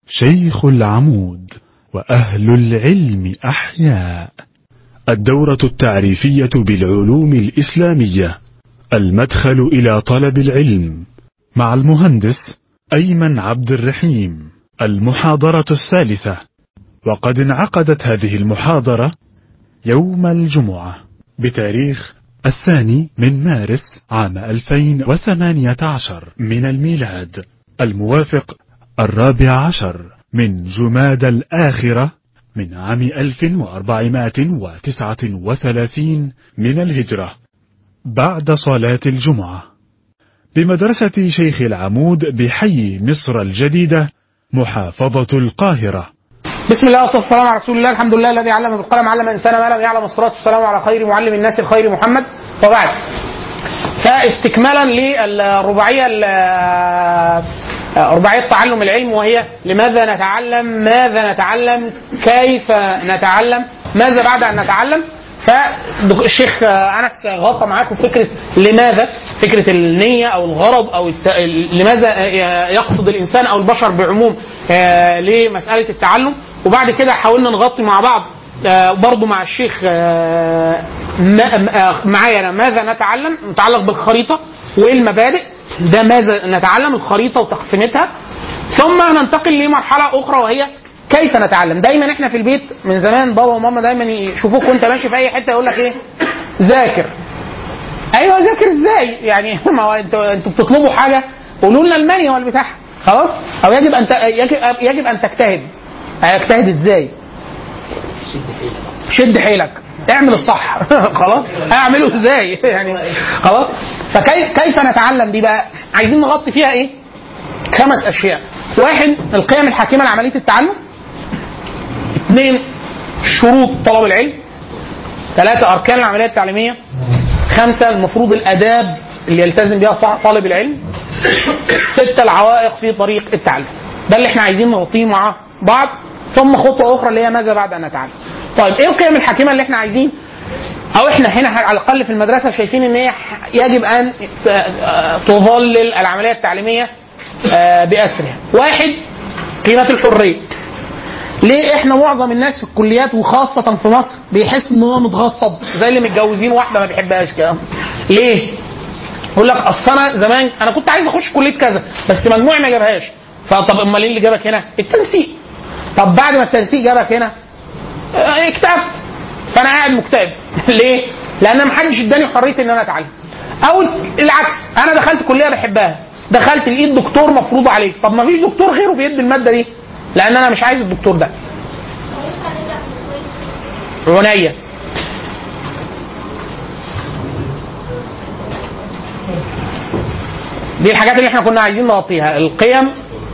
شيخ العمود وأهل العلم أحياء الدورة التعريفية بالعلوم الإسلامية المدخل إلى طلب العلم مع المهندس أيمن عبد الرحيم المحاضرة الثالثة وقد انعقدت هذه المحاضرة يوم الجمعة بتاريخ الثاني من مارس عام 2018 من الميلاد الموافق الرابع عشر من جماد الآخرة من عام 1439 من الهجرة بعد صلاة الجمعة بمدرسة شيخ العمود بحي مصر الجديدة محافظة القاهرة بسم الله والصلاه والسلام على رسول الله الحمد لله الذي علم بالقلم علم الانسان ما لم يعلم الصلاه والسلام على خير معلم الناس الخير محمد وبعد فاستكمالا للرباعيه رباعيه تعلم العلم وهي لماذا نتعلم ماذا نتعلم كيف نتعلم ماذا بعد ان نتعلم فالشيخ انس غطى معاكم فكره لماذا فكره النيه او الغرض او الت... لماذا يقصد الانسان او البشر بعموم لمساله التعلم وبعد كده حاولنا نغطي مع بعض برضو مع الشيخ معايا أنا ماذا نتعلم متعلق بالخريطة وإيه المبادئ ده ماذا نتعلم الخريطة وتقسيمتها ثم ننتقل لمرحلة أخرى وهي كيف نتعلم دايما احنا في البيت من زمان بابا وماما دايما يشوفوك وانت ماشي في اي حته يقول لك ايه ذاكر ايوه ذاكر ازاي يعني ما هو انتوا انتوا بتطلبوا حاجه قولوا لنا المانيوال بتاعها خلاص او يجب ان يجب, يجب ان تجتهد هيجتهد ازاي شد حيلك اعمل الصح خلاص اعمله ازاي يعني خلاص فكيف نتعلم دي بقى عايزين نغطي فيها ايه خمس اشياء واحد القيم الحاكمه لعمليه التعلم اثنين شروط طلب العلم ثلاثة أركان العملية التعليمية خمسة المفروض الآداب اللي يلتزم بها طالب العلم ستة العوائق في طريق التعلم ده اللي احنا عايزين نغطيه مع بعض ثم خطوة أخرى اللي هي ماذا بعد أن نتعلم طيب ايه القيم الحاكمة اللي احنا عايزين او احنا هنا على الاقل في المدرسه شايفين ان هي يجب ان تظلل العمليه التعليميه باسرها. واحد قيمه الحريه. ليه احنا معظم الناس في الكليات وخاصه في مصر بيحس ان هو متغصب زي اللي متجوزين واحده ما بيحبهاش كده. ليه؟ يقول لك اصل انا زمان انا كنت عايز اخش كليه كذا بس مجموعي ما جابهاش. فطب امال ايه اللي جابك هنا؟ التنسيق. طب بعد ما التنسيق جابك هنا اكتئبت فانا قاعد مكتئب ليه؟ لان ما حدش اداني حريه ان انا اتعلم او العكس انا دخلت كليه بحبها دخلت لقيت دكتور مفروض عليك طب ما فيش دكتور غيره بيدي الماده دي لان انا مش عايز الدكتور ده عناية دي الحاجات اللي احنا كنا عايزين نغطيها القيم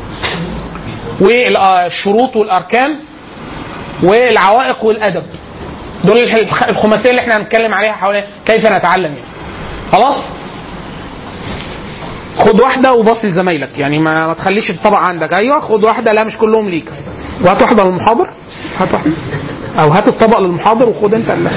والشروط والاركان والعوائق والادب دول الخماسيه اللي احنا هنتكلم عليها حوالين كيف نتعلم يعني خلاص خد واحده وباص لزمايلك يعني ما, ما تخليش الطبق عندك ايوه خد واحده لا مش كلهم ليك وهات واحده للمحاضر هات واحده او هات الطبق للمحاضر وخد انت اللي.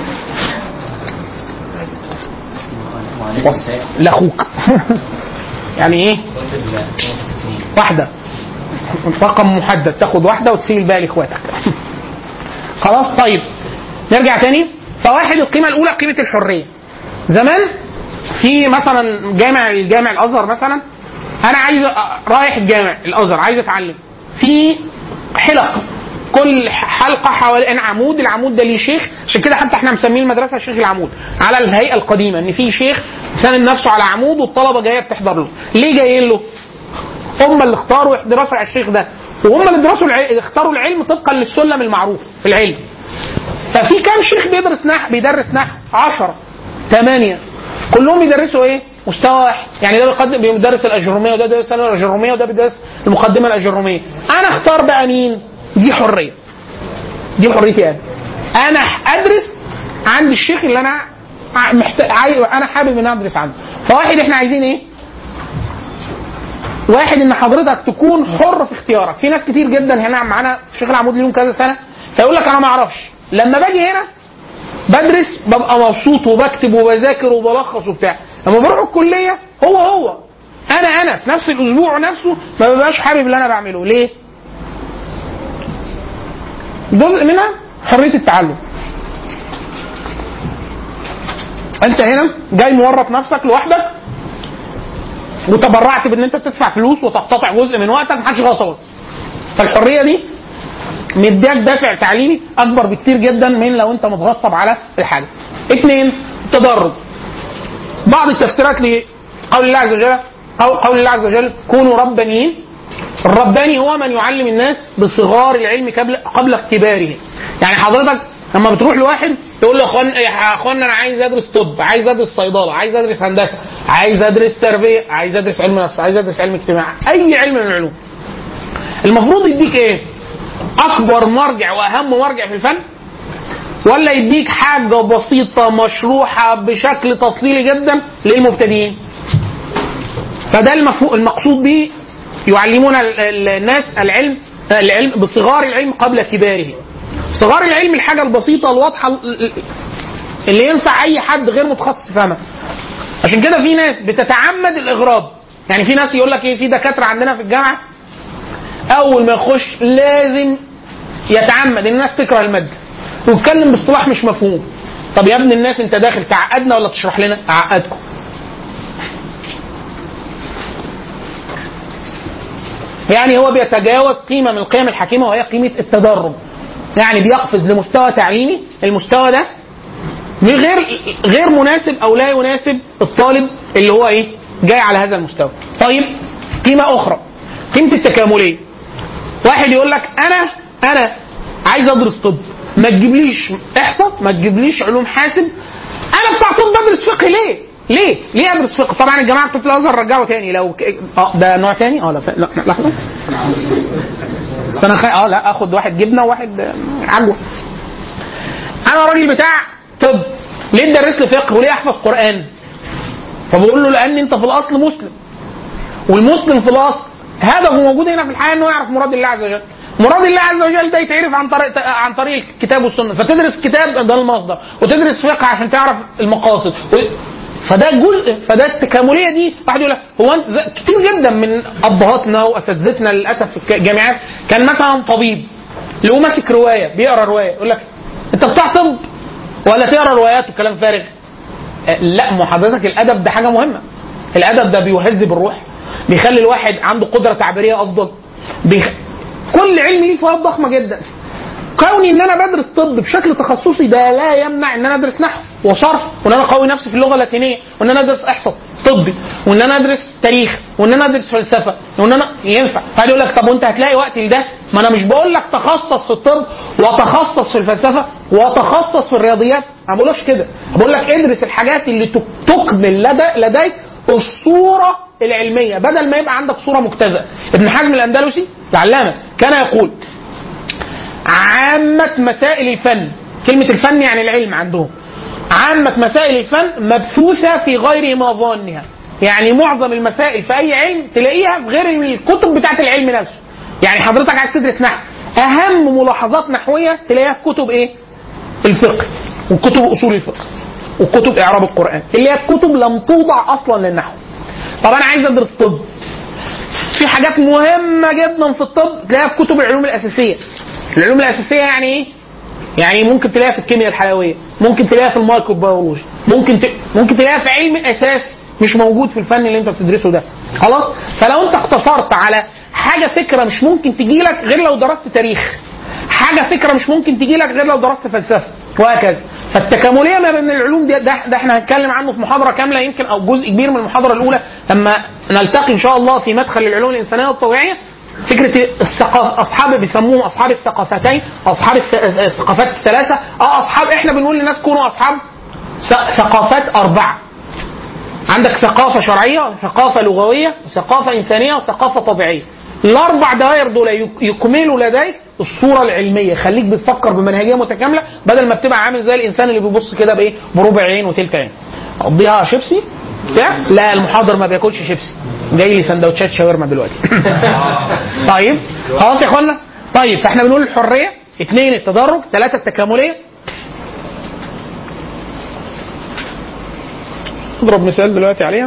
لاخوك يعني ايه واحده رقم محدد تاخد واحده وتسيب الباقي لاخواتك خلاص طيب نرجع تاني فواحد القيمه الاولى قيمه الحريه زمان في مثلا جامع الجامع الازهر مثلا انا عايز رايح الجامع الازهر عايز اتعلم في حلق كل حلقه حوالين عمود العمود ده ليه شيخ عشان كده حتى احنا مسمين المدرسه شيخ العمود على الهيئه القديمه ان في شيخ ساند نفسه على عمود والطلبه جايه بتحضر له ليه جايين له هم اللي اختاروا دراسه على الشيخ ده وهم اللي درسوا العلم اختاروا العلم طبقا للسلم المعروف في العلم ففي كام شيخ بيدرس نحو بيدرس نحو 10 8 كلهم بيدرسوا ايه؟ مستوى واحد يعني ده بيقدم بيدرس الاجروميه وده بيدرس الاجروميه وده بيدرس المقدمه الاجروميه انا اختار بقى مين؟ دي حريه دي حريتي انا انا ادرس عند الشيخ اللي انا محتاج انا حابب ان انا ادرس عنده فواحد احنا عايزين ايه؟ واحد ان حضرتك تكون حر في اختيارك في ناس كتير جدا هنا معانا في شيخ العمود ليهم كذا سنه فيقول لك انا ما اعرفش لما باجي هنا بدرس ببقى مبسوط وبكتب وبذاكر وبلخص وبتاع لما بروح الكليه هو هو انا انا في نفس الاسبوع نفسه ما ببقاش حابب اللي انا بعمله ليه جزء منها حريه التعلم انت هنا جاي مورط نفسك لوحدك وتبرعت بان انت تدفع فلوس وتقتطع جزء من وقتك محدش غصبك فالحريه دي مديك دافع تعليمي اكبر بكتير جدا من لو انت متغصب على الحاجه. اثنين تدرج. بعض التفسيرات لقول الله عز وجل قول قول الله عز وجل كونوا ربانيين الرباني هو من يعلم الناس بصغار العلم قبل قبل اختباره. يعني حضرتك لما بتروح لواحد يقول له يا اخوان يا اخوان انا عايز ادرس طب، عايز ادرس صيدله، عايز ادرس هندسه، عايز ادرس تربيه، عايز ادرس علم نفس، عايز ادرس علم اجتماع، اي علم من العلوم. المفروض يديك ايه؟ اكبر مرجع واهم مرجع في الفن ولا يديك حاجه بسيطه مشروحه بشكل تفصيلي جدا للمبتدئين فده المفهوم المقصود به يعلمون ال- ال- الناس العلم العلم بصغار العلم قبل كباره صغار العلم الحاجه البسيطه الواضحه ال- ال- اللي ينفع اي حد غير متخصص يفهمها عشان كده في ناس بتتعمد الاغراب يعني في ناس يقول لك ايه في دكاتره عندنا في الجامعه اول ما يخش لازم يتعمد ان الناس تكره الماده ويتكلم باصطلاح مش مفهوم طب يا ابن الناس انت داخل تعقدنا ولا تشرح لنا اعقدكم يعني هو بيتجاوز قيمه من القيم الحكيمه وهي قيمه التدرج يعني بيقفز لمستوى تعليمي المستوى ده غير غير مناسب او لا يناسب الطالب اللي هو ايه جاي على هذا المستوى طيب قيمه اخرى قيمه التكامليه واحد يقول لك انا انا عايز ادرس طب ما تجيبليش احصاء ما تجيبليش علوم حاسب انا بتاع طب بدرس فقه ليه؟ ليه؟ ليه ادرس فقه؟ طبعا الجماعه بتوع الازهر رجعوا تاني لو ك... اه ده نوع تاني؟ اه لا ف... لا لحظه بس انا خ... اه لا اخد واحد جبنه وواحد آه، عجوه انا راجل بتاع طب ليه تدرس لي فقه وليه احفظ قران؟ فبقول له لان انت في الاصل مسلم والمسلم في الاصل هدفه موجود هنا في الحياه انه يعرف مراد الله عز وجل مراد الله عز وجل ده يتعرف عن طريق عن طريق الكتاب والسنه فتدرس كتاب ده المصدر وتدرس فقه عشان تعرف المقاصد و... فده جزء فده التكامليه دي واحد يقول لك هو انت ز- كتير جدا من ابهاتنا واساتذتنا للاسف في الجامعات كان مثلا طبيب لو ماسك روايه بيقرا روايه يقول لك انت بتاع طب ولا تقرا روايات وكلام فارغ آه، لا ما حضرتك الادب ده حاجه مهمه الادب ده بيهذب الروح بيخلي الواحد عنده قدره تعبيريه افضل بيخ... كل علم ليه فوائد ضخمه جدا كوني ان انا بدرس طب بشكل تخصصي ده لا يمنع ان انا ادرس نحو وصرف وان انا اقوي نفسي في اللغه اللاتينيه وان انا ادرس احصاء طبي وان انا ادرس تاريخ وان انا ادرس فلسفه وان انا ينفع فقعد يقول لك طب وانت هتلاقي وقت لده ما انا مش بقول لك تخصص في الطب وتخصص في الفلسفه وتخصص في الرياضيات انا ما بقولكش كده بقول لك ادرس الحاجات اللي تك- تكمل لدى لديك الصوره العلميه بدل ما يبقى عندك صوره مجتزأه ابن حزم الاندلسي العلامه كان يقول عامة مسائل الفن كلمة الفن يعني العلم عندهم عامة مسائل الفن مبثوثة في غير مظانها يعني معظم المسائل في أي علم تلاقيها في غير الكتب بتاعت العلم نفسه يعني حضرتك عايز تدرس نحو أهم ملاحظات نحوية تلاقيها في كتب إيه؟ الفقه وكتب أصول الفقه وكتب إعراب القرآن اللي هي الكتب لم توضع أصلا للنحو طب أنا عايز أدرس طب في حاجات مهمة جدا في الطب تلاقيها في كتب العلوم الأساسية العلوم الأساسية يعني إيه؟ يعني ممكن تلاقيها في الكيمياء الحيوية ممكن تلاقيها في الميكروبيولوجي ممكن ت... ممكن تلاقيها في علم أساس مش موجود في الفن اللي أنت بتدرسه ده خلاص فلو أنت اقتصرت على حاجة فكرة مش ممكن تجي لك غير لو درست تاريخ حاجة فكرة مش ممكن تجي لك غير لو درست فلسفة وهكذا فالتكاملية ما بين العلوم دي ده, ده احنا هنتكلم عنه في محاضرة كاملة يمكن أو جزء كبير من المحاضرة الأولى لما نلتقي إن شاء الله في مدخل العلوم الإنسانية والطبيعية فكرة الثقافة أصحاب بيسموهم أصحاب الثقافتين أصحاب الث- الثقافات الثلاثة أه أصحاب إحنا بنقول للناس كونوا أصحاب ث- ثقافات أربعة عندك ثقافة شرعية ثقافة لغوية ثقافة إنسانية وثقافة طبيعية الأربع دوائر دول يك- يكملوا لديك الصورة العلمية خليك بتفكر بمنهجية متكاملة بدل ما بتبقى عامل زي الإنسان اللي بيبص كده بإيه بربع عين وتلت عين أقضيها شيبسي بتاع لا المحاضر ما بياكلش شيبسي جاي لي سندوتشات شاورما دلوقتي طيب خلاص يا اخوانا طيب فاحنا بنقول الحريه اثنين التدرج ثلاثه التكامليه اضرب مثال دلوقتي عليها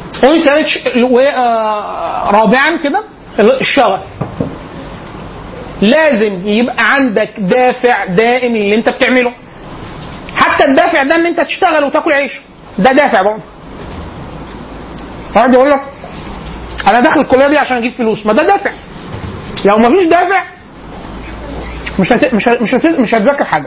ومثال ش- و- آه، رابعا كده الشغف لازم يبقى عندك دافع دائم للي انت بتعمله حتى الدافع ده ان انت تشتغل وتاكل عيش ده دافع برضه واحد يقول لك انا داخل الكليه دي عشان اجيب فلوس ما ده دافع لو ما فيش دافع مش هت... مش هت... مش, هت... مش هتذاكر حاجه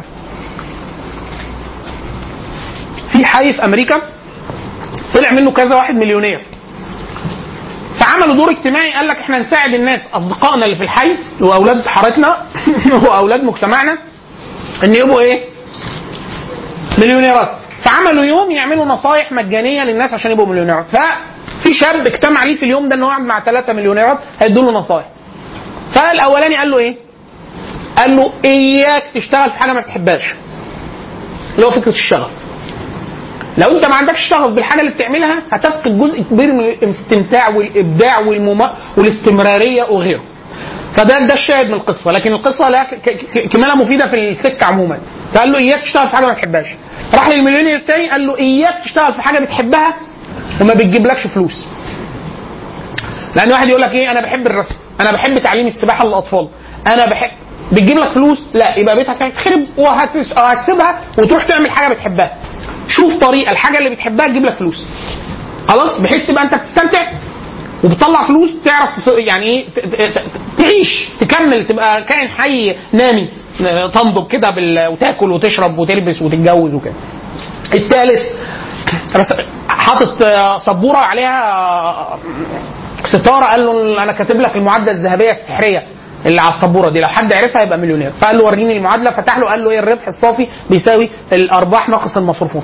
في حي في امريكا طلع منه كذا واحد مليونير فعملوا دور اجتماعي قال لك احنا نساعد الناس اصدقائنا اللي في الحي واولاد حارتنا واولاد مجتمعنا ان يبقوا ايه؟ مليونيرات فعملوا يوم يعملوا نصايح مجانيه للناس عشان يبقوا مليونيرات ففي شاب اجتمع ليه في اليوم ده ان هو قاعد مع ثلاثه مليونيرات هيدوا له نصايح فالاولاني قال له ايه؟ قال له اياك تشتغل في حاجه ما بتحبهاش اللي هو فكره الشغف لو انت ما عندكش شغف بالحاجه اللي بتعملها هتفقد جزء كبير من الاستمتاع والابداع والمم... والاستمراريه وغيره فده ده الشاهد من القصه لكن القصه لها ك- ك- كماله مفيده في السكه عموما فقال له اياك تشتغل في حاجه ما بتحبهاش راح للمليونير الثاني قال له اياك تشتغل في حاجه بتحبها وما بتجيبلكش فلوس لان واحد يقول لك ايه انا بحب الرسم انا بحب تعليم السباحه للاطفال انا بحب بتجيب لك فلوس لا يبقى بيتك هيتخرب وهتس- وهتسيبها وتروح تعمل حاجه بتحبها شوف طريقه الحاجه اللي بتحبها تجيب لك فلوس خلاص بحيث تبقى انت بتستمتع وبتطلع فلوس تعرف تس- يعني ايه ت- ت- ت- تعيش تكمل تبقى كائن حي نامي تنضب كده بال... وتاكل وتشرب وتلبس وتتجوز وكده الثالث رس- حاطط آه، سبوره عليها آه، ستاره قال له انا كاتب لك المعادله الذهبيه السحريه اللي على السبوره دي لو حد عرفها يبقى مليونير فقال له وريني المعادله فتح له قال له ايه الربح الصافي بيساوي الارباح ناقص المصروفات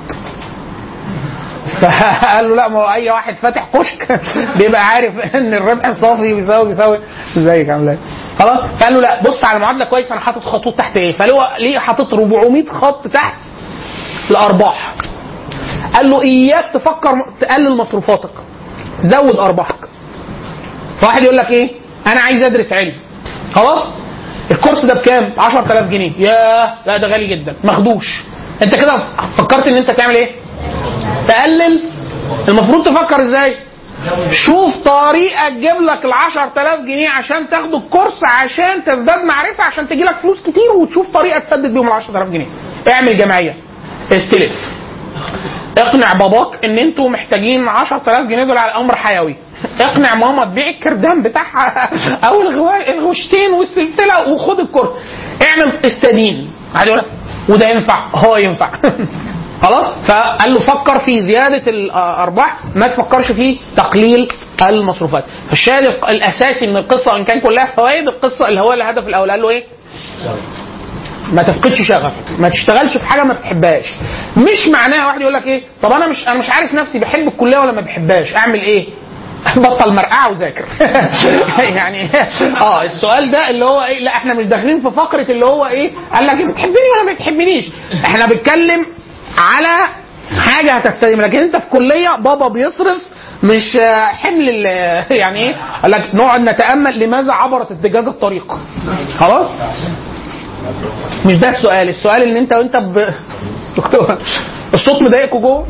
فقال له لا ما هو اي واحد فاتح كشك بيبقى عارف ان الربح الصافي بيساوي بيساوي ازيك عامل ايه خلاص فقال له لا بص على المعادله كويس انا حاطط خطوط تحت ايه فلو ليه حاطط 400 خط تحت الارباح قال له اياك تفكر تقلل مصروفاتك زود ارباحك فواحد يقول لك ايه انا عايز ادرس علم خلاص الكورس ده بكام 10000 جنيه ياه لا ده غالي جدا ماخدوش انت كده فكرت ان انت تعمل ايه تقلل المفروض تفكر ازاي شوف طريقه تجيب لك ال 10000 جنيه عشان تاخد الكورس عشان تزداد معرفه عشان تجي لك فلوس كتير وتشوف طريقه تسدد بيهم ال 10000 جنيه اعمل جمعيه استلف اقنع باباك ان انتوا محتاجين 10000 جنيه دول على امر حيوي اقنع ماما تبيع الكردان بتاعها او الغوا- الغوشتين والسلسله وخد الكورس اعمل استدين عادي يقول لك وده ينفع هو ينفع خلاص فقال له فكر في زياده الارباح ما تفكرش في تقليل المصروفات الشاهد الاساسي من القصه وان كان كلها فوائد القصه اللي هو الهدف الاول قال له ايه ما تفقدش شغفك ما تشتغلش في حاجه ما بتحبهاش مش معناها واحد يقول لك ايه طب انا مش انا مش عارف نفسي بحب الكليه ولا ما بحبهاش اعمل ايه بطل مرقعه وذاكر يعني اه السؤال ده اللي هو ايه لا احنا مش داخلين في فقره اللي هو ايه قال لك بتحبني ولا ما بتحبنيش احنا بنتكلم على حاجه هتستديم لكن انت في كليه بابا بيصرف مش آه، حمل ال- يعني ايه قال لك نقعد نتامل لماذا عبرت الدجاجه الطريق خلاص مش ده السؤال السؤال ان انت وانت ب... دكتور الصوت مضايقكوا جوه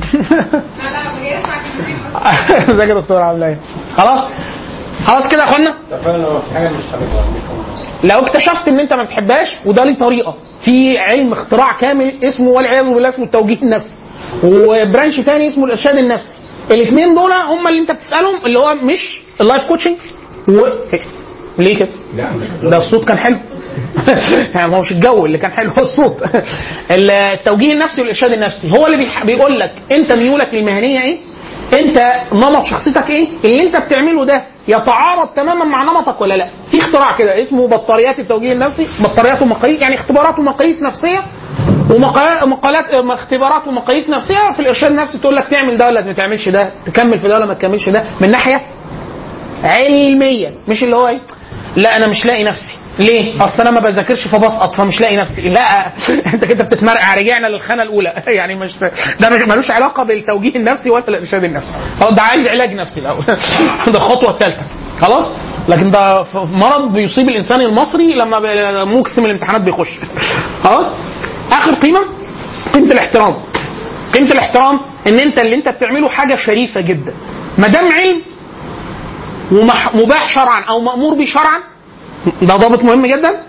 ازيك يا دكتور عامله ايه خلاص خلاص كده يا اخوانا لو اكتشفت ان انت ما بتحبهاش وده ليه طريقه في علم اختراع كامل اسمه والعياذ بالله اسمه التوجيه النفسي وبرانش تاني اسمه الارشاد النفسي الاثنين دول هم اللي انت بتسالهم اللي هو مش اللايف كوتشنج و... ليه كده؟ ده الصوت كان حلو يعني ما هوش الجو اللي كان حلو هو الصوت التوجيه النفسي والارشاد النفسي هو اللي بيح- بيقول لك انت ميولك المهنيه ايه انت نمط شخصيتك ايه اللي انت بتعمله ده يتعارض تماما مع نمطك ولا لا في اختراع كده اسمه بطاريات التوجيه النفسي بطاريات ومقاييس يعني اختبارات ومقاييس نفسيه ومقالات مقالات اختبارات ومقاييس نفسيه في الارشاد النفسي تقول لك تعمل ده ولا ما تعملش ده تكمل في ده ولا ما تكملش ده من ناحيه علميا مش اللي هو ايه لا انا مش لاقي نفسي ليه؟ اصل انا ما بذاكرش فبسقط فمش لاقي نفسي، لا انت كده بتتمرقع رجعنا للخانه الاولى يعني مش ده مش ملوش علاقه بالتوجيه النفسي ولا الارشاد النفسي، هو ده عايز علاج نفسي الاول ده الخطوه الثالثه خلاص؟ لكن ده ف- مرض بيصيب الانسان المصري لما ب- موسم الامتحانات بيخش خلاص؟ اخر قيمه قيمه الاحترام قيمه الاحترام ان انت اللي انت بتعمله حاجه شريفه جدا ما دام علم ومباح شرعا او مامور به شرعا ده ضابط مهم جدا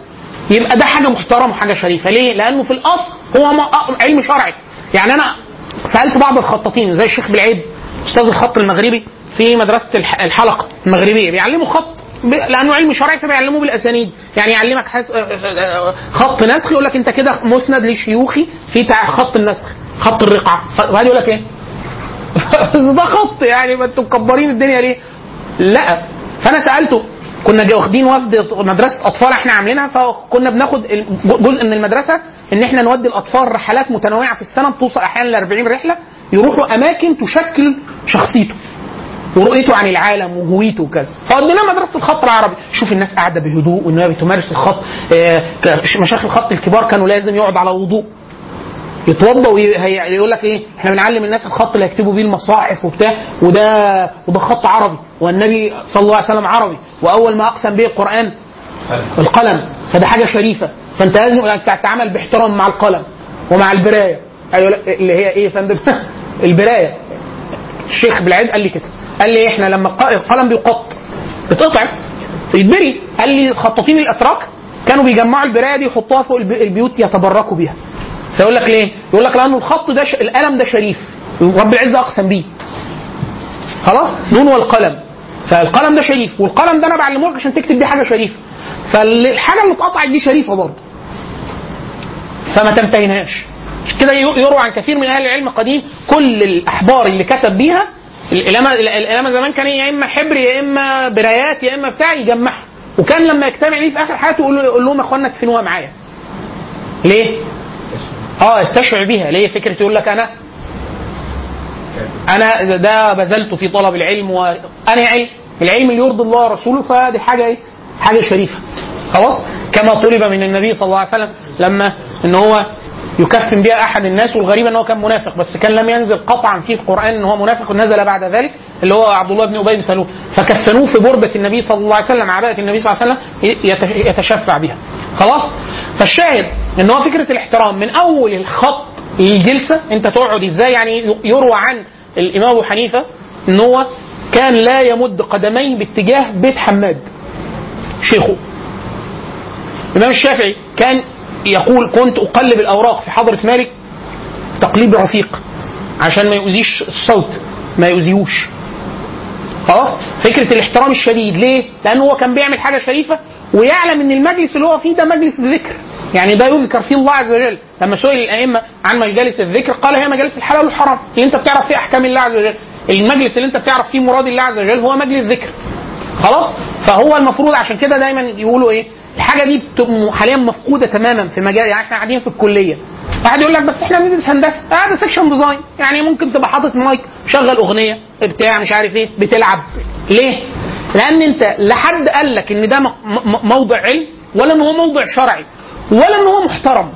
يبقى ده حاجه محترمه وحاجه شريفه ليه؟ لانه في الاصل هو ما- علم شرعي يعني انا سالت بعض الخطاطين زي الشيخ بالعيد استاذ الخط المغربي في مدرسه الح- الحلقه المغربيه بيعلموا خط ب- لانه علم شرعي فبيعلموه بالاسانيد يعني يعلمك حس... خط نسخ يقول لك انت كده مسند لشيوخي في تع- خط النسخ خط الرقعه وهذا يقول لك ايه؟ بس ده خط يعني ما انتوا مكبرين الدنيا ليه؟ لا فانا سالته كنا جا- واخدين وفد مدرسه اطفال احنا عاملينها فكنا بناخد ال- جزء من المدرسه ان احنا نودي الاطفال رحلات متنوعه في السنه بتوصل احيانا ل 40 رحله يروحوا اماكن تشكل شخصيته ورؤيته عن العالم وهويته وكذا فوديناه مدرسه الخط العربي شوف الناس قاعده بهدوء وانها بتمارس الخط آه، ك- مشايخ الخط الكبار كانوا لازم يقعد على وضوء يتوضا ويقول لك ايه احنا بنعلم الناس الخط اللي يكتبوا بيه المصاحف وبتاع وده وده خط عربي والنبي صلى الله عليه وسلم عربي واول ما اقسم به القران القلم فده حاجه شريفه فانت لازم تتعامل باحترام مع القلم ومع البرايه ايوه لا، اللي هي ايه يا فندم البرايه الشيخ بالعيد قال لي كده قال لي احنا لما الق- القلم بيقط بتقطع يتبري قال لي خطاطين الاتراك كانوا بيجمعوا البرايه دي يحطوها فوق الب- البيوت يتبركوا بيها فيقول لك ليه؟ يقول لك لانه الخط ده ش... القلم ده شريف رب العزه اقسم بيه خلاص نون والقلم فالقلم ده شريف والقلم ده انا بعلمه لك عشان تكتب بيه حاجه شريفه فالحاجه اللي اتقطعت دي شريفه برضه فما تمتهنهاش عشان كده يروى عن كثير من اهل العلم القديم كل الاحبار اللي كتب بيها الإلامة الإلامة زمان كان يا إما حبر يا إما برايات يا إما بتاع يجمعها وكان لما يجتمع ليه في آخر حياته يقول له- يقول لهم يا إخوانا ادفنوها معايا ليه؟ اه يستشعر بيها ليه فكرة يقول لك أنا أنا ده بذلت في طلب العلم وأنا علم العلم اللي يرضي الله ورسوله فدي حاجة إيه؟ حاجة شريفة خلاص كما طلب من النبي صلى الله عليه وسلم لما ان هو يكفن بها احد الناس والغريب ان هو كان منافق بس كان لم ينزل قطعا في القران ان هو منافق ونزل بعد ذلك اللي هو عبد الله بن ابي بن سلول فكفنوه في برده النبي صلى الله عليه وسلم عباءه النبي صلى الله عليه وسلم يت- يتشفع بها خلاص فالشاهد ان هو فكره الاحترام من اول الخط للجلسه انت تقعد ازاي يعني يروى عن الامام ابو حنيفه ان هو كان لا يمد قدميه باتجاه بيت حماد شيخه الإمام الشافعي كان يقول كنت أقلب الأوراق في حضرة مالك تقليب رفيق عشان ما يؤذيش الصوت ما يؤذيهوش خلاص فكرة الاحترام الشديد ليه؟ لأنه هو كان بيعمل حاجة شريفة ويعلم إن المجلس اللي هو فيه ده مجلس ذكر يعني ده يذكر فيه الله عز وجل لما سئل الأئمة عن مجالس الذكر قال هي مجالس الحلال والحرام اللي أنت بتعرف فيه أحكام الله عز وجل المجلس اللي أنت بتعرف فيه مراد الله عز وجل هو مجلس ذكر خلاص فهو المفروض عشان كده دايما يقولوا ايه الحاجه دي بتبقى حاليا مفقوده تماما في مجال يعني احنا قاعدين في الكليه واحد يقول لك بس احنا بندرس هندسه اه ده سكشن ديزاين يعني ممكن تبقى حاطط مايك شغل اغنيه بتاع مش عارف ايه بتلعب ليه؟ لان انت لا حد قال لك ان ده م- م- موضع علم ولا ان هو موضع شرعي ولا ان هو محترم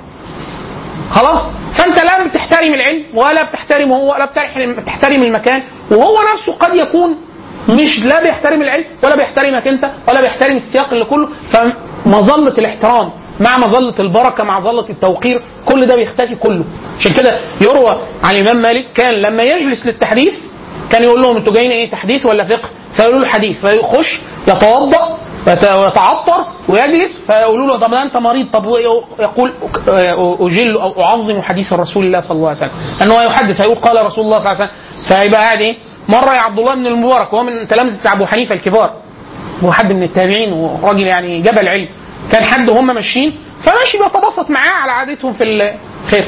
خلاص فانت لا بتحترم العلم ولا بتحترمه هو ولا بتحترم بتحترم المكان وهو نفسه قد يكون مش لا بيحترم العلم ولا بيحترمك انت ولا بيحترم السياق اللي كله فمظله الاحترام مع مظله البركه مع مظله التوقير كل ده بيختفي كله عشان كده يروى عن الامام مالك كان لما يجلس للتحديث كان يقول لهم انتوا جايين ايه تحديث ولا فقه فيقولوا له حديث فيخش يتوضا ويت- ويتعطر ويجلس فيقولوا له طب ده انت مريض طب يقول اجل او اعظم حديث رسول الله صلى الله عليه وسلم انه هو يحدث هيقول قال رسول الله صلى الله عليه وسلم فيبقى قاعد ايه مره يا عبد الله بن المبارك وهو من تلامذه ابو حنيفه الكبار هو حد من التابعين وراجل يعني جبل علم كان حد وهم ماشيين فماشي بيتبسط معاه على عادتهم في الخير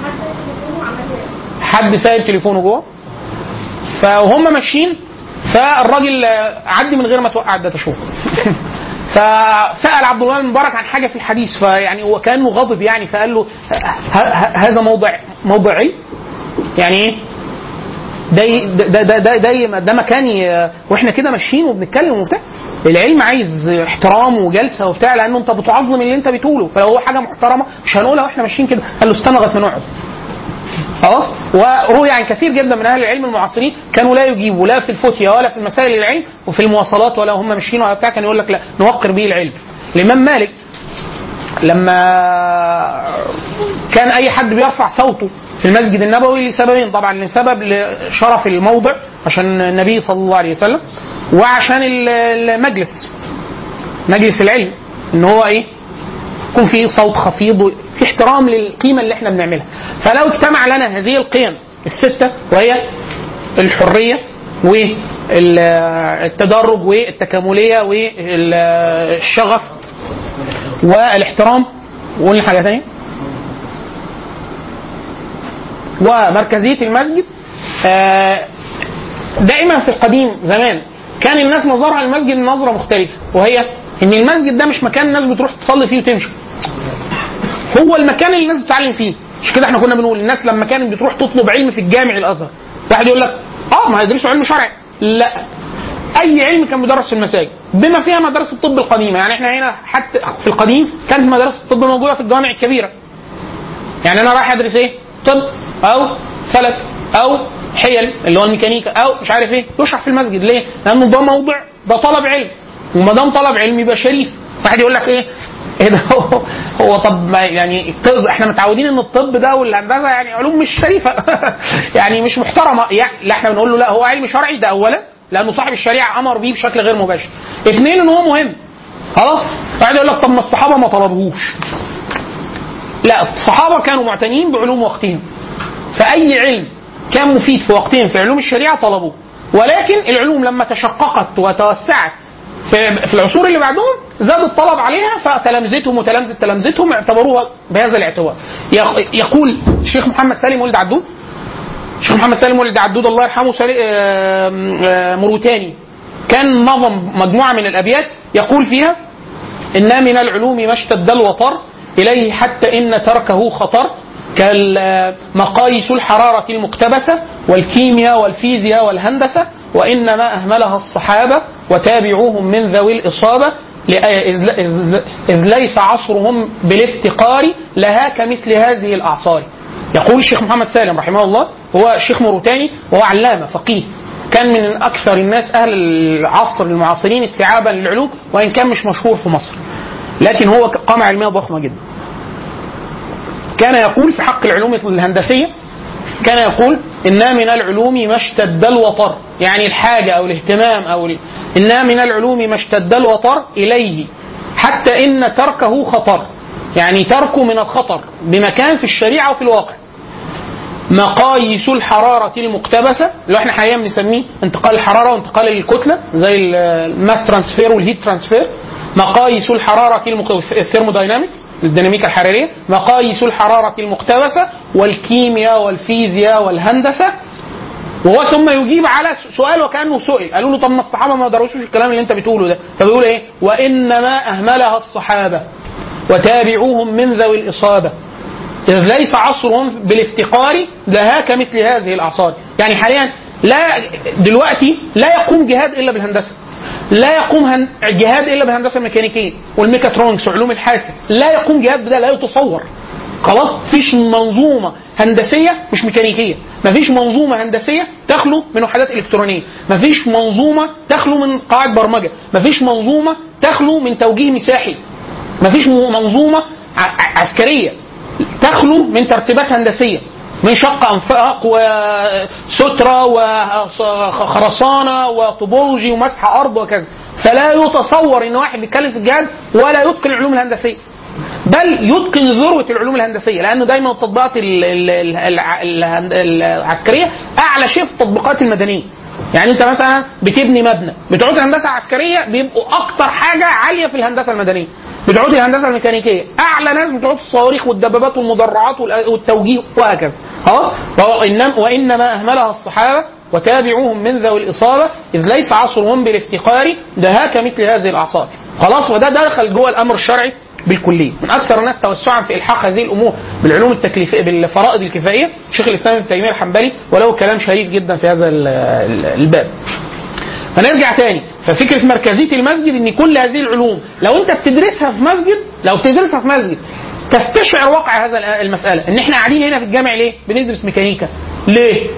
حد سايب تليفونه جوه فهم ماشيين فالراجل آه، عدي من غير ما توقع الداتا شو فسال عبد الله بن مبارك عن حاجه في الحديث فيعني هو كانه غضب يعني فقال له ه- ه- هذا موضع موضع علم يعني ايه ده ده ده ده ده, ده مكان ي- واحنا كده ماشيين وبنتكلم وبتاع العلم عايز احترام وجلسه وبتاع لانه انت بتعظم اللي انت بتقوله فلو هو حاجه محترمه مش هنقولها واحنا ماشيين كده قال له استنى لغايه ما نقعد خلاص وروي عن كثير جدا من اهل العلم المعاصرين كانوا لا يجيبوا لا في الفتيا ولا في مسائل العلم وفي المواصلات ولا هم ماشيين ولا بتاع كان يقول لك لا نوقر به العلم الامام مالك لما كان اي حد بيرفع صوته في المسجد النبوي لسببين طبعا لسبب لشرف الموضع عشان النبي صلى الله عليه وسلم وعشان ال- المجلس مجلس العلم ان هو ايه يكون في صوت خفيض في احترام للقيمه اللي احنا بنعملها فلو اجتمع لنا هذه القيم السته وهي الحريه والتدرج والتكامليه والشغف والاحترام وقلنا حاجه ثانيه ومركزيه المسجد آه، دائما في القديم زمان كان الناس نظرها للمسجد نظره مختلفه وهي ان المسجد ده مش مكان الناس بتروح تصلي فيه وتمشي هو المكان اللي الناس بتتعلم فيه مش كده احنا كنا بنقول الناس لما كانت بتروح تطلب علم في الجامع الازهر واحد يقول لك اه ما هيدرسوا علم شرعي لا اي علم كان بيدرس في المساجد بما فيها مدارس الطب القديمه يعني احنا هنا حتى في القديم كانت مدارس الطب موجوده في الجوامع الكبيره يعني انا رايح ادرس ايه طب او فلك او حيل اللي هو الميكانيكا او مش عارف ايه يشرح في المسجد ليه؟ لانه ده موضع ده طلب علم وما دام طلب علم يبقى شريف واحد يقول لك ايه ايه ده هو, هو طب ما يعني الطب احنا متعودين ان الطب ده والهندسه يعني علوم مش شريفه يعني مش محترمه يعني لا احنا بنقول له لا هو علم شرعي ده اولا لانه صاحب الشريعه امر بيه بشكل غير مباشر اثنين ان هو مهم خلاص واحد يقول لك طب ما الصحابه ما طلبوهوش لا الصحابه كانوا معتنين بعلوم وقتهم فاي علم كان مفيد في وقتهم في علوم الشريعه طلبوه ولكن العلوم لما تشققت وتوسعت في في العصور اللي بعدهم زاد الطلب عليها فتلامذتهم وتلامذه تلامذتهم اعتبروها بهذا الاعتبار يق- يقول الشيخ محمد سالم ولد عدود الشيخ محمد سالم ولد عدود الله يرحمه سالي- آم، آم، موروتاني كان نظم مجموعه من الابيات يقول فيها إن من العلوم ما اشتد الوطر إليه حتى إن تركه خطر كالمقاييس الحرارة المقتبسة والكيمياء والفيزياء والهندسة وإنما أهملها الصحابة وتابعوهم من ذوي الإصابة لأ- إذ- إذ- إذ ليس عصرهم بالافتقار لها كمثل هذه الأعصار يقول الشيخ محمد سالم رحمه الله هو شيخ موريتاني وهو علامة فقيه كان من اكثر الناس اهل العصر المعاصرين استيعابا للعلوم وان كان مش مشهور في مصر لكن هو قامة علمية ضخمة جدا كان يقول في حق العلوم الهندسية كان يقول إن من العلوم ما اشتد الوطر يعني الحاجة أو الاهتمام أو ال... إن من العلوم ما اشتد الوطر إليه حتى إن تركه خطر يعني تركه من الخطر بمكان في الشريعة وفي الواقع مقاييس الحرارة المقتبسة اللي احنا حاليا بنسميه انتقال الحرارة وانتقال الكتلة زي ال- الماس ترانسفير والهيت ترانسفير مقاييس الحرارة المق... الثيرموداينامكس الديناميكا الحرارية مقاييس الحرارة المقتبسة والكيمياء والفيزياء والهندسة وهو ثم يجيب على سؤال وكانه سئل قالوا له طب ما الصحابه ما درسوش الكلام اللي انت بتقوله ده فبيقول ايه وانما اهملها الصحابه وتابعوهم من ذوي الاصابه إذ ليس عصرهم بالافتقار لها كمثل هذه الأعصار يعني حاليا لا دلوقتي لا يقوم جهاد إلا بالهندسة لا يقوم هن... جهاد إلا بالهندسة الميكانيكية والميكاترونكس وعلوم الحاسب لا يقوم جهاد بده لا يتصور خلاص فيش منظومة هندسية مش ميكانيكية مفيش منظومة هندسية تخلو من وحدات إلكترونية مفيش منظومة تخلو من قواعد برمجة مفيش منظومة تخلو من توجيه مساحي مفيش م- منظومة ع- عسكرية تخلو من ترتيبات هندسية من شق أنفاق وسترة وخرسانة وطوبولوجي ومسح أرض وكذا فلا يتصور ان واحد بيتكلم في الجهاد ولا يتقن العلوم الهندسيه بل يتقن ذروه العلوم الهندسيه لانه دايما التطبيقات ال- ال- ال- الع- الهند- العسكريه اعلى شيء في التطبيقات المدنيه يعني انت مثلا بتبني مبنى بتوع الهندسه العسكريه بيبقوا اكتر حاجه عاليه في الهندسه المدنيه بتوع الهندسه الميكانيكيه اعلى ناس بتوع الصواريخ والدبابات والمدرعات والأ- والتوجيه وهكذا اه وإنما, وانما اهملها الصحابه وتابعوهم من ذوي الاصابه اذ ليس عصرهم بالافتقار دها كمثل هذه الاعصار خلاص وده دخل جوه الامر الشرعي بالكليه من اكثر الناس توسعا في الحاق هذه الامور بالعلوم التكليفيه بالفرائض الكفائيه شيخ الاسلام ابن تيميه الحنبلي وله كلام شريف جدا في هذا ال- ال- الباب فنرجع تاني ففكره مركزيه المسجد ان كل هذه العلوم لو انت بتدرسها في مسجد لو بتدرسها في مسجد تستشعر واقع هذا المساله ان احنا قاعدين هنا في الجامع ليه؟ بندرس ميكانيكا ليه؟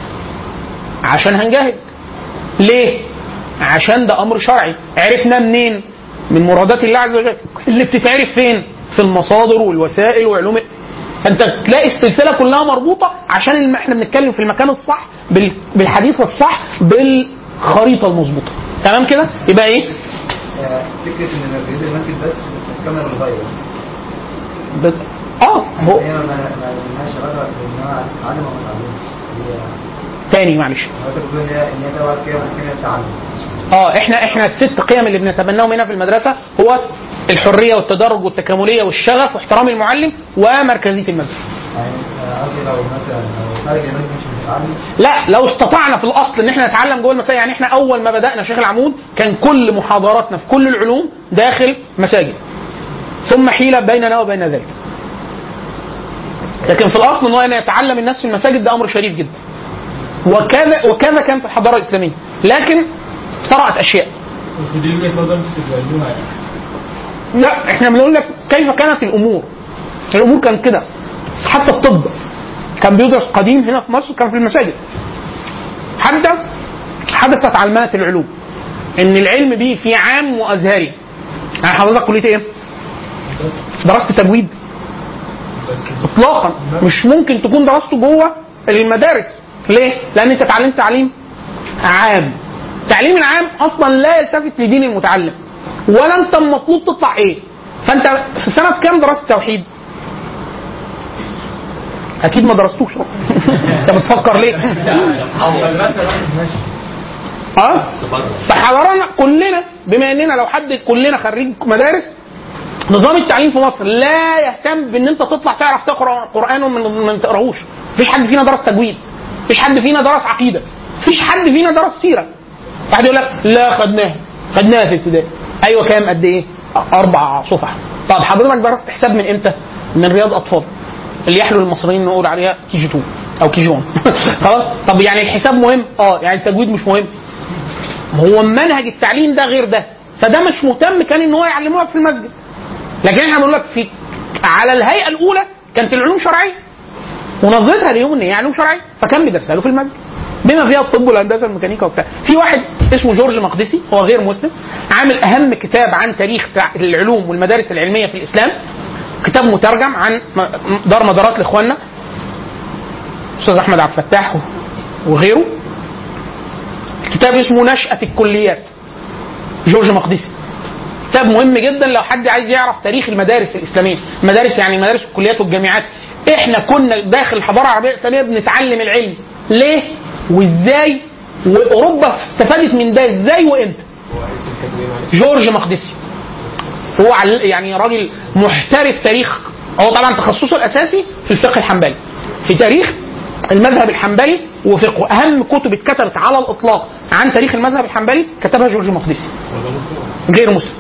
عشان هنجاهد ليه؟ عشان ده امر شرعي عرفنا منين؟ من مرادات الله عز وجل اللي بتتعرف فين؟ في المصادر والوسائل وعلوم فانت تلاقي السلسله كلها مربوطه عشان الم... احنا بنتكلم في المكان الصح بال... بالحديث الصح بالخريطه المظبوطه تمام كده؟ يبقى ايه؟ فكره ان مركزيه المسجد بس تكمل الغايه ب... اه هو هي ما ما لهاش علاقه بان هو اتعلم او ما اتعلمش هي تاني معلش هو انت بتقول ان هي ان هي دوت كده محتاجه التعلم اه احنا احنا الست قيم اللي بنتبناهم هنا في المدرسه هو الحريه والتدرج والتكامليه والشغف واحترام المعلم ومركزيه المذهب يعني آه، قصدي لو مثلا لو خارج المسجد مش متعلم لا لو استطعنا في الاصل ان احنا نتعلم جوه المساجد يعني احنا اول ما بدانا شيخ العمود كان كل محاضراتنا في كل العلوم داخل مساجد ثم حيل بيننا وبين ذلك لكن في الاصل ان هو ان يتعلم الناس في المساجد ده امر شريف جدا وكذا وكذا كان في الحضاره الاسلاميه لكن طرأت اشياء بس دي وجهه نظر انتوا بتتبنوها يعني لا احنا بنقول لك كيف كانت الامور الامور كانت كده حتى الطب كان بيدرس قديم هنا في مصر كان في المساجد حتى حدثت علمانة العلوم ان العلم به في عام وازهري يعني حضرتك كليه ايه؟ درست تجويد اطلاقا مش ممكن تكون درسته جوه المدارس ليه؟ لان انت اتعلمت تعليم عام التعليم العام اصلا لا يلتفت لدين المتعلم ولا انت المطلوب تطلع ايه فانت في سنه كام درست توحيد اكيد ما درستوش انت بتفكر ليه اه فحضرنا كلنا بما اننا لو حد كلنا خريج مدارس نظام التعليم في مصر لا يهتم بان انت تطلع تعرف تقرا قران وما ما تقراهوش مفيش حد فينا درس تجويد مفيش حد فينا درس عقيده مفيش حد فينا درس سيره واحد يقول لك لا خدناها خدناها في ابتدائي ايوه كام قد ايه اربع صفح طب حضرتك درست حساب من امتى من رياض اطفال اللي يحلو المصريين نقول عليها كي جي 2 او كي جي 1 خلاص طب يعني الحساب مهم اه يعني التجويد مش مهم ما هو منهج التعليم ده غير ده فده مش مهتم كان ان هو يعلموها في المسجد لكن احنا بنقول لك في على الهيئه الاولى كانت العلوم شرعيه ونظرتها اليوم ان هي علوم شرعيه فكان بيدرسها له في المسجد بما فيها الطب والهندسه والميكانيكا وبتاع في واحد اسمه جورج مقدسي هو غير مسلم عامل اهم كتاب عن تاريخ تع- العلوم والمدارس العلميه في الاسلام كتاب مترجم عن م- دار مدارات لاخواننا استاذ احمد عبد الفتاح وغيره كتاب اسمه نشأة الكليات جورج مقدسي كتاب مهم جدا لو حد عايز يعرف تاريخ المدارس الاسلاميه المدارس يعني مدارس الكليات والجامعات احنا كنا داخل الحضاره العربيه الاسلاميه بنتعلم العلم ليه وازاي واوروبا استفادت من ده ازاي وامتى جورج مقدسي هو عل- يعني راجل محترف تاريخ هو طبعا تخصصه الاساسي في الفقه الحنبلي في تاريخ المذهب الحنبلي وفقه اهم كتب اتكتبت على الاطلاق عن تاريخ المذهب الحنبلي كتبها جورج مقدسي غير مسلم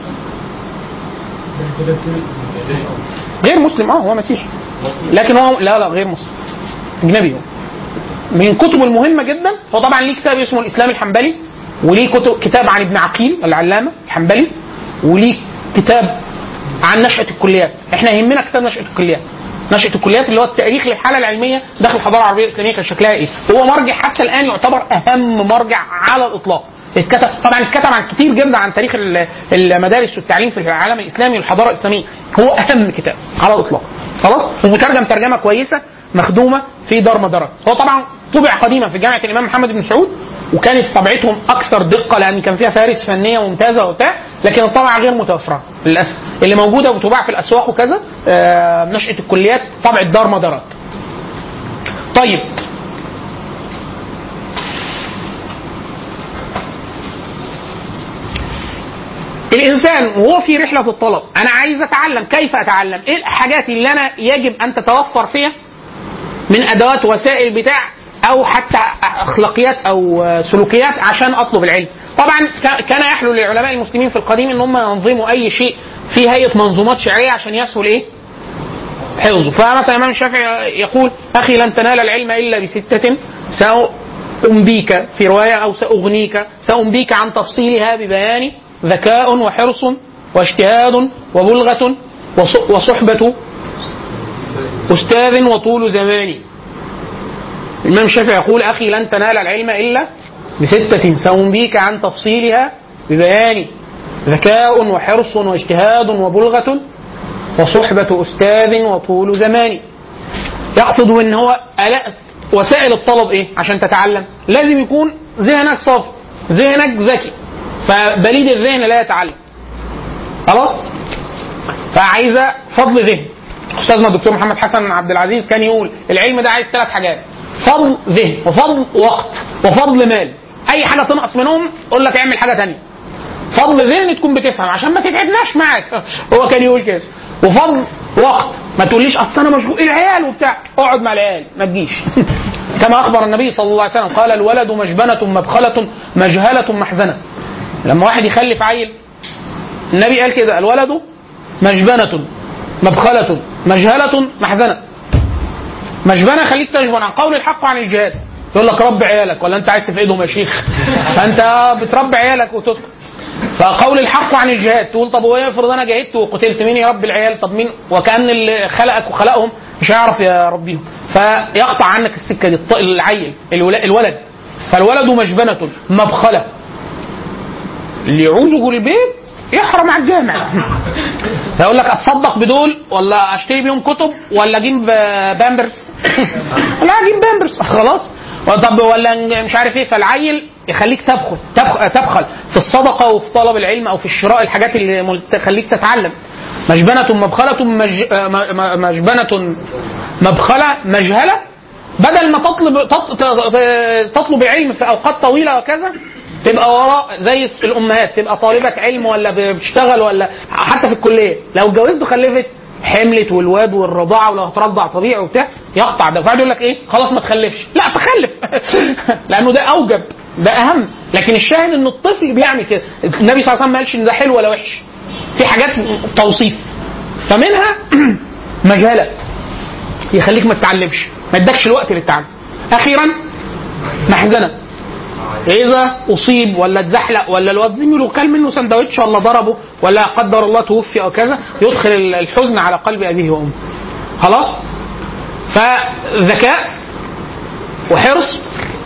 غير مسلم اه هو مسيحي لكن هو لا لا غير مسلم اجنبي هو من كتبه المهمه جدا هو طبعا ليه كتاب اسمه الاسلام الحنبلي وليه كتب كتاب عن ابن عقيل العلامه الحنبلي وليه كتاب عن نشأة الكليات احنا يهمنا كتاب نشأة الكليات نشأة الكليات اللي هو التاريخ للحالة العلمية داخل الحضارة العربية الإسلامية كان شكلها إيه؟ هو مرجع حتى الآن يعتبر أهم مرجع على الإطلاق. اتكتب طبعا اتكتب عن كتير جدا عن تاريخ ال- المدارس والتعليم في العالم الإسلامي والحضارة الإسلامية. هو أهم كتاب على الإطلاق. خلاص؟ ومترجم ترجمة كويسة مخدومة في دار مدارات. هو طبعا طبع قديما في جامعة الإمام محمد بن سعود وكانت طبعتهم اكثر دقه لان كان فيها فارس فنيه ممتازه وبتاع لكن الطبعه غير متوفره للاسف اللي موجوده وبتباع في الاسواق وكذا آه، نشاه الكليات طبعه دار مدارات طيب الانسان وهو في رحله الطلب انا عايز اتعلم كيف اتعلم ايه الحاجات اللي انا يجب ان تتوفر فيها من ادوات وسائل بتاع او حتى اخلاقيات او سلوكيات عشان اطلب العلم طبعا ك- كان يحلو للعلماء المسلمين في القديم ان هم ينظموا اي شيء في هيئه منظومات شرعيه عشان يسهل ايه حفظه فمثلا الامام الشافعي يقول اخي لن تنال العلم الا بسته سأنبيك في روايه او ساغنيك سانبيك عن تفصيلها ببيان ذكاء وحرص واجتهاد وبلغه وص- وصحبه استاذ وطول زمان الإمام الشافعي يقول أخي لن تنال العلم إلا بستة سأنبيك عن تفصيلها ببيان ذكاء وحرص واجتهاد وبلغة وصحبة أستاذ وطول زمان يقصد ان هو آلاء وسائل الطلب ايه عشان تتعلم لازم يكون ذهنك صافي ذهنك ذكي فبليد الذهن لا يتعلم خلاص فعايزه فضل ذهن استاذنا الدكتور محمد حسن عبد العزيز كان يقول العلم ده عايز ثلاث حاجات فضل ذهن وفضل وقت وفضل مال اي حاجه تنقص منهم اقول لك اعمل حاجه تانية فضل ذهن تكون بتفهم عشان ما تتعبناش معاك هو كان يقول كده وفضل وقت ما تقوليش اصل انا مشغول العيال وبتاع اقعد مع العيال ما تجيش كما اخبر النبي صلى الله عليه وسلم قال الولد مجبنه مبخله مجهله محزنه لما واحد يخلف عيل النبي قال كده الولد مجبنه مبخله مجهله محزنه مجبنه خليك تجبن عن قول الحق وعن الجهاد يقول لك رب عيالك ولا انت عايز تفقدهم يا شيخ فانت بتربي عيالك وتسكت فقول الحق عن الجهاد تقول طب وايه افرض انا جاهدت وقتلت مين يربي العيال طب مين وكان اللي خلقك وخلقهم مش هيعرف يربيهم فيقطع عنك السكه دي الط- العيل الولا- الولد فالولد مجبنه مبخله اللي يعوزه البيت يحرم على الجامع فيقول لك اتصدق بدول ولا اشتري بيهم كتب ولا اجيب بامبرز لا اجيب بامبرز خلاص طب ولا مش عارف ايه فالعيل يخليك تبخل تبخ- تبخل في الصدقه وفي طلب العلم او في الشراء الحاجات اللي مل- تخليك تتعلم مجبنة مبخلة مج... م- م- مجبنة مبخلة مجهلة بدل ما تطلب تط- ت- تطلب العلم في اوقات طويله وكذا تبقى وراء زي الامهات تبقى طالبه علم ولا بتشتغل ولا حتى في الكليه لو اتجوزت وخلفت حملت والواد والرضاعه ولو هترضع طبيعي وبتاع يقطع ده فقعد يقول لك ايه خلاص ما تخلفش لا تخلف لانه ده اوجب ده اهم لكن الشاهد ان الطفل بيعمل كده النبي صلى الله عليه وسلم ما قالش ان ده حلو ولا وحش في حاجات توصيف فمنها مجالة يخليك ما تتعلمش ما يدكش الوقت للتعلم اخيرا محزنه اذا اصيب ولا اتزحلق ولا الواد زميله كل منه سندوتش ولا ضربه ولا قدر الله توفي او كذا يدخل الحزن على قلب ابيه وامه خلاص فذكاء وحرص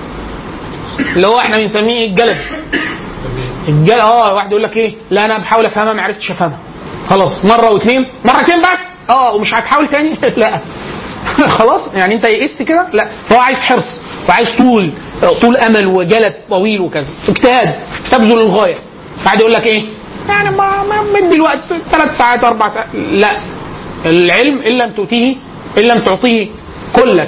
اللي هو احنا بنسميه ايه الجلد الجلد اه واحد يقول لك ايه لا انا بحاول افهمها ما عرفتش افهمها خلاص مره واثنين مرتين بس اه ومش هتحاول تاني لا خلاص يعني انت يئست كده لا فهو عايز حرص وعايز طول طول امل وجلد طويل وكذا اجتهاد تبذل الغايه بعد يقول لك ايه يعني ما ما مدي الوقت ثلاث ساعات اربع ساعات لا العلم ان لم تؤتيه ان لم تعطيه كلك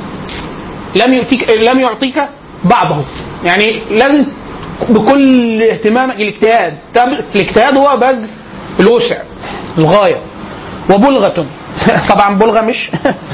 لم يؤتيك لم يعطيك بعضه يعني لازم بكل اهتمامك الاجتهاد طب الاجتهاد هو بذل الوسع الغايه وبلغة طبعا بلغة مش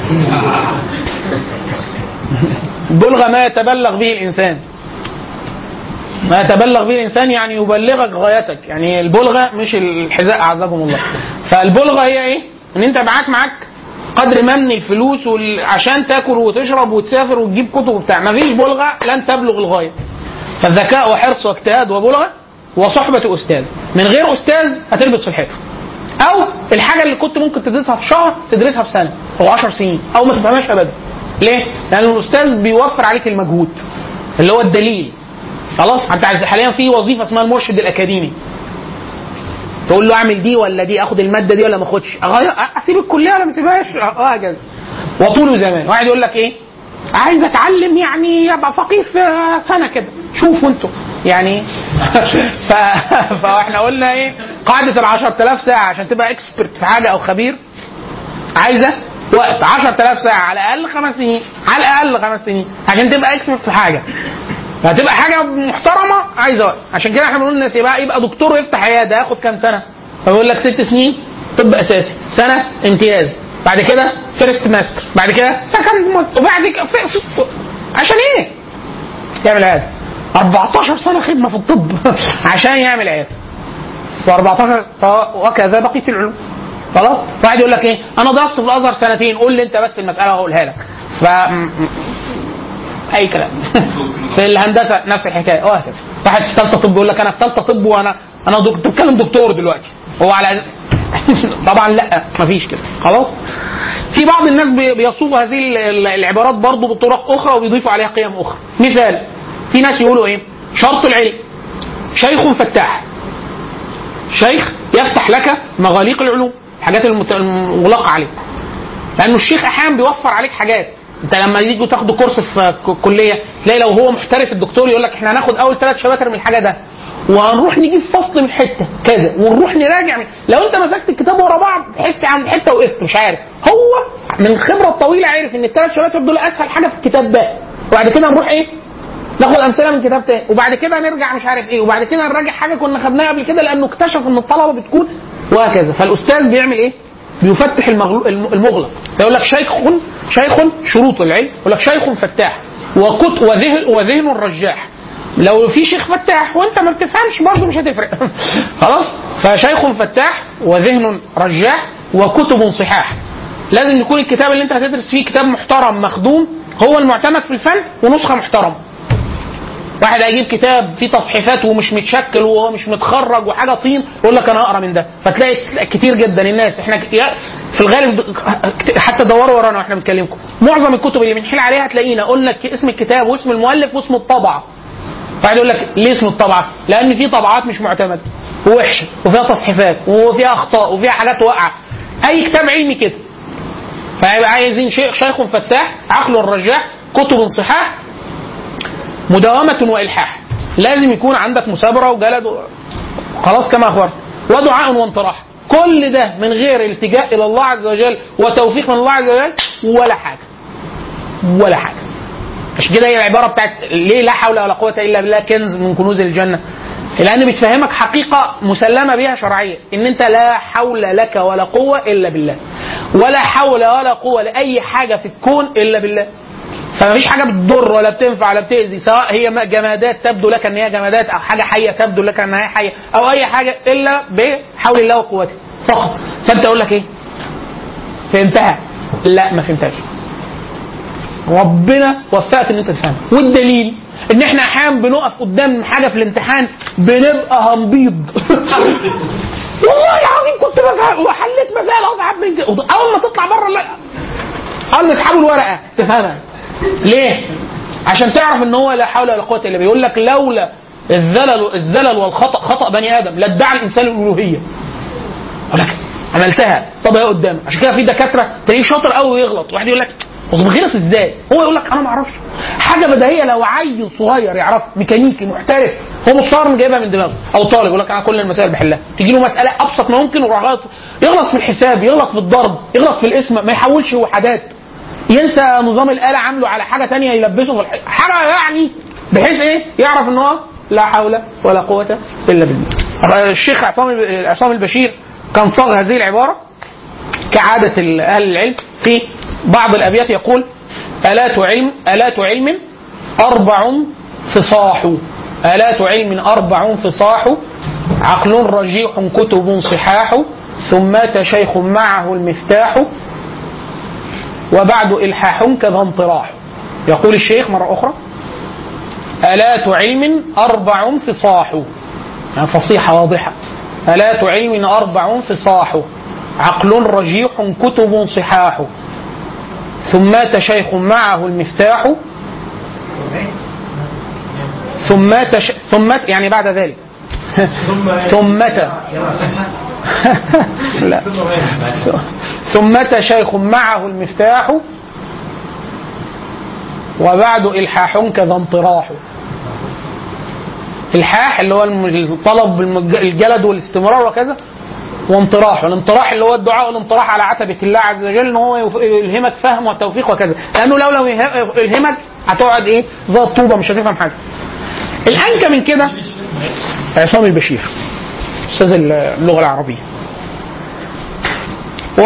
بلغة ما يتبلغ به الإنسان ما يتبلغ به الإنسان يعني يبلغك غايتك يعني البلغة مش الحذاء أعزكم الله فالبلغة هي إيه؟ إن أنت معاك معاك قدر ما من الفلوس وال... عشان تاكل وتشرب وتسافر وتجيب كتب وبتاع مفيش بلغة لن تبلغ الغاية فالذكاء وحرص واجتهاد وبلغة وصحبة أستاذ من غير أستاذ هتلبس في الحيطة او الحاجه اللي كنت ممكن تدرسها في شهر تدرسها في سنه او 10 سنين او ما تفهمهاش ابدا ليه؟ لان الاستاذ بيوفر عليك المجهود اللي هو الدليل خلاص انت عايز- حاليا في وظيفه اسمها المرشد الاكاديمي تقول له اعمل دي ولا دي اخد الماده دي ولا ما اخدش أغير- اسيب الكليه ولا ما اسيبهاش وهكذا وطول زمان واحد يقول لك ايه عايز اتعلم يعني ابقى فقيه في سنه كده شوفوا انتوا يعني ف... فاحنا قلنا ايه قاعده ال 10000 ساعه عشان تبقى اكسبرت في حاجه او خبير عايزه وقت 10000 ساعه على الاقل خمس سنين على الاقل خمس سنين عشان تبقى اكسبرت في حاجه فهتبقى حاجه محترمه عايزه وقت عشان كده احنا بنقول للناس يبقى يبقى دكتور ويفتح عياده ياخد كام سنه فبيقول لك ست سنين طب اساسي سنه امتياز بعد كده فيرست ماستر بعد كده سكند ماستر وبعد كده في- في- عشان ايه؟ يعمل عياده 14 سنه خدمه في الطب عشان يعمل عياده و14 وكذا بقيه العلوم خلاص واحد يقول لك ايه انا درست في الازهر سنتين قول لي انت بس المساله وهقولها لك ف اي كلام في الهندسه نفس الحكايه وهكذا واحد في ثالثه طب يقول لك انا في ثالثه طب وانا انا دك- بتكلم دكتور دلوقتي هو على طبعا لا مفيش كده خلاص في بعض الناس بي- بيصوغوا هذه ال- ال- العبارات برضو بطرق اخرى وبيضيفوا عليها قيم اخرى مثال في ناس يقولوا ايه شرط العلم شيخ فتاح شيخ يفتح لك مغاليق العلوم الحاجات المت- المغلقه عليك لانه الشيخ احيانا بيوفر عليك حاجات انت لما يجوا تاخدوا كورس في ك- كليه تلاقي لو هو محترف الدكتور يقول لك احنا هناخد اول ثلاث شباتر من الحاجه ده وهنروح نجيب فصل من حته كذا ونروح نراجع من... لو انت مسكت الكتاب ورا بعض تحس عند حته وقفت مش عارف هو من الخبره الطويله عارف ان الثلاث شباتر دول اسهل حاجه في الكتاب ده وبعد كده نروح ايه ناخد امثله من كتاب تاني وبعد كده نرجع مش عارف ايه وبعد كده نراجع حاجه كنا خدناها قبل كده لانه اكتشف ان الطلبه بتكون وهكذا فالاستاذ بيعمل ايه؟ بيفتح المغلو- الم- المغلق يقول لك شيخ شيخ شروط العلم يقول لك شيخ فتاح وكت وذهن وذهن رجاح لو في شيخ فتاح وانت ما بتفهمش برضه مش هتفرق خلاص فشيخ فتاح وذهن رجاح وكتب صحاح لازم يكون الكتاب اللي انت هتدرس فيه كتاب محترم مخدوم هو المعتمد في الفن ونسخه محترمه واحد هيجيب كتاب فيه تصحيفات ومش متشكل وهو مش متخرج وحاجه طين يقول لك انا اقرا من ده فتلاقي كتير جدا الناس احنا ك- يا- في الغالب حتى دوروا ورانا واحنا بنكلمكم معظم الكتب اللي بنحيل عليها تلاقينا قلنا ك- اسم الكتاب واسم المؤلف واسم الطبعه واحد يقول لك ليه اسم الطبعه؟ لان في طبعات مش معتمده ووحشه وفيها تصحيفات وفيها اخطاء وفيها حاجات واقعه اي كتاب علمي كده فيبقى عايزين شيخ شيخ فتاح عقل رجاح كتب صحاح مداومة وإلحاح لازم يكون عندك مثابرة وجلد و... خلاص كما أخبرت ودعاء وانطراح كل ده من غير التجاء إلى الله عز وجل وتوفيق من الله عز وجل ولا حاجة ولا حاجة عشان كده هي العبارة بتاعت ليه لا حول ولا قوة إلا بالله كنز من كنوز الجنة لأن بتفهمك حقيقة مسلمة بها شرعية إن أنت لا حول لك ولا قوة إلا بالله ولا حول ولا قوة لأي حاجة في الكون إلا بالله فما فيش حاجه بتضر ولا بتنفع ولا بتاذي سواء هي م- جمادات تبدو لك ان هي جمادات او حاجه حيه تبدو لك ان هي حيه او اي حاجه الا بحول الله وقوته فقط فانت اقول لك ايه؟ فهمتها؟ لا ما فهمتهاش ربنا وفقك ان انت تفهمها والدليل ان احنا احيانا بنقف قدام حاجه في الامتحان بنبقى هنبيض والله العظيم كنت بفهم وحليت مسائل اصعب من كده اول ما تطلع بره لا اول ما تسحبوا الورقه تفهمها ليه؟ عشان تعرف ان هو لا حول ولا قوه الا بالله يقول لك لولا الزلل الزلل والخطا خطا بني ادم لادعى الانسان الالوهيه يقول لك عملتها طب هي قدامك عشان كده في دكاتره تلاقيه شاطر قوي ويغلط واحد يقول لك طب غلط ازاي؟ هو يقول لك انا ما اعرفش حاجه بديهيه لو عيل صغير يعرف ميكانيكي محترف هو متصور انه جايبها من دماغه او طالب يقول لك انا كل المسائل بحلها تيجي له مساله ابسط ما ممكن ويروح غلط يغلط في الحساب يغلط في الضرب يغلط في الاسم ما يحولش وحدات ينسى نظام الاله عامله على حاجه تانية يلبسه في الح... حاجه يعني بحيث ايه يعرف ان هو لا حول ولا قوه الا بالله الشيخ عصام عصام البشير كان صاغ هذه العباره كعاده ال- اهل العلم في بعض الابيات يقول الات علم الات علم اربع فصاح الات علم اربع فصاح عقل رجيح كتب صحاح ثم مات شيخ معه المفتاح وبعد إلحاح كذا انطراح يقول الشيخ مرة أخرى آلات علم أربع فصاح يعني فصيحة واضحة آلات علم أربع فصاح عقل رجيح كتب صحاح ثم مات شيخ معه المفتاح ثم مات ش... ثم مات يعني بعد ذلك ثم مات لا ثم مات شيخ معه المفتاح وبعد إلحاح كذا انطراح إلحاح اللي هو الم- الطلب بالمج- الجلد والاستمرار وكذا وانطراح والانطراح اللي هو الدعاء والانطراح على عتبة الله عز وجل ان هو يف- يلهمك فهم وتوفيق وكذا لانه لو لو يه- يلهمك هتقعد ايه زي الطوبه مش هتفهم حاجه الانكى من كده عصام البشير استاذ اللغه العربيه و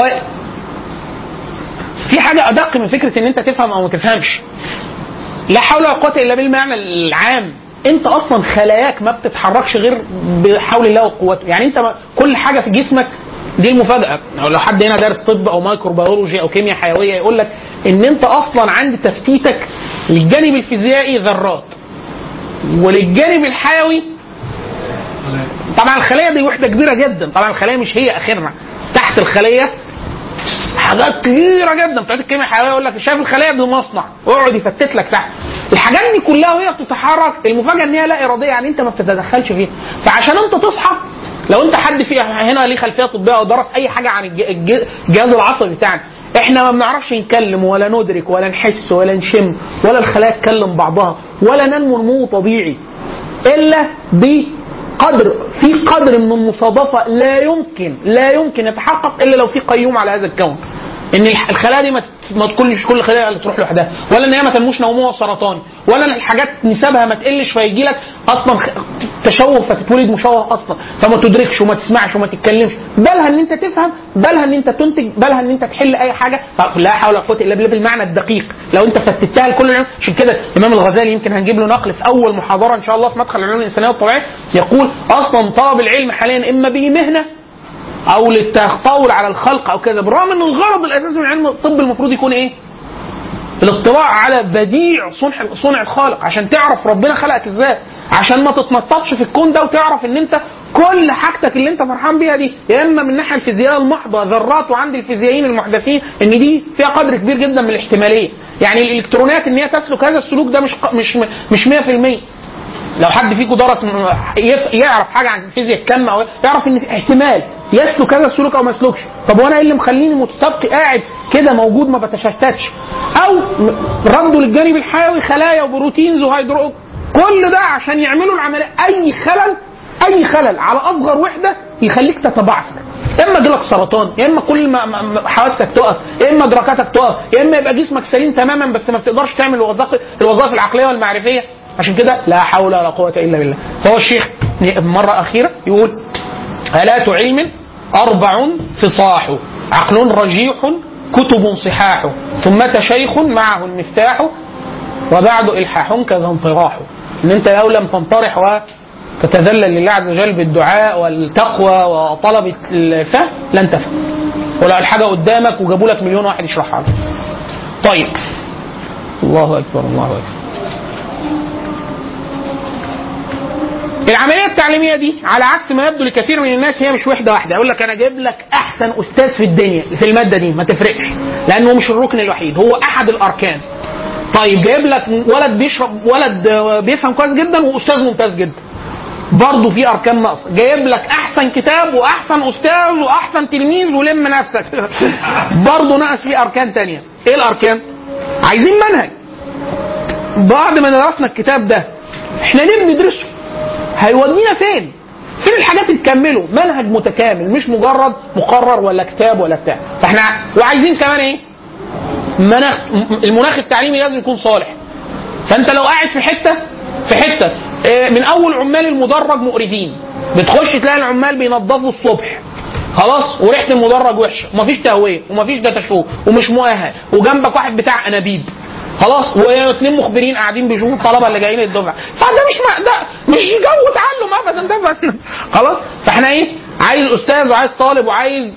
في حاجه ادق من فكره ان انت تفهم او ما تفهمش لا حول ولا قوه الا بالمعنى العام انت اصلا خلاياك ما بتتحركش غير بحول الله وقوته يعني انت ما كل حاجه في جسمك دي المفاجاه أو لو حد هنا دارس طب او مايكروبيولوجي او كيمياء حيويه يقول لك ان انت اصلا عند تفتيتك للجانب الفيزيائي ذرات وللجانب الحيوي طبعا الخليه دي وحده كبيره جدا طبعا الخليه مش هي اخرنا تحت الخليه حاجات كتيره جدا بتاعت الكيمياء الحيويه يقول لك شايف الخليه دي مصنع ويقعد يفتت لك تحت الحاجات دي كلها وهي بتتحرك المفاجاه ان هي لا اراديه يعني انت ما بتتدخلش فيها فعشان انت تصحى لو انت حد فيها هنا ليه خلفيه طبيه او درس اي حاجه عن الج- الج- الجهاز العصبي بتاعنا احنا ما بنعرفش نتكلم ولا ندرك ولا نحس ولا نشم ولا الخلايا تكلم بعضها ولا ننمو نمو طبيعي الا قدر في قدر من المصادفه لا يمكن لا يمكن يتحقق الا لو في قيوم على هذا الكون ان الح- الخلايا دي ما تت- ما تكونش كل خلايا اللي تروح لوحدها ولا ان هي ما تنموش نموها سرطاني ولا ان الحاجات نسبها ما تقلش فيجي لك اصلا خ- تشوه فتتولد مشوه اصلا فما تدركش وما تسمعش وما تتكلمش بالها ان انت تفهم بالها ان انت تنتج بالها ان انت تحل اي حاجه لا حول ولا قوه الا بالله بالمعنى الدقيق لو انت فتتها لكل العلوم عشان كده الامام الغزالي يمكن هنجيب له نقل في اول محاضره ان شاء الله في مدخل العلوم الانسانيه والطبيعيه يقول اصلا طلب العلم حاليا اما به مهنه او للتطاول على الخلق او كذا بالرغم ان الغرض الاساسي من علم الطب المفروض يكون ايه؟ الاطلاع على بديع صنع صنع الخالق عشان تعرف ربنا خلقك ازاي عشان ما تتنططش في الكون ده وتعرف ان انت كل حاجتك اللي انت فرحان بيها دي يا اما من الناحيه الفيزيائيه المحضه ذرات وعند الفيزيائيين المحدثين ان دي فيها قدر كبير جدا من الاحتماليه يعني الالكترونات ان هي تسلك هذا السلوك ده مش ق- مش مش 100% لو حد فيكم درس م- يف- يعرف حاجه عن فيزياء الكم او يعرف ان في احتمال يسلك هذا السلوك او ما يسلكش طب وانا ايه اللي مخليني مستبقي قاعد كده موجود ما بتشتتش او م- ردوا للجانب الحيوي خلايا وبروتينز وهيدرو كل ده عشان يعملوا العمليه اي خلل اي خلل على اصغر وحده يخليك تتبعثر يا اما يجيلك سرطان يا اما كل ما ما- ما حواستك تقف يا اما ادراكاتك تقف يا اما يبقى جسمك سليم تماما بس ما بتقدرش تعمل الوظائف الوظائف العقليه والمعرفيه عشان كده لا حول ولا قوه الا بالله فهو الشيخ مره اخيره يقول آلات علم أربع فصاح عقل رجيح كتب صحاح ثم شيخ معه المفتاح وبعد إلحاح كذا انطراح إن أنت لو لم تنطرح وتتذلل لله عز وجل بالدعاء والتقوى وطلب الفهم لن تفهم ولو الحاجة قدامك وجابوا لك مليون واحد يشرحها لك طيب الله أكبر الله أكبر العمليه التعليميه دي على عكس ما يبدو لكثير من الناس هي مش وحده واحده يقول لك انا جايب لك احسن استاذ في الدنيا في الماده دي ما تفرقش لانه مش الركن الوحيد هو احد الاركان طيب جايب لك ولد بيشرب ولد آه، بيفهم كويس جدا واستاذ ممتاز جدا برضه في اركان ناقصه جايب لك احسن كتاب واحسن استاذ واحسن تلميذ ولم نفسك برضه ناقص فيه اركان تانية ايه الاركان عايزين منهج بعد ما درسنا الكتاب ده احنا ليه بندرسه هيودينا فين فين الحاجات اللي تكمله منهج متكامل مش مجرد مقرر ولا كتاب ولا بتاع فاحنا وعايزين كمان ايه مناخ المناخ التعليمي لازم يكون صالح فانت لو قاعد في حته في حته آه، من اول عمال المدرج مقرفين بتخش تلاقي العمال بينظفوا الصبح خلاص وريحه المدرج وحشه ومفيش تهويه ومفيش داتا شو ومش مؤهل وجنبك واحد بتاع انابيب خلاص واثنين مخبرين قاعدين بيشوفوا الطلبه اللي جايين الدفعه فده مش ما ده مش جو تعلم ابدا ده بس خلاص فاحنا ايه عايز استاذ وعايز طالب وعايز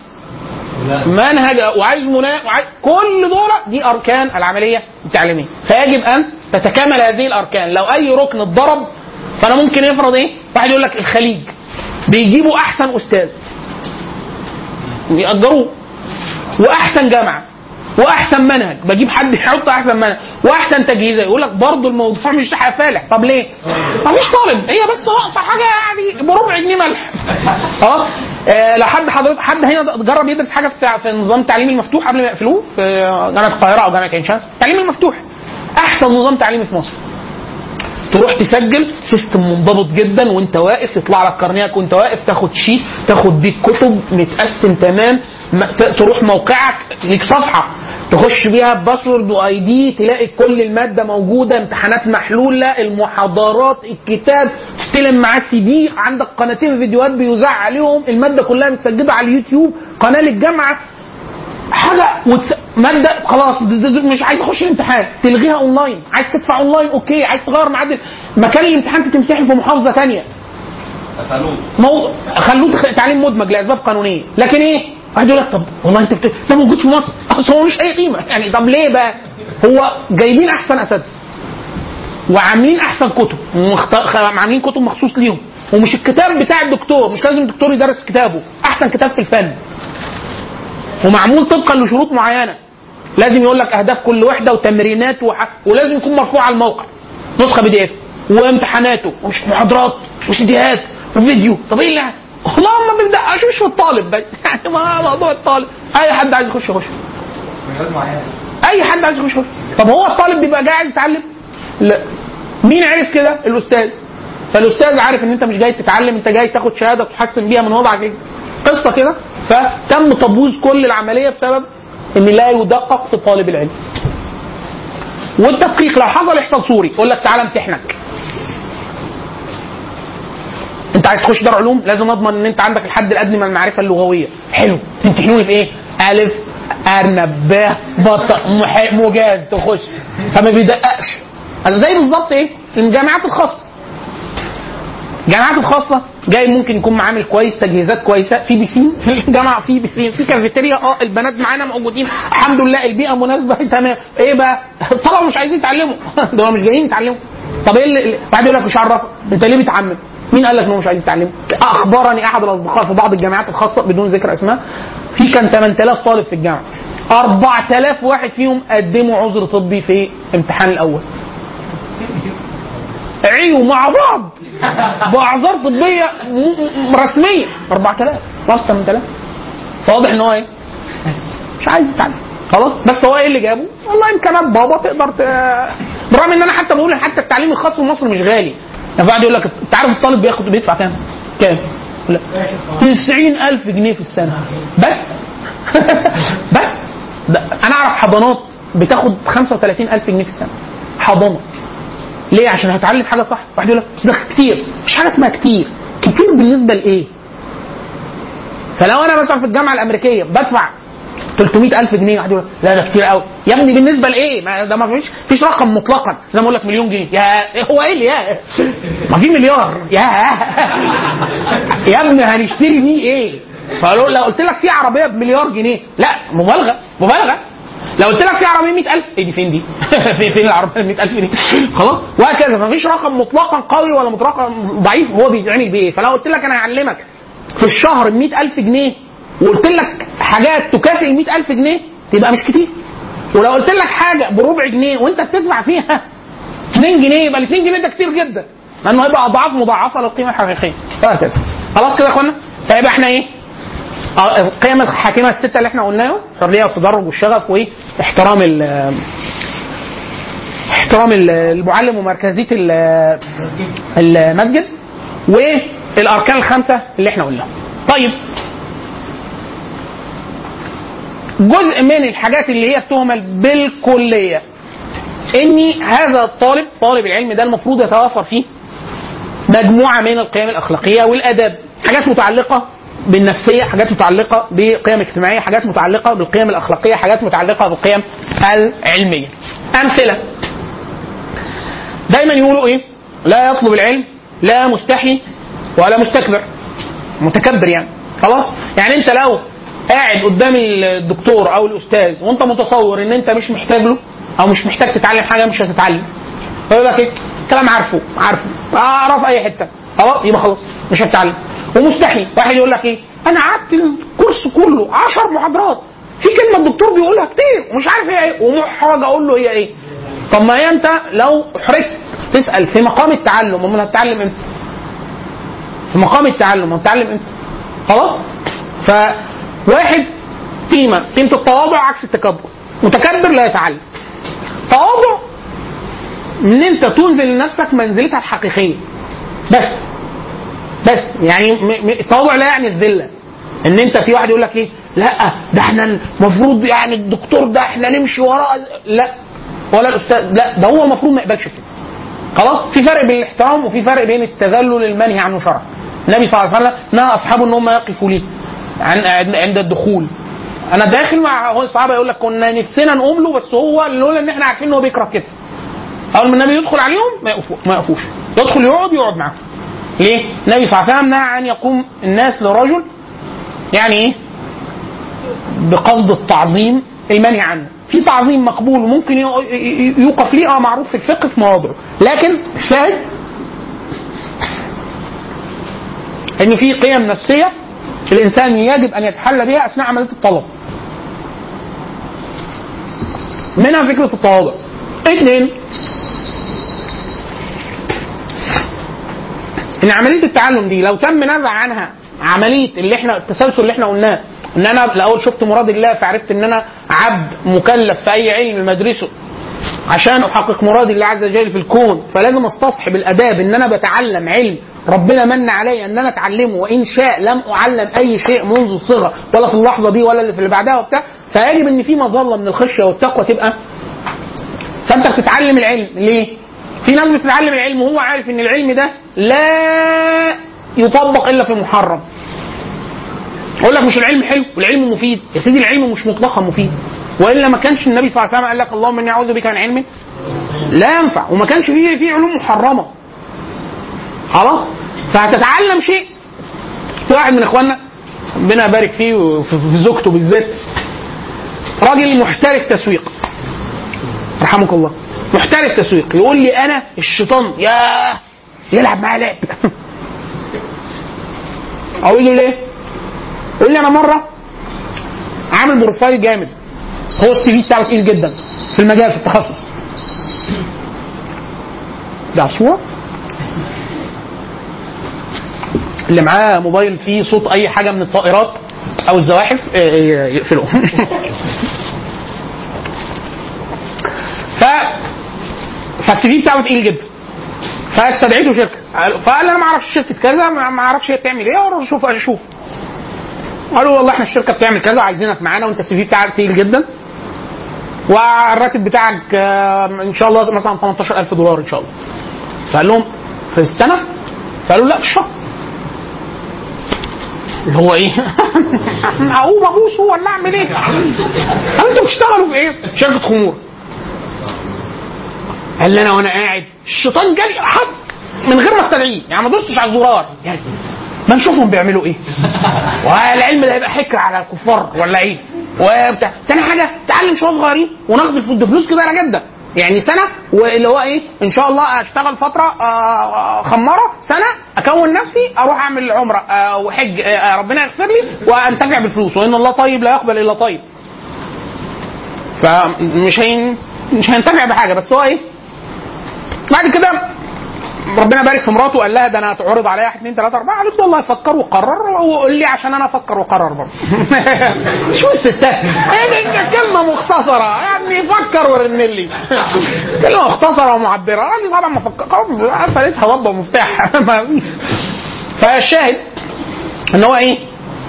منهج وعايز منا وعايز كل دول دي اركان العمليه التعليميه فيجب ان تتكامل هذه الاركان لو اي ركن اتضرب فانا ممكن يفرض ايه واحد يقول لك الخليج بيجيبوا احسن استاذ بيأجروه واحسن جامعه واحسن منهج بجيب حد يحط احسن منهج واحسن تجهيزات يقول لك برضه الموضوع مش فالح طب ليه؟ مفيش طالب هي بس ناقصه حاجه يعني بربع جنيه ملح اه آه، لو حد حضرتك حد هنا جرب يدرس حاجه في في نظام التعليم المفتوح قبل ما يقفلوه في جامعه القاهره او جامعه عين شمس التعليم المفتوح احسن نظام تعليمي في مصر تروح تسجل سيستم منضبط جدا وانت واقف يطلع لك كارنيهك وانت واقف تاخد شيت تاخد بيك كتب متقسم تمام ما- ت- تروح موقعك ليك صفحه تخش بيها باسورد واي دي تلاقي كل الماده موجوده امتحانات محلوله المحاضرات الكتاب تستلم معاه سي دي عندك قناتين فيديوهات بيذاع عليهم الماده كلها متسجله على اليوتيوب قناه للجامعه حاجه وتس... ماده خلاص د- د- د- مش عايز تخش الامتحان تلغيها اونلاين عايز تدفع اونلاين اوكي عايز تغير ميعاد مكان الامتحان تمتحن في محافظه ثانيه مو... خلوه تخ- تعليم مدمج لاسباب قانونيه لكن ايه واحد يقول لك طب والله انت بت... ده موجود في مصر اصل هو مش اي قيمه يعني طب ليه بقى هو جايبين احسن اساتذه وعاملين احسن كتب ومخت... خ- عاملين كتب مخصوص ليهم ومش الكتاب بتاع الدكتور مش لازم الدكتور يدرس كتابه احسن كتاب في الفن ومعمول طبقا لشروط معينه لازم يقول لك اهداف كل وحده وتمرينات وح... ولازم يكون مرفوع على الموقع نسخه بي دي اف وامتحاناته ومش محاضرات وسيديهات وفيديو طب ايه اللي والله ما بيبداش مش في الطالب بس يعني ما موضوع الطالب اي حد عايز يخش يخش مجالات معينه اي حد عايز يخش يخش طب هو الطالب بيبقى جاي عايز يتعلم لا مين عرف كده الاستاذ فالاستاذ عارف ان انت مش جاي تتعلم انت جاي تاخد شهاده تحسن بيها من وضعك إيه؟ قصه كده فتم تبويظ كل العمليه بسبب ان لا يدقق في طالب العلم والتدقيق لو حصل يحصل سوري يقول لك تعالى امتحنك انت عايز تخش دار علوم لازم اضمن ان انت عندك الحد الادنى من المعرفه اللغويه حلو تمتحنوني في ايه الف ارنب ب بط مح- مجاز تخش فما بيدققش زي بالظبط ايه الجامعات الخاصه الجامعات الخاصه جاي ممكن يكون معامل كويس تجهيزات كويسه في بيسين في الجامعه في بيسين في كافيتيريا اه البنات معانا موجودين الحمد لله البيئه مناسبه تمام ايه بقى الطلبه مش عايزين يتعلموا دول مش جايين يتعلموا طب ايه اللي اللي- بعد يقول لك مش عرفك انت ليه بتعمم مين قال لك انه مش عايز يتعلم اخبرني احد الاصدقاء في بعض الجامعات الخاصه بدون ذكر اسماء في كان 8000 طالب في الجامعه 4000 واحد فيهم قدموا عذر طبي في امتحان الاول عيوا مع بعض باعذار طبيه م- م- رسميه 4000 ناقص 8000 فواضح ان هو ايه مش عايز يتعلم خلاص بس هو ايه اللي جابه؟ والله امكانيات بابا تقدر ت... بالرغم ان انا حتى بقول إن حتى التعليم الخاص في مصر مش غالي يعني بعد يقول لك انت عارف الطالب بياخد بيدفع كام؟ كام؟ لا 90000 جنيه في السنه بس بس ده انا اعرف حضانات بتاخد 35000 جنيه في السنه حضانه ليه؟ عشان هتعلم حاجه صح، واحد يقول لك بس ده كتير، مش حاجه اسمها كتير، كتير بالنسبه لايه؟ فلو انا مثلا في الجامعه الامريكيه بدفع 300000 جنيه واحد يقول لك لا ده كتير قوي يا ابني بالنسبه لايه؟ ما ده ما فيش فيش رقم مطلقا زي ما اقول لك مليون جنيه يا هو ايه اللي يا ما في مليار يا يا ابني هنشتري بيه ايه؟ فلو لو قلت لك في عربيه بمليار جنيه لا مبالغه مبالغه لو قلت لك في عربيه 100000 ايه دي فين دي؟ في فين العربيه 100000 دي؟ خلاص وهكذا مفيش رقم مطلقا قوي ولا رقم ضعيف هو بيتعمل بايه؟ فلو قلت لك انا هعلمك في الشهر ب 100000 جنيه وقلت لك حاجات تكافئ ال 100000 جنيه تبقى مش كتير ولو قلت لك حاجه بربع جنيه وانت بتدفع فيها 2 جنيه يبقى ال 2 جنيه ده كتير جدا لانه هيبقى اضعاف مضاعفه للقيمه الحقيقيه وهكذا خلاص كده يا اخوانا فيبقى احنا ايه اه، القيم الحاكمه السته اللي احنا قلناها الحريه والتدرج والشغف واحترام ال احترام ال- المعلم ومركزيه ال- المسجد والاركان الخمسه اللي احنا قلناها. طيب جزء من الحاجات اللي هي بتهمل بالكليه ان هذا الطالب طالب العلم ده المفروض يتوافر فيه مجموعه من القيم الاخلاقيه والاداب حاجات متعلقه بالنفسيه حاجات متعلقه بقيم اجتماعيه حاجات متعلقه بالقيم الاخلاقيه حاجات متعلقه بالقيم العلميه امثله دايما يقولوا ايه لا يطلب العلم لا مستحي ولا مستكبر متكبر يعني خلاص يعني انت لو قاعد قدام الدكتور او الاستاذ وانت متصور ان انت مش محتاج له او مش محتاج تتعلم حاجه مش هتتعلم فيقول لك ايه كلام عارفه عارفه اعرف اي حته خلاص يبقى خلاص مش هتتعلم ومستحي واحد يقول لك ايه انا قعدت الكورس كله 10 محاضرات في كلمه الدكتور بيقولها كتير ومش عارف هي ايه ومحرج اقول له هي ايه طب ما هي انت لو احرجت تسال في مقام التعلم امال هتتعلم امتى؟ في مقام التعلم هتتعلم امتى؟ خلاص؟ فواحد قيمه قيمه التواضع عكس التكبر متكبر لا يتعلم تواضع ان انت تنزل لنفسك منزلتها الحقيقيه بس بس يعني م- م- التواضع لا يعني الذله ان انت في واحد يقول لك ايه لا ده احنا المفروض يعني الدكتور ده احنا نمشي وراه لا ولا الاستاذ لا ده هو المفروض ما يقبلش كده خلاص في فرق بين الاحترام وفي فرق بين التذلل المنهي عنه شرعا النبي صلى الله عليه وسلم نهى اصحابه ان هم يقفوا ليه عن عند الدخول انا داخل مع هو الصحابه يقول لك كنا نفسنا نقوم له بس هو لولا ان احنا عارفين ان هو بيكره كده اول ما النبي يدخل عليهم ما يقفوا ما يقفوش يدخل يقعد يقعد معاهم ليه؟ النبي صلى الله عليه وسلم نهى ان يقوم الناس لرجل يعني ايه؟ بقصد التعظيم المنهي عنه في تعظيم مقبول وممكن يق- ي- يوقف ليه اه معروف في الفقه في مواضعه لكن الشاهد ان في قيم نفسيه الانسان يجب ان يتحلى بها اثناء عمليه الطلب منها فكره التواضع اثنين ان عمليه التعلم دي لو تم نزع عنها عمليه اللي احنا التسلسل اللي احنا قلناه ان انا الاول شفت مراد الله فعرفت ان انا عبد مكلف في اي علم مدرسه عشان احقق مراد الله عز وجل في الكون فلازم استصحب الاداب ان انا بتعلم علم ربنا من علي ان انا اتعلمه وان شاء لم اعلم اي شيء منذ الصغر ولا في اللحظه دي ولا اللي في اللي بعدها وبتاع فيجب ان في مظله من الخشيه والتقوى تبقى فانت بتتعلم العلم ليه؟ في ناس بتتعلم العلم وهو عارف ان العلم ده لا يطبق الا في محرم اقول لك مش العلم حلو والعلم مفيد يا سيدي العلم مش مطلقا مفيد والا ما كانش النبي صلى الله عليه وسلم قال لك اللهم اني اعوذ بك من علم لا ينفع وما كانش فيه فيه علوم محرمه خلاص فهتتعلم شيء في واحد من اخواننا ربنا يبارك فيه وفي في زوجته بالذات راجل محترف تسويق رحمك الله محترف تسويق يقول لي انا الشيطان يا يلعب معايا لعب اقول له ليه؟ يقول لي انا مره عامل بروفايل جامد هو السي في بتاعه تقيل جدا في المجال في التخصص ده صورة اللي معاه موبايل فيه صوت اي حاجه من الطائرات او الزواحف آه، آه، يقفله ف فالسي في بتاعه تقيل جدا فاستدعيته شركه فقال لي انا ما اعرفش شركه كذا ما ما اعرفش هي بتعمل ايه اروح اشوف اشوف قالوا والله احنا الشركه بتعمل كذا عايزينك معانا وانت السي في بتاعك تقيل جدا والراتب بتاعك آه، ان شاء الله مثلا 18000 دولار ان شاء الله فقال لهم في السنه فقالوا لا في الشهر اللي هو ايه؟ اقوم ابوس ولا اعمل ايه؟ قالوا انتوا بتشتغلوا في ايه؟ شركه خمور قال لي انا وانا قاعد الشيطان جالي حد من غير ما استدعيه يعني ما دوستش على الزرار يعني ما نشوفهم بيعملوا ايه والعلم ده هيبقى حكر على الكفار ولا ايه وبتاع تاني حاجه تعلم شويه صغيرين وناخد الفلوس ده فلوس كبيره جدا يعني سنه واللي هو ايه ان شاء الله اشتغل فتره آه، آه، خماره سنه اكون نفسي اروح اعمل عمره آه، وحج آه، ربنا يغفر لي وانتفع بالفلوس وان الله طيب لا يقبل الا طيب فمش هين مش هينتفع بحاجه بس هو ايه بعد كده ربنا بارك في مراته وقال لها ده انا هتعرض عليا 1 2 3 4 قالت له والله فكر وقرر وقول لي عشان انا افكر واقرر برضه شو الستات يعني كلمه مختصره يعني فكر ورن لي كلمه مختصره ومعبره قال لي طبعا ما فكر خلاص قفلتها ضبه مفتاح ما فيش. فالشاهد ان هو ايه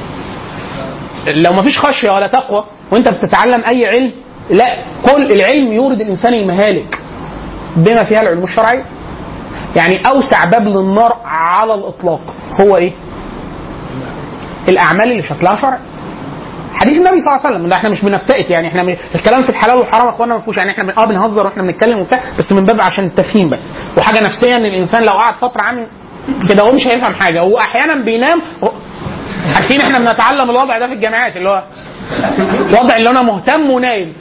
لو ما فيش خشيه ولا تقوى وانت بتتعلم اي علم لا كل العلم يورد الانسان المهالك بما فيها العلوم الشرعيه يعني اوسع باب للنار على الاطلاق هو ايه؟ الاعمال اللي شكلها شرعي حديث النبي صلى الله عليه وسلم ده احنا مش بنفتئت يعني احنا م- الكلام في الحلال والحرام يا اخوانا ما فيهوش يعني احنا بن- اه بنهزر واحنا بنتكلم وبتاع بس من باب عشان التفهيم بس وحاجه نفسيه ان الانسان لو قعد فتره عامل كده هو مش هيفهم حاجه هو احيانا بينام هو- عارفين احنا بنتعلم الوضع ده في الجامعات اللي هو وضع اللي انا مهتم ونايم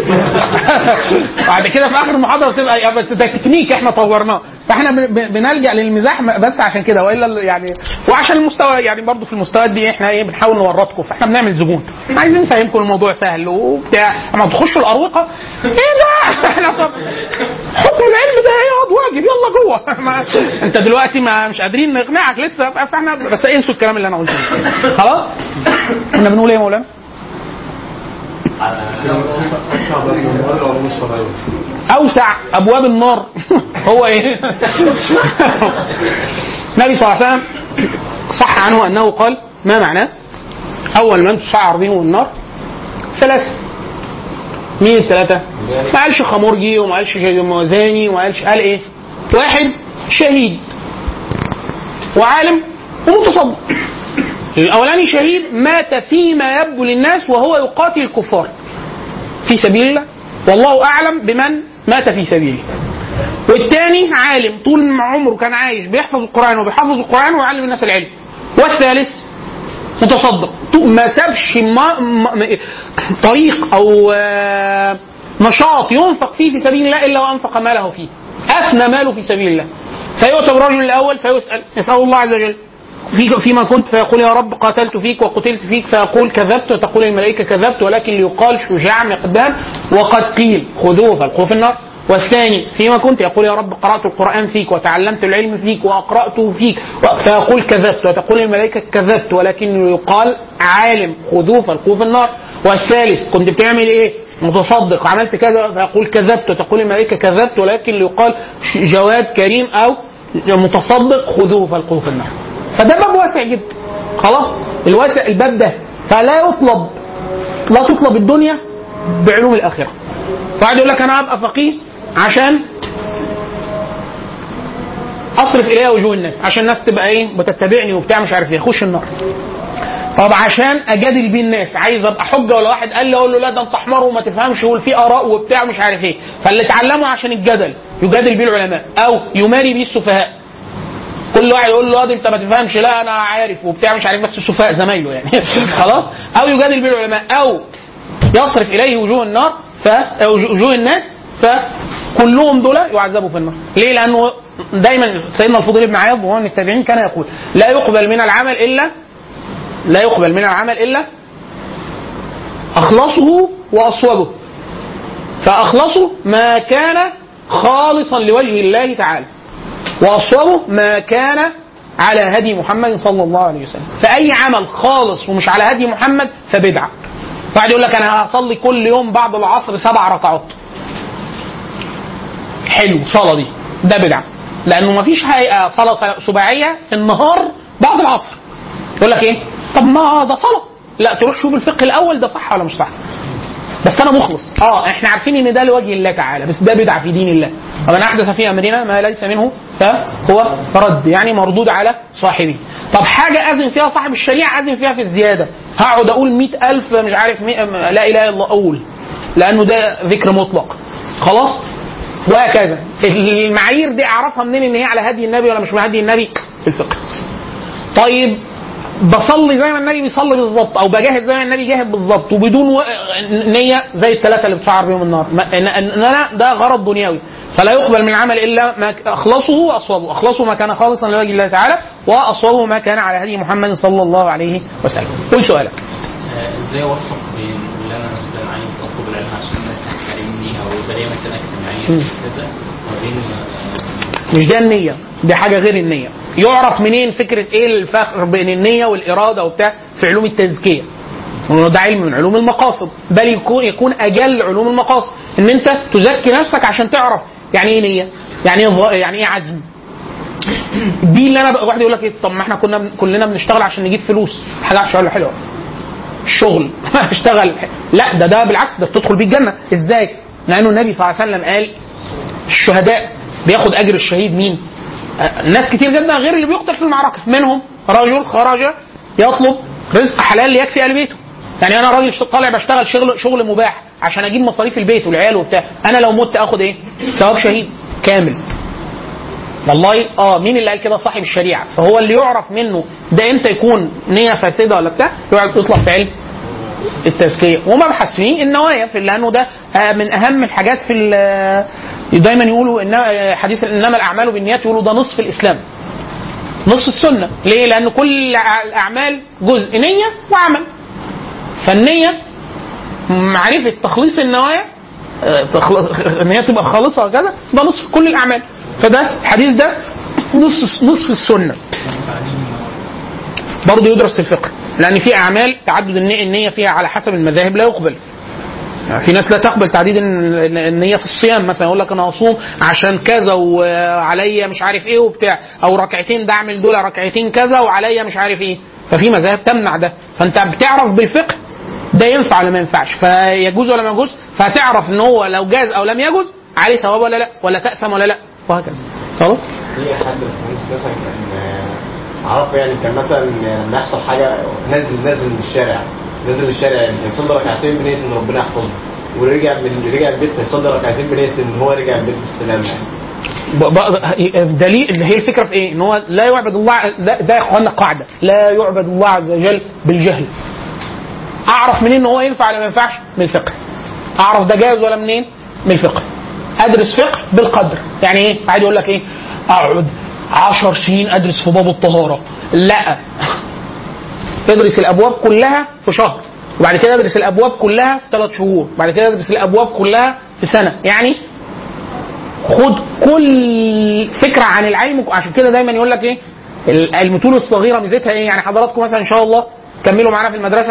بعد كده في اخر المحاضره بتبقى يا بس ده تكنيك احنا طورناه فاحنا بن- بن- بنلجا للمزاح م- بس عشان كده والا ال- يعني وعشان المستوى يعني برضو في المستويات دي احنا ايه بنحاول نورطكم فاحنا بنعمل زبون عايزين نفهمكم الموضوع سهل وبتاع اما تخشوا الاروقه ايه ده احنا طب حكم العلم ده ايه واجب يلا جوه ما انت دلوقتي ما مش قادرين نقنعك لسه فاحنا بس انسوا الكلام اللي انا قلته خلاص كنا بنقول ايه يا مولانا؟ أصعب من العلوم الشرعية اوسع ابواب النار هو ايه؟ النبي صلى الله عليه وسلم صح عنه انه قال ما معناه؟ اول من تسعر بهم النار ثلاثه مين الثلاثه؟ ما قالش خمرجي وما قالش زاني وما قالش قال ايه؟ واحد شهيد وعالم ومتصدق الاولاني شهيد مات فيما يبدو للناس وهو يقاتل الكفار في سبيل الله والله اعلم بمن مات في سبيله والثاني عالم طول ما عمره كان عايش بيحفظ القران وبيحفظ القران ويعلم الناس العلم والثالث متصدق طول ما سابش ما ما طريق او آه، نشاط ينفق فيه في سبيل الله الا وانفق ماله فيه افنى ماله في سبيل الله فيؤتى بالرجل الاول فيسال يسال الله عز وجل في فيما كنت فيقول يا رب قاتلت فيك وقتلت فيك فيقول كذبت وتقول الملائكه كذبت ولكن ليقال شجاع مقدام وقد قيل خذوه فالقوه في النار والثاني فيما كنت يقول يا رب قرات القران فيك وتعلمت العلم فيك واقراته فيك فيقول كذبت وتقول الملائكه كذبت ولكن يقال عالم خذوه فالقوه في النار والثالث كنت بتعمل ايه متصدق عملت كذا فيقول كذبت تقول الملائكه كذبت ولكن ليقال ش- جواد كريم او متصدق خذوه فالقوه في النار فده باب واسع جدا خلاص الواسع الباب ده فلا يطلب لا تطلب الدنيا بعلوم الاخره واحد يقول لك انا ابقى فقيه عشان اصرف اليها وجوه الناس عشان الناس تبقى ايه بتتبعني وبتاع مش عارف ايه اخش النار طب عشان اجادل بيه الناس عايز ابقى حجه ولا واحد قال لي اقول له لا ده انت حمار وما تفهمش وفي اراء وبتاع مش عارف ايه فاللي اتعلمه عشان الجدل يجادل بيه العلماء او يماري بيه السفهاء كل واحد يقول له اه ده انت ما تفهمش لا انا عارف وبتاع مش عارف بس السفهاء زمايله يعني خلاص او يجادل بيه العلماء او يصرف اليه وجوه النار ف أو وجوه الناس فكلهم دول يعذبوا في النار ليه لانه دايما سيدنا الفضيل بن عياض وهو من التابعين كان يقول لا يقبل من العمل الا لا يقبل من العمل الا اخلصه واصوبه فاخلصه ما كان خالصا لوجه الله تعالى واصوبه ما كان على هدي محمد صلى الله عليه وسلم فاي عمل خالص ومش على هدي محمد فبدعه واحد يقول لك انا هصلي كل يوم بعد العصر سبع ركعات حلو صلاه دي ده بدعه لانه ما فيش هيئه صلاه سباعيه في النهار بعد العصر يقول لك ايه طب ما ده صلاه لا تروح شوف الفقه الاول ده صح ولا مش صح بس انا مخلص اه احنا عارفين ان ده لوجه الله تعالى بس ده بدعه في دين الله ومن احدث في امرنا ما ليس منه فهو رد يعني مردود على صاحبه طب حاجه اذن فيها صاحب الشريعه اذن فيها في الزياده هقعد اقول مئة ألف مش عارف مئة لا اله الا الله اقول لانه ده ذكر مطلق خلاص وهكذا المعايير دي اعرفها منين ان هي على هدي النبي ولا مش على هدي النبي في الفقه طيب بصلي زي ما النبي بيصلي بالظبط او بجاهد زي ما النبي جاهد بالظبط وبدون و... نيه زي الثلاثه اللي بتشعر بيهم النار ما... إن... إن انا ده غرض دنيوي فلا يقبل من العمل الا ما اخلصه واصوبه، اخلصه ما كان خالصا لوجه الله تعالى واصوبه ما كان على هدي محمد صلى الله عليه وسلم. قول سؤالك. آه، ازاي اوفق بين اللي انا مثلا عايز اطلب العلم عشان الناس تحترمني او يبقى ليا مكانه اجتماعيه كذا وبين آه، مش ده النية دي حاجة غير النية يعرف منين فكرة ايه الفخر بين النية والإرادة وبتاع في علوم التزكية لأنه ده علم من علوم المقاصد بل يكون يكون أجل علوم المقاصد إن أنت تزكي نفسك عشان تعرف يعني إيه نية يعني إيه ظ- يعني إيه عزم دي اللي انا بقى واحد يقول لك ايه طب ما احنا كنا بن- كلنا بنشتغل عشان نجيب فلوس حاجه وحشه ولا حلوه الشغل اشتغل لا ده ده بالعكس ده بتدخل بيه الجنه ازاي؟ لانه النبي صلى الله عليه وسلم قال الشهداء بياخد اجر الشهيد مين؟ آه، ناس كتير جدا غير اللي بيقتل في المعركه منهم رجل خرج يطلب رزق حلال ليكفي اهل بيته يعني انا راجل ش- طالع بشتغل شغل شغل مباح عشان اجيب مصاريف البيت والعيال وبتاع انا لو مت اخد ايه؟ ثواب شهيد كامل والله اه مين اللي قال كده صاحب الشريعه فهو اللي يعرف منه ده امتى يكون نيه فاسده ولا بتاع يقعد يطلع في علم التزكيه ومبحث فيه النوايا في لانه ده آه، من اهم الحاجات في ال- دايما يقولوا ان آه، حديث انما الاعمال بالنيات يقولوا ده نصف الاسلام نصف السنه ليه؟ لان كل ع- الاعمال جزء نيه وعمل فالنيه معرفه تخليص النوايا آه، تخل- ان هي تبقى خالصه وكذا ده نصف كل الاعمال فده الحديث ده نصف نصف السنه برضه يدرس في الفقه لان في اعمال تعدد النية, النيه فيها على حسب المذاهب لا يقبل يعني في ناس لا تقبل تعديد الن- النية في الصيام مثلا يقول لك انا هصوم عشان كذا وعليا مش عارف ايه وبتاع او ركعتين ده اعمل دول ركعتين كذا وعليا مش عارف ايه ففي مذاهب تمنع ده فانت بتعرف بالفقه ده ينفع ولا ما ينفعش فيجوز ولا ما يجوز فهتعرف ان هو لو جاز او لم يجوز عليه ثواب ولا لا ولا تاثم ولا لا وهكذا خلاص في حد في الفلوس مثلا كان آه، اعرفه يعني كان مثلا لما يحصل حاجه نازل نازل من الشارع نازل من الشارع يعني هيصلي ركعتين بنيه ان ربنا يحفظه ورجع من رجع البيت هيصلي ركعتين بنيه ان هو رجع البيت بالسلامه يعني ب- ب- دليل هي الفكره في ايه؟ ان هو لا يعبد الله ده, ده يا اخوانا قاعده لا يعبد الله عز وجل بالجهل. اعرف منين ان هو ينفع ولا ما ينفعش؟ من الفقه. اعرف ده جائز ولا منين؟ من الفقه. ادرس فقه بالقدر، يعني ايه؟ قاعد يقول لك ايه؟ اقعد 10 سنين ادرس في باب الطهاره. لا ادرس الابواب كلها في شهر وبعد كده ادرس الابواب كلها في ثلاث شهور، بعد كده ادرس الابواب كلها في سنه، يعني خد كل فكره عن العلم عشان كده دايما يقول لك ايه ال- المتون الصغيره ميزتها ايه يعني حضراتكم مثلا ان شاء الله كملوا معانا في المدرسه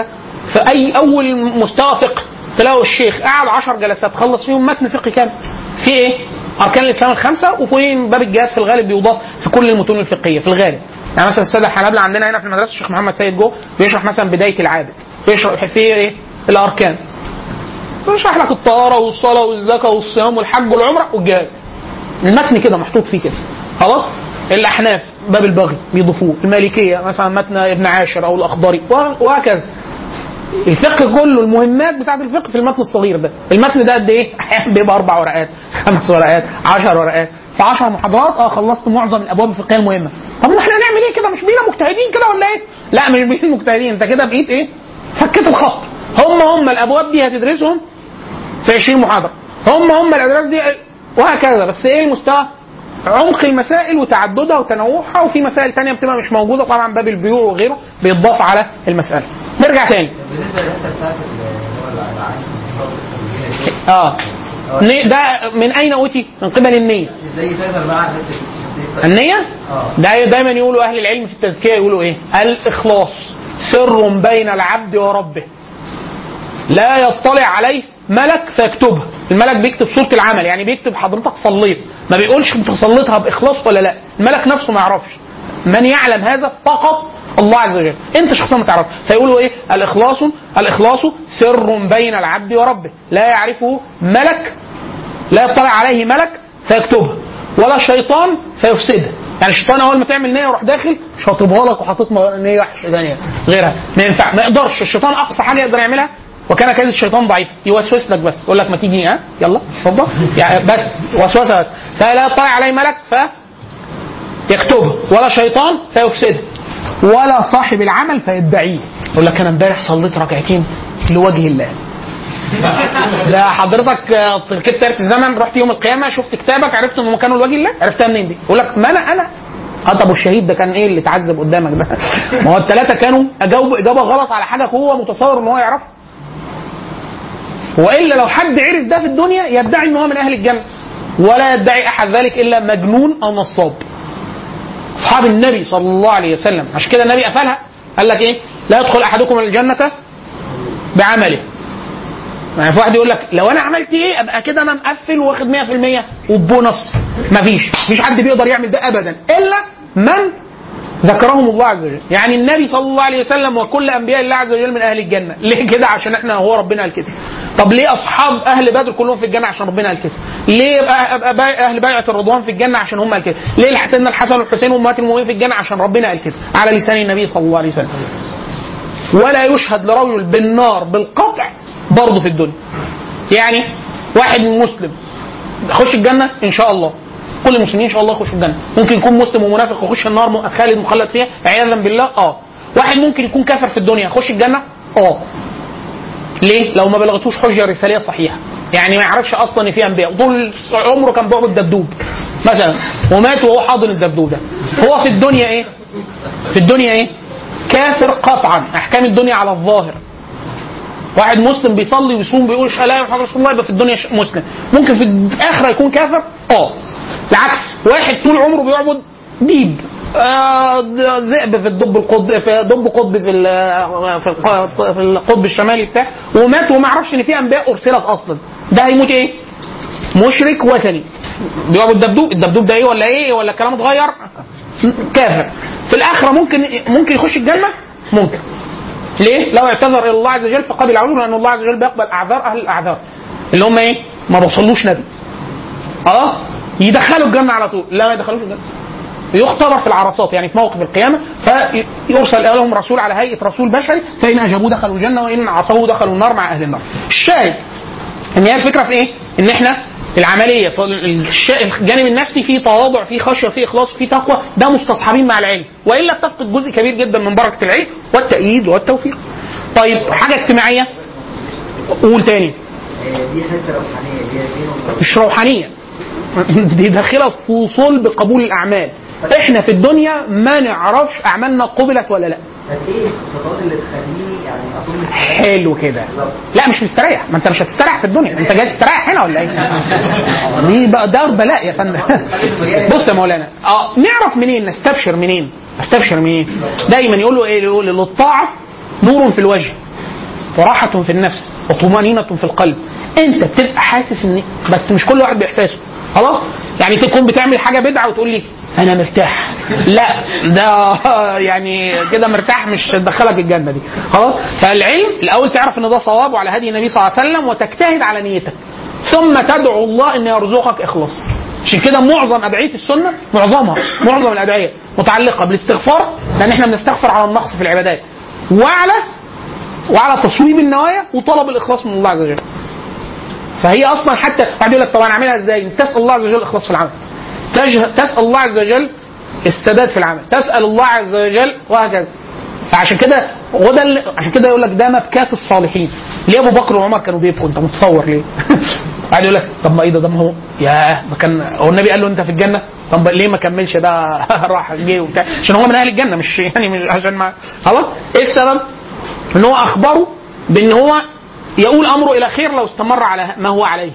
في اي اول مستوى فقه تلاقوا الشيخ قعد 10 جلسات خلص فيهم متن فقهي كامل في ايه؟ اركان الاسلام الخمسه وفوقين باب الجهاد في الغالب بيضاف في كل المتون الفقهيه في الغالب يعني مثلا الساده الحنابله عندنا هنا في المدرسه الشيخ محمد سيد جو بيشرح مثلا بدايه العابد بيشرح في ايه؟ الاركان بيشرح لك الطهاره والصلاه والزكاه والصيام والحج والعمره والجهاد المتن كده محطوط فيه كده خلاص الاحناف باب البغي بيضيفوه المالكيه مثلا متن ابن عاشر او الاخضري وهكذا الفقه كله المهمات بتاعت الفقه في المتن الصغير ده المتن ده قد ايه احيانا بيبقى اربع ورقات خمس ورقات عشر ورقات في 10 محاضرات اه خلصت معظم الابواب الفقهيه المهمه طب ما احنا هنعمل ايه كده مش بينا مجتهدين كده ولا ايه لا مش بينا مجتهدين انت كده بقيت ايه فكيت الخط هم هم الابواب دي هتدرسهم في 20 محاضره هم هم الادراس دي وهكذا بس ايه المستوى عمق المسائل وتعددها وتنوعها وفي مسائل تانية بتبقى مش موجودة طبعا باب البيوع وغيره بيتضاف على المسألة نرجع تاني بالنسبه للحته بتاعت اللي هو العين اه ن- ده من اين اوتي؟ من قبل النية ازاي تقدر بقى على حته النية اه ده دايما يقولوا اهل العلم في التزكية يقولوا ايه؟ الاخلاص سر بين العبد وربه لا يطلع عليه ملك فيكتبها الملك بيكتب صورة العمل يعني بيكتب حضرتك صليت ما بيقولش انت صليتها باخلاص ولا لا الملك نفسه ما يعرفش من يعلم هذا فقط الله عز وجل انت شخصيا ما تعرفش فيقولوا ايه الاخلاص الاخلاص سر بين العبد وربه لا يعرفه ملك لا يطلع عليه ملك فيكتبها ولا شيطان فيفسدها يعني الشيطان اول ما تعمل نيه يروح داخل شاطبها لك وحاطط نيه وحشه ثانيه غيرها ما ينفع ما يقدرش الشيطان اقصى حاجه يقدر يعملها وكان كيد الشيطان ضعيف يوسوس لك بس يقول لك ما تيجي ها يلا اتفضل يعني بس وسوسه بس فلا يطلع عليه ملك ف يكتبها ولا شيطان فيفسدها ولا صاحب العمل فيدعيه يقول لك انا امبارح صليت ركعتين لوجه الله ده حضرتك آه، ركبت سيره الزمن رحت يوم القيامه شفت كتابك عرفت انه مكانه لوجه الله عرفتها منين دي؟ يقول لك ما انا انا اه طب والشهيد ده كان ايه اللي اتعذب قدامك ده؟ ما هو الثلاثه كانوا اجاوبوا اجابه غلط على حاجه هو متصور ان هو يعرفها. والا لو حد عرف ده في الدنيا يدعي ان هو من اهل الجنه. ولا يدعي احد ذلك الا مجنون او نصاب. اصحاب النبي صلى الله عليه وسلم عشان كده النبي قفلها قال لك ايه؟ لا يدخل احدكم الجنه بعمله. يعني في واحد يقول لك لو انا عملت ايه ابقى كده انا مقفل واخد 100% وبونص مفيش مفيش حد بيقدر يعمل ده ابدا الا من ذكرهم الله عز وجل يعني النبي صلى الله عليه وسلم وكل انبياء الله عز وجل من اهل الجنه ليه كده عشان احنا هو ربنا قال كده طب ليه اصحاب اهل بدر كلهم في الجنه عشان ربنا قال كده ليه يبقى أبقى باي- اهل بيعه الرضوان في الجنه عشان هم قال كده ليه سيدنا الحسن والحسين وامهات المؤمنين في الجنه عشان ربنا قال كده على لسان النبي صلى الله عليه وسلم ولا يشهد لرجل بالنار بالقطع برضه في الدنيا يعني واحد مسلم يخش الجنه ان شاء الله كل المسلمين ان شاء الله يخشوا الجنه ممكن يكون مسلم ومنافق ويخش النار م- خالد مخلد فيها عياذا بالله اه واحد ممكن يكون كافر في الدنيا يخش الجنه اه ليه؟ لو ما بلغتوش حجه رساليه صحيحه يعني ما يعرفش اصلا ان في انبياء طول عمره كان بيعبد دبدوب مثلا ومات وهو حاضن الدبدوب ده هو في الدنيا ايه؟ في الدنيا ايه؟ كافر قطعا احكام الدنيا على الظاهر واحد مسلم بيصلي ويصوم بيقول لا اله الا الله رسول الله يبقى في الدنيا ش- مسلم ممكن في الاخره يكون كافر اه العكس واحد طول عمره بيعبد ديب آه، د- ذئب في الدب القطب في دب قطب في ال- في الق- في القطب الشمالي بتاعه ومات وما يعرفش ان في انبياء ارسلت اصلا ده هيموت ايه؟ مشرك وثني بيعبد دبدوب الدبدوب ده ايه ولا ايه ولا الكلام اتغير كافر في الاخره ممكن ممكن يخش الجنه ممكن ليه؟ لو اعتذر الى الله عز وجل فقبل عذره لان الله عز وجل بيقبل اعذار اهل الاعذار اللي هم ايه؟ ما بوصلوش نبي. اه يدخلوا الجنه على طول، لا ما يدخلوش الجنه. يختبر في العرصات يعني في موقف القيامه فيرسل لهم رسول على هيئه رسول بشري فان اجابوه دخلوا الجنه وان عصوه دخلوا النار مع اهل النار. الشاهد ان هي الفكره في ايه؟ ان احنا العمليه فالش- الجانب النفسي فيه تواضع فيه خشيه فيه اخلاص فيه تقوى ده مستصحبين مع العلم والا بتفقد جزء كبير جدا من بركه العلم والتأييد والتوفيق. طيب حاجه اجتماعيه قول تاني آه، دي حته روحانيه دي دين ولا مش روحانيه دي داخله في صلب قبول الاعمال احنا في الدنيا ما نعرفش اعمالنا قبلت ولا لا بس ايه الخطوات اللي تخليني يعني اكون مستريح؟ حلو كده لا مش مستريح ما انت مش هتستريح في الدنيا انت جاي تستريح هنا ولا ايه دي بقى دار بلاء يا فندم بص يا مولانا اه نعرف منين نستبشر منين نستبشر منين دايما يقولوا ايه يقول للطاعه نور في الوجه وراحه في النفس وطمانينه في القلب انت بتبقى حاسس ان بس مش كل واحد باحساسه خلاص يعني تكون بتعمل حاجه بدعه وتقول لي انا مرتاح لا ده يعني كده مرتاح مش تدخلك الجنه دي خلاص فالعلم الاول تعرف ان ده صواب وعلى هدي النبي صلى الله عليه وسلم وتجتهد على نيتك ثم تدعو الله ان يرزقك اخلاص عشان كده معظم ادعيه السنه معظمها معظم الادعيه متعلقه بالاستغفار لان احنا بنستغفر على النقص في العبادات وعلى وعلى تصويب النوايا وطلب الاخلاص من الله عز وجل فهي اصلا حتى واحد يقول لك طب انا اعملها ازاي؟ تسال الله عز وجل الاخلاص في العمل. تجه- تسال الله عز وجل السداد في العمل، تسال الله عز وجل وهكذا. فعشان كده هو ده اللي- عشان كده يقول لك ده مبكات الصالحين. ليه ابو بكر وعمر كانوا بيبكوا؟ انت متصور ليه؟ واحد يقول لك طب ما ايه ده ده ما هو ياه ما كان هو النبي قال له انت في الجنه؟ طب ليه ما كملش ده راح جه وبتاع عشان هو من اهل الجنه مش يعني مش عشان ما خلاص ايه السبب؟ ان هو اخبره بان هو يقول امره الى خير لو استمر على ما هو عليه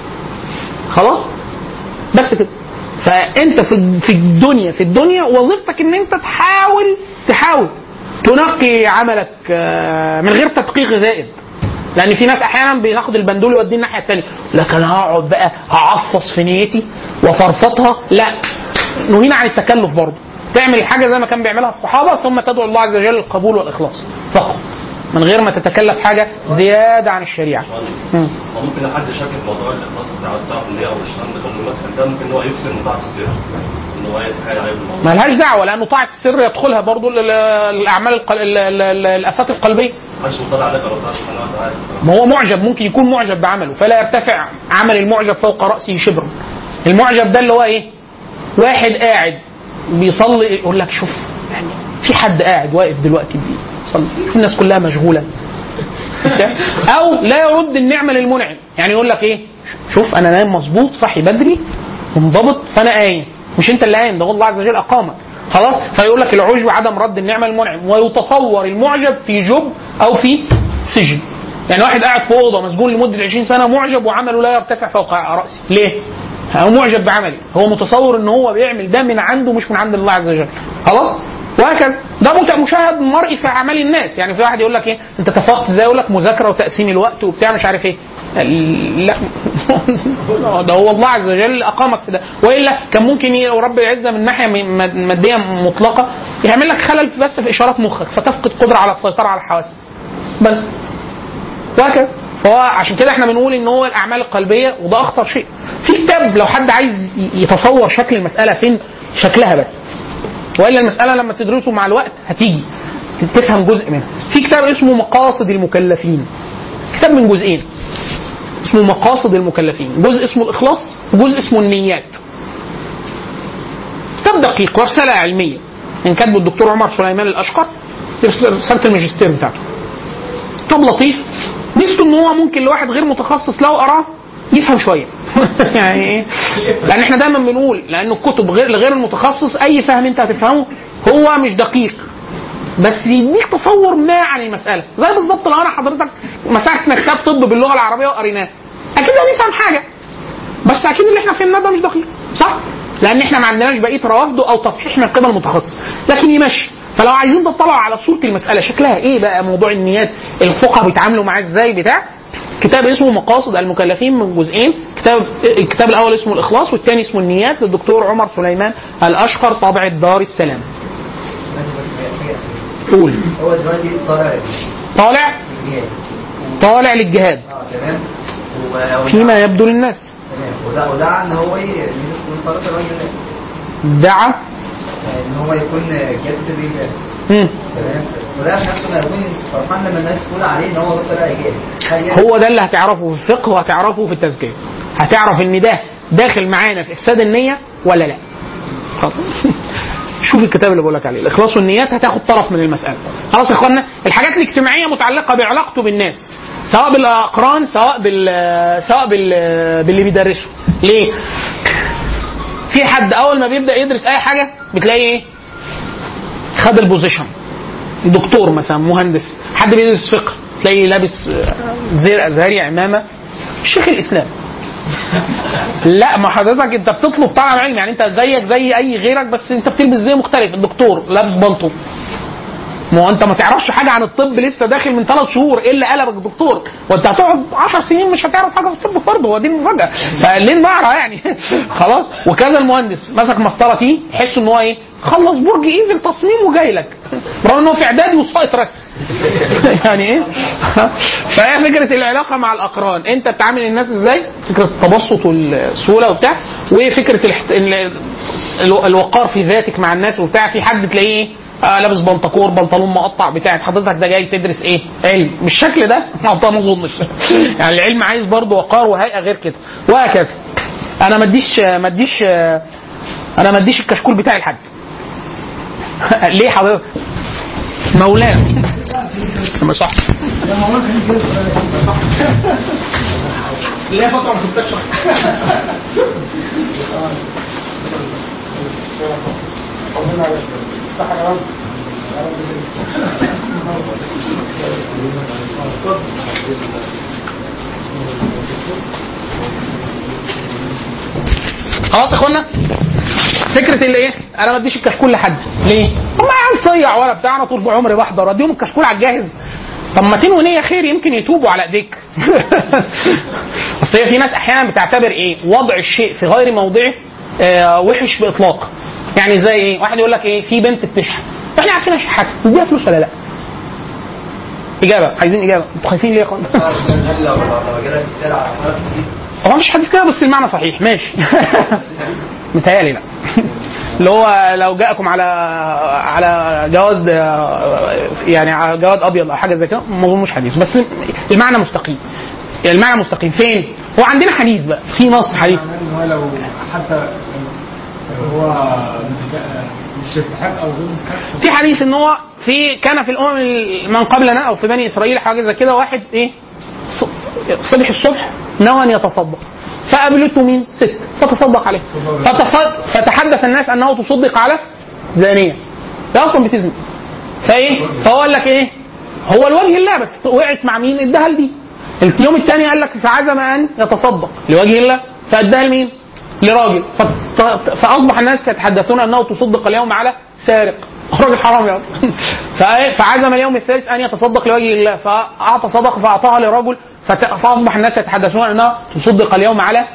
خلاص بس كده فانت في في الدنيا في الدنيا وظيفتك ان انت تحاول تحاول تنقي عملك آه، من غير تدقيق زائد لان في ناس احيانا بياخد البندول يوديه الناحيه الثانيه لكن انا هقعد بقى هعفص في نيتي وفرفطها لا نهينا عن التكلف برضه تعمل الحاجه زي ما كان بيعملها الصحابه ثم تدعو الله عز وجل القبول والاخلاص فقط من غير ما تتكلف حاجه زياده عن الشريعه مم. هو ممكن لو حد شاك في موضوع الاخلاص بتاع بتاع الكليه او الشيطان دخل له المدخل ده ممكن ان هو يكسر من طاعه السر ان هو يتحايل عليه بالموضوع ما لهاش دعوه لانه طاعه السر يدخلها برضو ال- ال- الاعمال القل... ال- ال- ال- الافات القلبيه محدش مطلع عليك ولا طاعه سبحانه وتعالى ما هو معجب ممكن يكون معجب بعمله فلا يرتفع عمل المعجب فوق راسه شبرا المعجب ده اللي هو ايه واحد قاعد بيصلي يقول لك شوف يعني في حد قاعد واقف دلوقتي بيصلي شوف الناس كلها مشغوله بتاع. او لا يرد النعمه للمنعم يعني يقول لك ايه شوف انا نايم مظبوط صاحي بدري منضبط فانا قايم مش انت اللي قايم ده هو الله عز وجل اقامك خلاص فيقول لك العجب عدم رد النعمه للمنعم ويتصور المعجب في جب او في سجن يعني واحد قاعد في اوضه مسجون لمده 20 سنه معجب وعمله لا يرتفع فوق راسه ليه؟ هو معجب بعمله هو متصور ان هو بيعمل ده من عنده مش من عند الله عز وجل خلاص وهكذا ده مت- مشاهد مرئي في اعمال الناس يعني في واحد يقول لك ايه انت تفوقت ازاي يقول لك مذاكره وتقسيم الوقت وبتاع مش عارف ايه لا ده هو الله عز وجل اقامك في ده والا كان ممكن ي- رب العزه من ناحيه م- ماد- ماديه مطلقه يعمل لك خلل بس في اشارات مخك فتفقد قدره على السيطره على الحواس بس وهكذا فهو عشان كده احنا بنقول ان هو الاعمال القلبيه وده اخطر شيء في كتاب لو حد عايز ي- يتصور شكل المساله فين شكلها بس والا المساله لما تدرسه مع الوقت هتيجي ت- تفهم جزء منها في كتاب اسمه مقاصد المكلفين كتاب من جزئين اسمه مقاصد المكلفين جزء اسمه الاخلاص وجزء اسمه النيات كتاب دقيق ورساله علميه من كاتبه الدكتور عمر سليمان الاشقر في رساله الماجستير بتاعته كتاب لطيف ميزته ان هو ممكن لواحد غير متخصص لو قراه يفهم شويه يعني ايه لان احنا دايما بنقول لان الكتب غير لغير المتخصص اي فهم انت هتفهمه هو مش دقيق بس يديك تصور ما عن المساله زي بالظبط لو انا حضرتك مسكنا كتاب طب باللغه العربيه وقريناه اكيد هنفهم حاجه بس اكيد اللي احنا فهمناه ده مش دقيق صح لان احنا ما عندناش بقيه روافده او تصحيح من قبل متخصص لكن يمشي فلو عايزين تطلعوا على صوره المساله شكلها ايه بقى موضوع النيات الفقهاء بيتعاملوا معاه ازاي بتاع كتاب اسمه مقاصد المكلفين من جزئين كتاب الكتاب الاول اسمه الاخلاص والثاني اسمه النيات للدكتور عمر سليمان الاشقر طابع دار السلام قول هو دلوقتي طالع طالع الجهاد طالع للجهاد اه تمام و- وده- فيما يبدو للناس تمام وده ودعا ان هو ي- يكون فرس الراجل دعا ان هو يكون جاد سبيل الله مم. تمام وده في نفسه ما يكون فرحان لما الناس تقول عليه ان هو ده طلع ايجابي هي- هو ده اللي هتعرفه في الفقه وهتعرفه في التزكيه هتعرف ان ده داخل معانا في افساد النيه ولا لا خلاص. شوف الكتاب اللي بقول لك عليه الاخلاص والنيات هتاخد طرف من المساله خلاص يا اخوانا الحاجات الاجتماعيه متعلقه بعلاقته بالناس سواء بالاقران سواء بال سواء بال باللي بيدرسه ليه في حد اول ما بيبدا يدرس اي حاجه بتلاقي ايه خد البوزيشن دكتور مثلا مهندس حد بيدرس فقه تلاقيه لابس آه، زي ازهري عمامه شيخ الاسلام لا ما حضرتك انت بتطلب طعم علم يعني انت زيك زي اي غيرك بس انت بتلبس زي مختلف الدكتور لابس بلطو ما هو انت ما تعرفش حاجه عن الطب لسه داخل من ثلاث شهور ايه اللي قلبك دكتور وانت هتقعد 10 سنين مش هتعرف حاجه في الطب برضه هو دي المفاجاه فليه نقرا يعني خلاص وكذا المهندس مسك مسطره فيه يحس ان هو ايه خلص برج ايفل تصميم وجاي لك رغم ان هو في اعدادي وساقط رسم يعني ايه فهي فكره العلاقه مع الاقران انت بتعامل الناس ازاي فكره التبسط والسهوله وبتاع وفكره الحت... ال- الو- الوقار في ذاتك مع الناس وبتاع في حد تلاقيه ايه آه لابس بنطكور بنطلون مقطع بتاع حضرتك ده جاي تدرس ايه علم مش الشكل ده لا ما اظنش يعني العلم عايز برضه وقار وهيئه غير كده وهكذا انا ما اديش ما اديش انا ما اديش الكشكول بتاعي لحد ليه حضرتك مولانا ما صح ليه فتره ما شفتكش خلاص يا اخوانا فكره اللي ايه انا ما اديش الكشكول لحد ليه؟ طب ما عيال صيع ولا بتاع انا طول عمري بحضر اديهم الكشكول على الجاهز طب ما تنوي نيه خير يمكن يتوبوا على ايديك اصل هي في ناس احيانا بتعتبر ايه وضع الشيء في غير موضعه آه وحش باطلاق يعني زي ايه واحد يقول لك ايه في بنت بتشحت احنا عارفينها شحاته نديها فلوس ولا لا اجابه عايزين اجابه انتوا خايفين ليه يا اخوانا هل لو لو جالك السعر على حرف جديد هو مش حديث كده بس المعنى صحيح ماشي متهيألي لا اللي هو لو جاءكم على على جواد يعني على جواد ابيض او حاجه زي كده ما اظنش حديث بس المعنى مستقيم المعنى مستقيم فين؟ هو عندنا حديث بقى في نص حديث ان هو لو حتى هو مش يستحق او غير مستحق في حديث ان هو في كان في الامم من قبلنا او في بني اسرائيل حاجه زي كده واحد ايه ص- صبح الصبح نوى ان يتصدق فقابلته مين؟ ست فتصدق عليه فتصد... فتحدث الناس انه تصدق على زانيه هي اصلا بتزني فايه؟ فهو قال لك ايه؟ هو لوجه الله بس وقعت مع مين؟ اداها لدي اليوم الثاني قال لك فعزم ان يتصدق لوجه الله فاداها لمين؟ لراجل فت- فاصبح الناس يتحدثون انه تصدق اليوم على سارق راجل حرام يا فإيه؟ فعزم اليوم الثالث ان يتصدق لوجه الله فاعطى صدقه فاعطاها لرجل فت- فاصبح الناس يتحدثون انه تصدق اليوم على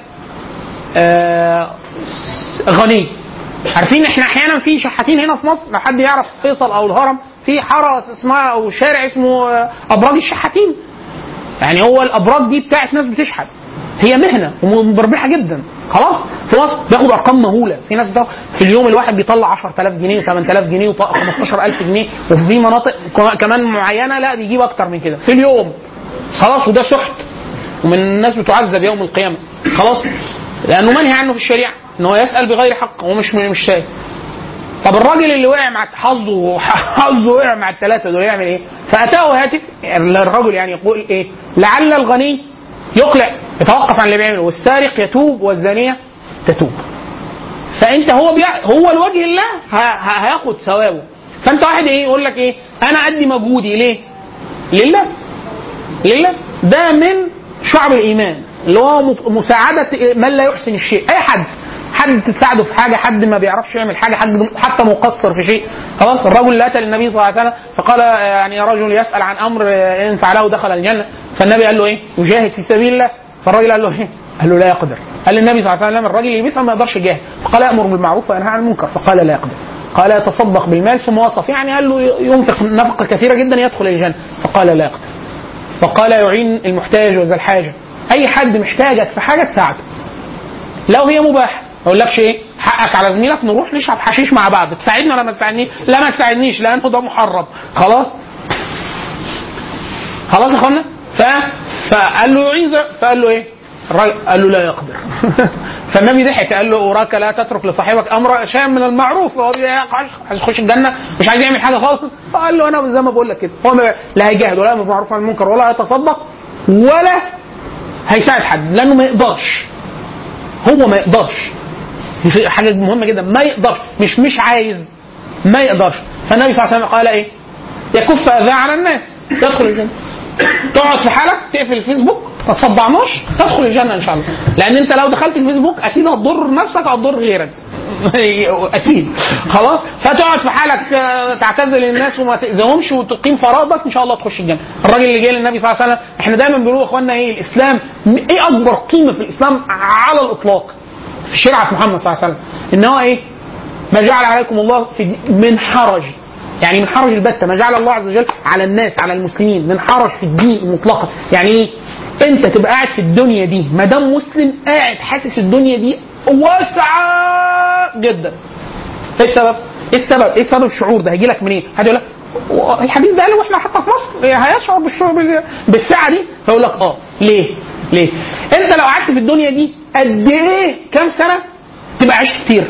آه، غني عارفين احنا احيانا في شحاتين هنا في مصر لو حد يعرف فيصل او الهرم في حاره اسمها او شارع اسمه آه، ابراج الشحاتين يعني هو الابراج دي بتاعت ناس بتشحت هي مهنه ومربحه جدا خلاص في مصر بياخد ارقام مهوله في ناس بتاخد في اليوم الواحد بيطلع 10000 جنيه و8000 جنيه و15000 جنيه وفي مناطق كمان معينه لا بيجيب اكتر من كده في اليوم خلاص وده سحت ومن الناس بتعذب يوم القيامه خلاص لانه منهي عنه في الشريعه ان هو يسال بغير حق هو مش مش شايف طب الراجل اللي وقع مع حظه حظه وقع مع الثلاثه دول يعمل ايه؟ فاتاه هاتف الرجل يعني يقول ايه؟ لعل الغني يقلع يتوقف عن اللي بيعمله والسارق يتوب والزانيه تتوب. فانت هو بيع... هو لوجه الله ه... ه... هياخد ثوابه. فانت واحد ايه يقول لك ايه؟ انا ادي مجهودي ليه؟ لله. لله ده من شعب الايمان اللي هو مت- مساعده من لا يحسن الشيء اي حد حد تساعده في حاجه حد ما بيعرفش يعمل حاجه حد حتى مقصر في شيء خلاص الرجل اللي اتى للنبي صلى الله عليه وسلم فقال يعني رجل يسال عن امر ان فعله دخل الجنه فالنبي قال له ايه يجاهد في سبيل الله فالراجل قال له ايه قال له لا يقدر قال للنبي صلى الله عليه وسلم الراجل اللي بيسال ما يقدرش يجاهد فقال امر بالمعروف وينهى عن المنكر فقال لا يقدر قال يتصدق بالمال ثم وصف يعني قال له ينفق نفقه كثيره جدا يدخل الجنه فقال لا يقدر فقال يعين المحتاج وذا الحاجه اي حد محتاجك في حاجه تساعده لو هي مباحه ما اقولكش ايه حقك على زميلك نروح نشرب حشيش مع بعض تساعدني ولا ما تساعدنيش لا ما تساعدنيش لانه ده محرم خلاص خلاص يا اخوانا ف فقال له يعين ذا- فقال له ايه الراجل قال له لا يقدر فالنبي ضحك قال له وراك لا تترك لصاحبك امر شيئا من المعروف هو بي- عايز يخش الجنه مش عايز يعمل حاجه خالص فقال له انا زي ما بقول لك كده هو ما- لا هيجاهد ولا يامر بالمعروف عن المنكر ولا يتصدق ولا هيساعد حد لانه ما يقدرش هو ما يقدرش في حاجه مهمه جدا ما يقدرش مش مش عايز ما يقدرش فالنبي صلى الله عليه وسلم قال ايه يكف اذى على الناس تدخل الجنه تقعد في حالك تقفل الفيسبوك ما تصدعناش تدخل الجنه ان شاء الله لان انت لو دخلت الفيسبوك اكيد هتضر نفسك او هتضر غيرك اكيد خلاص فتقعد في حالك آه، تعتزل الناس وما تاذيهمش وتقيم فرائضك ان شاء الله تخش الجنه الراجل اللي جاي للنبي صلى الله عليه وسلم احنا دايما بنقول يا اخوانا ايه الاسلام ايه اكبر قيمه في الاسلام على الاطلاق في شريعه محمد صلى الله عليه وسلم ان هو ايه ما جعل عليكم الله في من حرج يعني من حرج البتة ما جعل الله عز وجل على الناس على المسلمين من حرج في الدين مطلقا يعني ايه انت تبقى قاعد في الدنيا دي ما دام مسلم قاعد حاسس الدنيا دي واسعه جدا ايه السبب؟ ايه السبب؟ ايه سبب الشعور ده؟ هيجي لك منين؟ حد يقول لك و- الحديث ده قاله واحنا حتى في مصر هيشعر بالشعور بال- بالساعه دي فيقول لك اه ليه؟ ليه؟ انت لو قعدت في الدنيا دي قد ايه كام سنه تبقى عشت كتير؟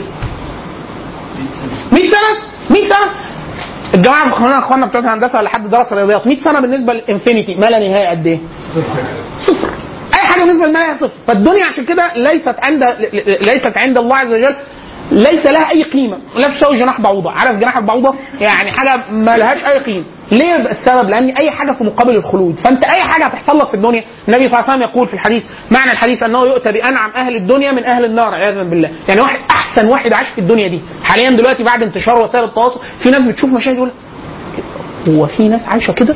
100 سنه 100 سنه الجماعه اخواننا اخواننا بتوع الهندسه ولا حد درس رياضيات 100 سنه بالنسبه للانفينيتي ما لا نهايه قد ايه؟ صفر اي حاجه بالنسبه للمال صفر فالدنيا عشان كده ليست عند ليست عند الله عز وجل ليس لها اي قيمه لا تساوي جناح بعوضه عارف جناح البعوضه يعني حاجه ما لهاش اي قيمه ليه بقى السبب لان اي حاجه في مقابل الخلود فانت اي حاجه هتحصل لك في الدنيا النبي صلى الله عليه وسلم يقول في الحديث معنى الحديث انه يؤتى بانعم اهل الدنيا من اهل النار عياذا بالله يعني واحد احسن واحد عاش في الدنيا دي حاليا دلوقتي بعد انتشار وسائل التواصل في ناس بتشوف مشاهد يقول هو في ناس عايشه كده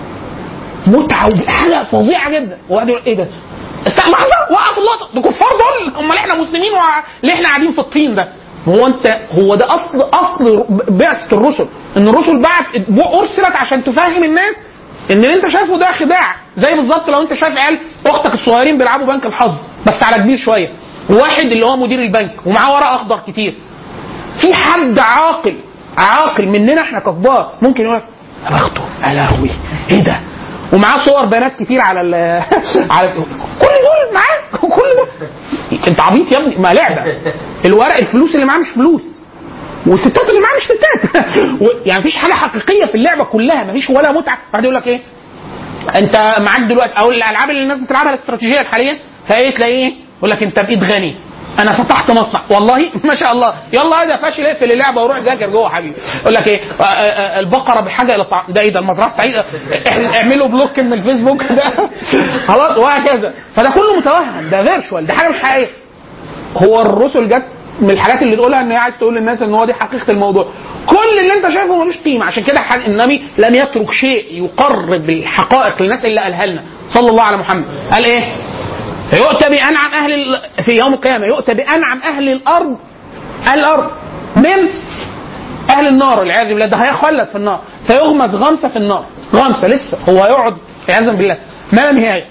متعه وحاجه فظيعه جدا وواحد يقول ايه ده؟ استنى لحظه وقف اللقطه ده كفار دول امال احنا مسلمين وع- ليه احنا قاعدين في الطين ده؟ هو انت هو ده اصل اصل بعثه الرسل ان الرسل بعت ارسلت عشان تفهم الناس ان اللي انت شايفه ده خداع زي بالظبط لو انت شايف عيال اختك الصغيرين بيلعبوا بنك الحظ بس على كبير شويه وواحد اللي هو مدير البنك ومعاه ورق اخضر كتير في حد عاقل عاقل مننا احنا ككبار ممكن يقول لك يا بخته يا لهوي ايه ده ومعاه صور بنات كتير على ال على كل دول معاه كل ده انت عبيط يا ابني ما لعبه الورق الفلوس اللي معاه مش فلوس والستات اللي معاه مش ستات و- يعني مفيش حاجه حقيقيه في اللعبه كلها مفيش ولا متعه بعد يقول لك ايه انت معاك دلوقتي او الالعاب اللي الناس بتلعبها الاستراتيجيه حاليا فايه تلاقيه يقول لك انت بايد غني انا فتحت مصنع والله ما شاء الله يلا هذا فاشل اقفل اللعبه وروح ذاكر جوه حبيبي يقول لك ايه آه، آه، آه، البقره بحاجه الى الطعام ده ايه ده المزرعه السعيده إح- اعملوا بلوك من الفيسبوك ده خلاص وهكذا فده كله متوهم ده فيرشوال ده حاجه مش حقيقيه هو الرسل جت من الحاجات اللي تقولها ان هي عايز تقول للناس ان هو دي حقيقه الموضوع كل اللي انت شايفه ملوش قيمه عشان كده ح- النبي لم يترك شيء يقرب الحقائق للناس الا قالها لنا صلى الله على محمد قال ايه يؤتى بانعم اهل ال... في يوم القيامه يؤتى بانعم اهل الارض اهل الارض من اهل النار والعياذ بالله ده هيخلد في النار فيغمز غمسه في النار غمسه لسه هو هيقعد عياذا بالله ما لا نهايه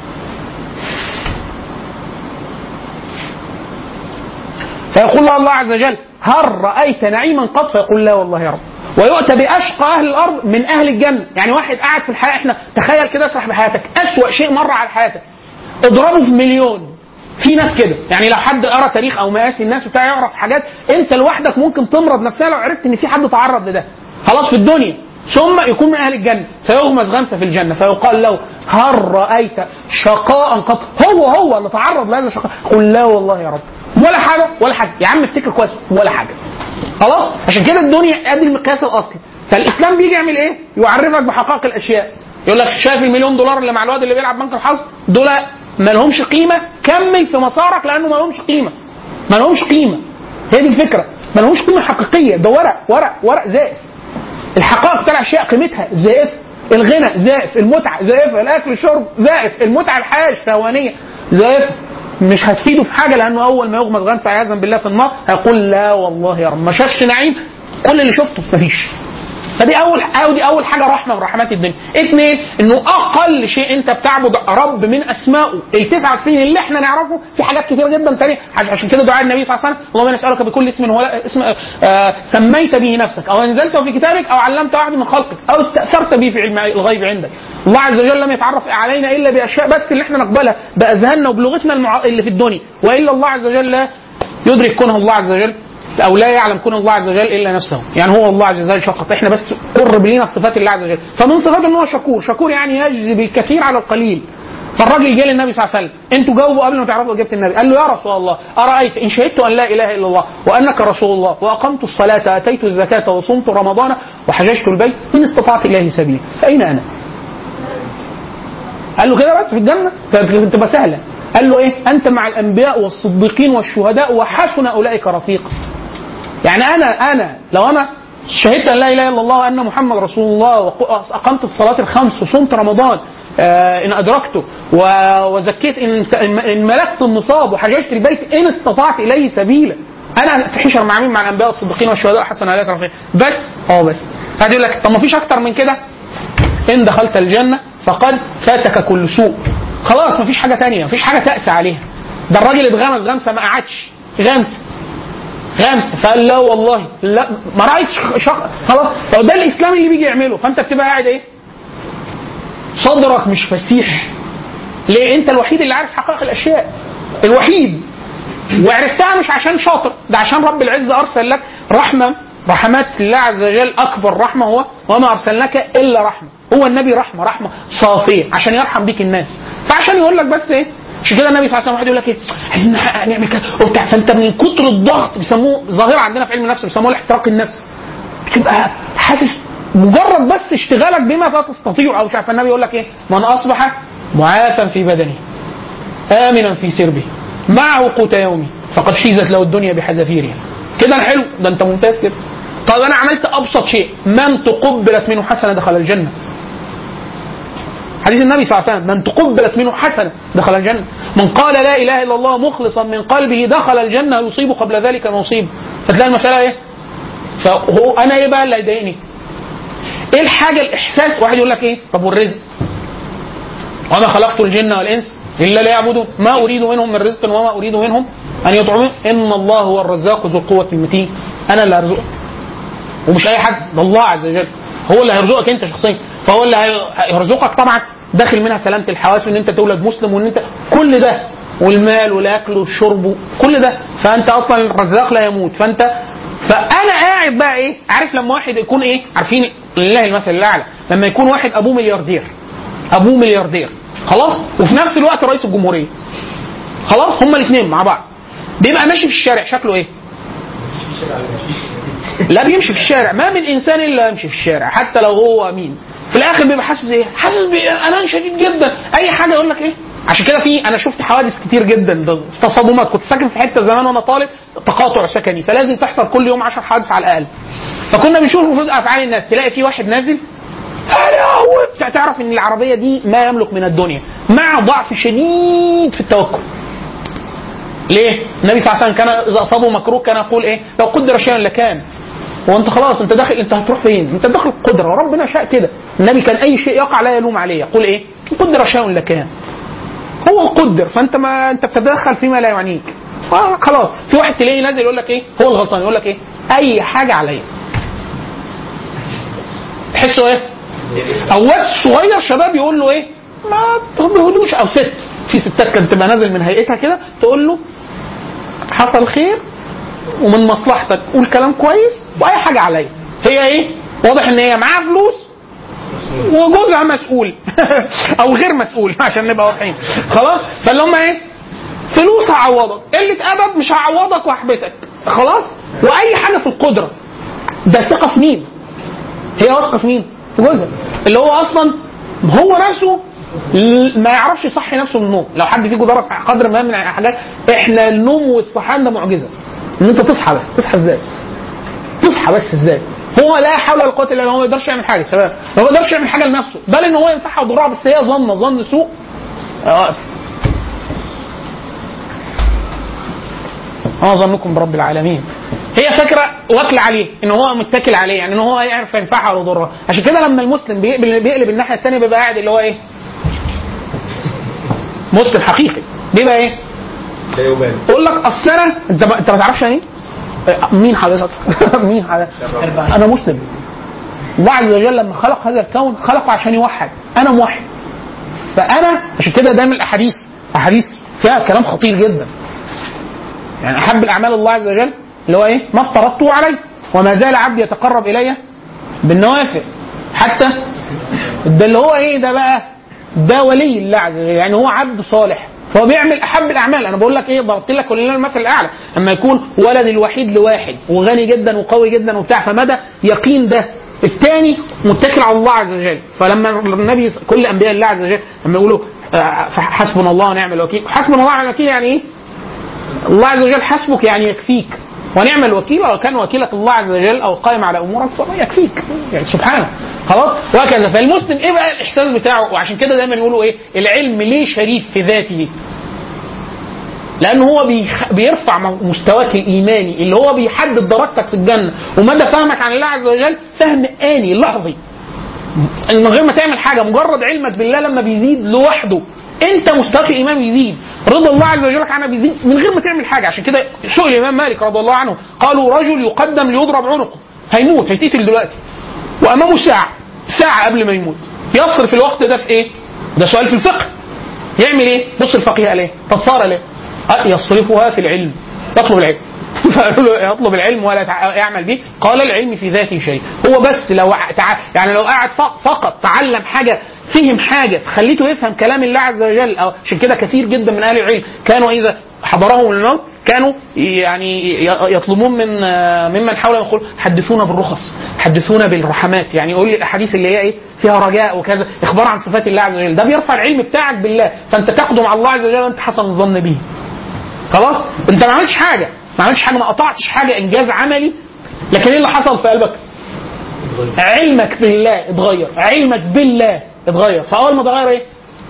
فيقول له الله عز وجل هل رأيت نعيما قط فيقول لا والله يا رب ويؤتى بأشقى أهل الأرض من أهل الجنة يعني واحد قاعد في الحياة احنا تخيل كده اسرح بحياتك أسوأ شيء مر على حياتك اضربه في مليون في ناس كده يعني لو حد قرا تاريخ او مقاسي الناس وبتاع يعرف حاجات انت لوحدك ممكن تمرض نفسها لو عرفت ان في حد تعرض لده خلاص في الدنيا ثم يكون من اهل الجنه فيغمز غمسه في الجنه فيقال له هل رايت شقاء قط هو هو اللي تعرض لهذا الشقاء قل لا والله يا رب ولا حاجه ولا حاجه يا عم افتكر كويس ولا حاجه خلاص عشان كده الدنيا ادي المقياس الاصلي فالاسلام بيجي يعمل ايه يعرفك بحقائق الاشياء يقول لك شايف المليون دولار اللي مع الواد اللي بيلعب بنك الحظ دول ما لهمش قيمه كمل في مسارك لانه ما لهمش قيمه ما لهمش قيمه هي دي الفكره ما لهمش قيمه حقيقيه ده ورق ورق ورق زائف الحقائق بتاع الاشياء قيمتها زائف الغنى زائف المتعه زائفه الاكل الشرب زائف المتعه الحياه الشهوانيه زائف مش هتفيده في حاجه لانه اول ما يغمز غمسه عياذا بالله في النار هيقول لا والله يا رب ما شافش نعيم كل اللي شفته مفيش فدي اول أو دي اول حاجه رحمه من رحمات الدنيا اثنين انه اقل شيء انت بتعبد رب من اسمائه ال 99 اللي احنا نعرفه في حاجات كتير جدا تانية عش- عشان كده دعاء النبي صلى الله عليه وسلم اللهم انا اسالك بكل اسم هو اسم آه سميت به نفسك او انزلته في كتابك او علمت واحد من خلقك او استاثرت به في علم الغيب عندك الله عز وجل لم يتعرف علينا الا باشياء بس اللي احنا نقبلها باذهاننا وبلغتنا المع... اللي في الدنيا والا الله عز وجل لا يدرك كونه الله عز وجل او لا يعلم كون الله عز وجل الا نفسه يعني هو الله عز وجل فقط احنا بس قرب لينا صفات الله عز وجل فمن صفاته ان هو شكور شكور يعني يجزي بالكثير على القليل فالراجل جه للنبي صلى الله عليه وسلم انتوا جاوبوا قبل ما تعرفوا اجابه النبي قال له يا رسول الله ارايت ان شهدت ان لا اله الا الله وانك رسول الله واقمت الصلاه اتيت الزكاه وصمت رمضان وحججت البيت ان استطعت اليه سبيلا فاين انا؟ قال له كده بس في الجنه كانت تبقى سهله قال له ايه انت مع الانبياء والصديقين والشهداء وحسن اولئك رفيقا يعني انا انا لو انا شهدت ان لا اله الا الله وان محمد رسول الله واقمت الصلاه الخمس وصمت رمضان آه، ان ادركته و- وزكيت ان ان ملكت النصاب وحججت البيت ان استطعت اليه سبيلا انا في حشر مع مين مع الانبياء والصديقين والشهداء حسن عليك رفيق بس اه بس هذا يقول لك طب ما فيش اكتر من كده ان دخلت الجنه فقد فاتك كل سوء خلاص ما فيش حاجه تانية ما فيش حاجه تأسى عليها ده الراجل اتغمس غمسه ما قعدش غمسه غمسه فقال لا والله لا ما رايتش شق خلاص طب ده الاسلام اللي بيجي يعمله فانت بتبقى قاعد ايه صدرك مش فسيح ليه انت الوحيد اللي عارف حقائق الاشياء الوحيد وعرفتها مش عشان شاطر ده عشان رب العزه ارسل لك رحمه رحمات الله عز وجل اكبر رحمه هو وما ارسلناك الا رحمه هو النبي رحمه رحمه صافيه عشان يرحم بيك الناس فعشان يقول لك بس ايه عشان كده النبي صلى الله عليه وسلم واحد يقول لك ايه عايزين نحقق نعمل كده وبتاع فانت من كتر الضغط بيسموه ظاهره عندنا في علم النفس بيسموه الاحتراق النفسي بتبقى حاسس مجرد بس اشتغالك بما لا تستطيع او مش عارف النبي يقول لك ايه من اصبح معافا في بدنه امنا في سربه معه قوت يومه فقد حيزت له الدنيا بحذافيرها كده أنا حلو ده انت ممتاز كده طيب انا عملت ابسط شيء من تقبلت منه حسنه دخل الجنه حديث النبي صلى الله عليه وسلم من تقبلت منه حسنه دخل الجنه من قال لا اله الا الله مخلصا من قلبه دخل الجنه يصيب قبل ذلك ما يصيب فتلاقي المساله ايه فهو انا ايه بقى اللي هيضايقني ايه الحاجه الاحساس واحد يقول لك ايه طب والرزق وما خلقت الجن والانس الا ليعبدون ما اريد منهم من رزق وما اريد منهم ان يطعمون ان الله هو الرزاق ذو القوه المتين انا اللي هرزقك ومش اي حد ده الله عز وجل هو اللي هيرزقك انت شخصيا فهو اللي هي- هيرزقك طبعا داخل منها سلامه الحواس وان انت تولد مسلم وان انت كل ده والمال والاكل والشرب كل ده فانت اصلا الرزاق لا يموت فانت فانا قاعد بقى ايه عارف لما واحد يكون ايه عارفين لله المثل الاعلى لما يكون واحد ابوه ملياردير ابوه ملياردير خلاص وفي نفس الوقت رئيس الجمهوريه خلاص هما الاثنين مع بعض بيبقى ماشي في الشارع شكله ايه لا بيمشي في الشارع ما من انسان الا يمشي في الشارع حتى لو هو مين في الاخر بيبقى حاسس ايه حاسس بامان شديد جدا اي حاجه يقول لك ايه عشان كده في انا شفت حوادث كتير جدا ده تصادمات كنت ساكن في حته زمان وانا طالب تقاطع سكني فلازم تحصل كل يوم 10 حوادث على الاقل فكنا بنشوف المفروض افعال الناس تلاقي في واحد نازل هو تعرف ان العربيه دي ما يملك من الدنيا مع ضعف شديد في التوكل ليه؟ النبي صلى الله عليه وسلم كان اذا اصابه مكروه كان يقول ايه؟ لو قدر شيئا لكان. هو انت خلاص انت داخل انت هتروح فين؟ انت داخل قدره وربنا شاء كده. النبي كان اي شيء يقع لا يلوم عليه يقول ايه؟ قدر شيء لكان. هو قدر فانت ما انت بتتدخل فيما لا يعنيك. آه خلاص في واحد تلاقيه نازل يقول لك ايه؟ هو الغلطان يقول لك ايه؟ اي حاجه عليا. تحسوا ايه؟ او واد صغير شباب يقول له ايه؟ ما تهدوش او ست في ستات كانت تبقى نازل من هيئتها كده تقول له حصل خير ومن مصلحتك قول كلام كويس واي حاجه عليا هي ايه واضح ان هي معاها فلوس وجوزها مسؤول او غير مسؤول عشان نبقى واضحين خلاص فاللي هم ايه فلوس هعوضك قله ادب مش هعوضك واحبسك خلاص واي حاجه في القدره ده ثقه في مين هي واثقه في مين في جوزها اللي هو اصلا هو نفسه ل- ما يعرفش يصحي نفسه من النوم لو حد فيكم درس قدر ما من الحاجات احنا النوم والصحيان ده معجزه ان انت تصحى بس تصحى ازاي تصحى بس ازاي هو لا حول ولا قوه الا بالله هو ما يقدرش يعمل حاجه شباب هو ما يقدرش يعمل حاجه لنفسه بل ان هو ينفعها وضرها بس هي ظن ظن سوء آه. ما ظنكم برب العالمين هي فكره واكله عليه ان هو متكل عليه يعني ان هو يعرف ينفعها ولا يضرها عشان كده لما المسلم بيقلب, بيقلب الناحيه الثانيه بيبقى قاعد اللي هو ايه مسلم حقيقي بيبقى ايه لا يبالي يقول لك اصل انا انت ما انت ما تعرفش يعني ايه إيه، مين حضرتك مين حضرتك انا مسلم الله عز وجل لما خلق هذا الكون خلقه عشان يوحد انا موحد فانا عشان كده دايما الاحاديث احاديث فيها كلام خطير جدا يعني احب الاعمال الله عز وجل اللي هو ايه ما افترضته عليه وما زال عبدي يتقرب الي بالنوافل حتى ده اللي هو ايه ده بقى ده ولي الله عز وجل يعني هو عبد صالح فهو بيعمل احب الاعمال انا بقول لك ايه ضربت لك ولله المثل الاعلى لما يكون ولد الوحيد لواحد وغني جدا وقوي جدا وبتاع فمدى يقين ده الثاني متكل على الله عز وجل فلما النبي كل انبياء الله عز وجل لما يقولوا آه، حسبنا الله ونعم الوكيل حسبنا الله ونعم الوكيل يعني ايه؟ الله عز وجل حسبك يعني يكفيك ونعم الوكيل لو كان وكيلك الله عز وجل او قائم على امورك فما يكفيك يعني سبحانه خلاص وهكذا فالمسلم ايه بقى الاحساس بتاعه وعشان كده دايما يقولوا ايه العلم ليه شريف في ذاته لان هو بيخ... بيرفع م- مستواك الايماني اللي هو بيحدد درجتك في الجنه ومدى فهمك عن الله عز وجل فهم اني لحظي من غير ما تعمل حاجه مجرد علمك بالله لما بيزيد لوحده انت مستواك الايمان بيزيد رضا الله عز وجل عنها بيزيد من غير ما تعمل حاجه عشان كده سئل الامام مالك رضي الله عنه قالوا رجل يقدم ليضرب عنقه هيموت هيتقتل دلوقتي وامامه ساعه ساعه قبل ما يموت يصرف الوقت ده في ايه؟ ده سؤال في الفقه يعمل ايه؟ بص الفقيه قال ايه؟ تصار ليه؟ أه يصرفها في العلم يطلب العلم فقالوا له يطلب العلم ولا تع- يعمل به قال العلم في ذاته شيء هو بس لو ع- تع... يعني لو قاعد ف- فقط تعلم حاجه فهم حاجه خليته يفهم كلام الله عز وجل أو عشان كده كثير جدا من اهل العلم كانوا اذا حضرهم الموت كانوا يعني ي- يطلبون من آه، ممن حولهم يقول حدثونا بالرخص حدثونا بالرحمات يعني يقول لي الاحاديث اللي هي ايه فيها رجاء وكذا اخبار عن صفات الله عز وجل ده بيرفع العلم بتاعك بالله فانت تقدم على الله عز وجل وانت حسن الظن به خلاص انت ما عملتش حاجه ما عملتش حاجه ما قطعتش حاجه انجاز عملي لكن ايه اللي حصل في قلبك علمك بالله اتغير علمك بالله اتغير فاول ما اتغير ايه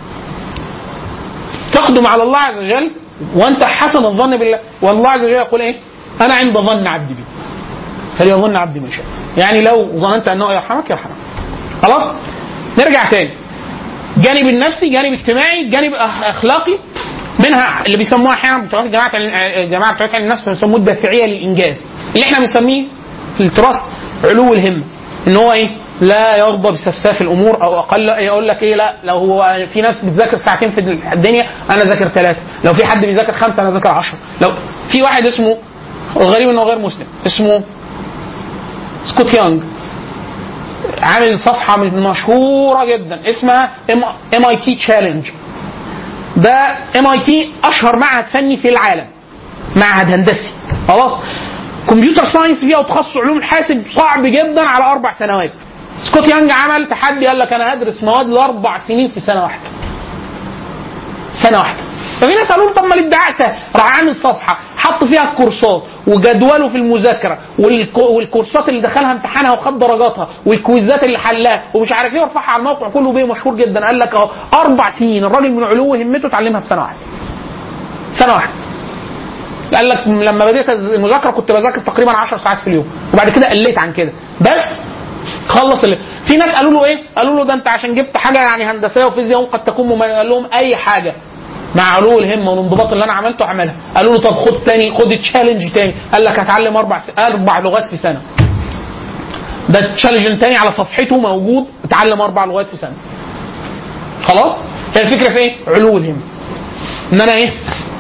تقدم على الله عز وجل وانت حسن الظن بالله والله عز وجل يقول ايه انا عند ظن عبدي بي فليظن عبدي ما شاء يعني لو ظننت انه يرحمك يرحمك خلاص نرجع تاني جانب النفسي جانب اجتماعي جانب أخ- اخلاقي منها اللي بيسموها احيانا بتوع جماعه العلم- جماعه بتوع علم النفس بيسموه الدافعيه للانجاز اللي احنا بنسميه في التراث علو الهمه ان هو ايه لا يرضى بسفساف الامور او اقل يقول لك ايه لا لو هو في ناس بتذاكر ساعتين في الدنيا انا ذاكر ثلاثه لو في حد بيذاكر خمسه انا ذاكر عشرة لو في واحد اسمه الغريب انه غير مسلم اسمه سكوت يانج عامل صفحه مشهوره جدا اسمها ام اي تي تشالنج ده ام اي تي اشهر معهد فني في العالم معهد هندسي خلاص كمبيوتر ساينس فيها وتخصص علوم الحاسب صعب جدا على اربع سنوات سكوت يانج عمل تحدي قال لك انا هدرس مواد لاربع سنين في سنه واحده سنه واحده ففي ناس قالوا له طب ما الادعاء سهل راح عامل صفحه حط فيها الكورسات وجدوله في المذاكره والكو- والكورسات اللي دخلها امتحانها وخد درجاتها والكويزات اللي حلاها ومش عارف ايه ورفعها على الموقع كله بيه مشهور جدا قال لك اهو اربع سنين الراجل من علو همته اتعلمها في سنه واحده سنه واحده قال لك لما بديت المذاكره كنت بذاكر تقريبا 10 ساعات في اليوم وبعد كده قليت عن كده بس خلص اللي في ناس قالوا له ايه؟ قالوا له ده انت عشان جبت حاجه يعني هندسيه وفيزياء قد تكون مميزه قال لهم اي حاجه مع علو الهمه والانضباط اللي انا عملته اعملها قالوا له طب خد تاني خد تشالنج تاني قال لك هتعلم اربع س... اربع لغات في سنه ده تشالنج تاني على صفحته موجود اتعلم اربع لغات في سنه خلاص هي الفكره في ايه علو الهمه ان انا ايه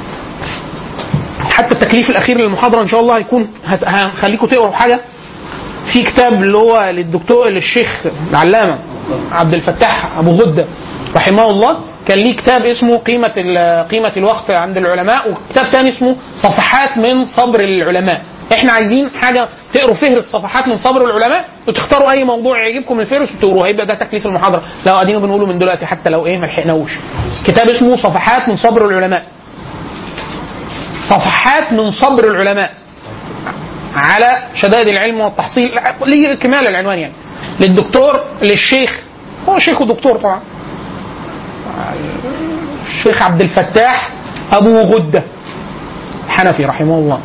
حتى التكليف الاخير للمحاضره ان شاء الله هيكون هت- هنخليكم تقروا حاجه في كتاب اللي هو للدكتور للشيخ العلامه عبد الفتاح ابو غده رحمه الله كان ليه كتاب اسمه قيمه ال- قيمه الوقت عند العلماء وكتاب تاني اسمه صفحات من صبر العلماء احنا عايزين حاجه تقروا فهرس صفحات من صبر العلماء وتختاروا اي موضوع يعجبكم من الفهرس وتقروه هيبقى ده تكليف المحاضره لو قاعدين بنقوله من دلوقتي حتى لو ايه ما لحقناهوش كتاب اسمه صفحات من صبر العلماء صفحات من صبر العلماء على شدائد العلم والتحصيل ليه كمال العنوان يعني للدكتور للشيخ هو شيخ ودكتور طبعا الشيخ عبد الفتاح ابو غده حنفي رحمه الله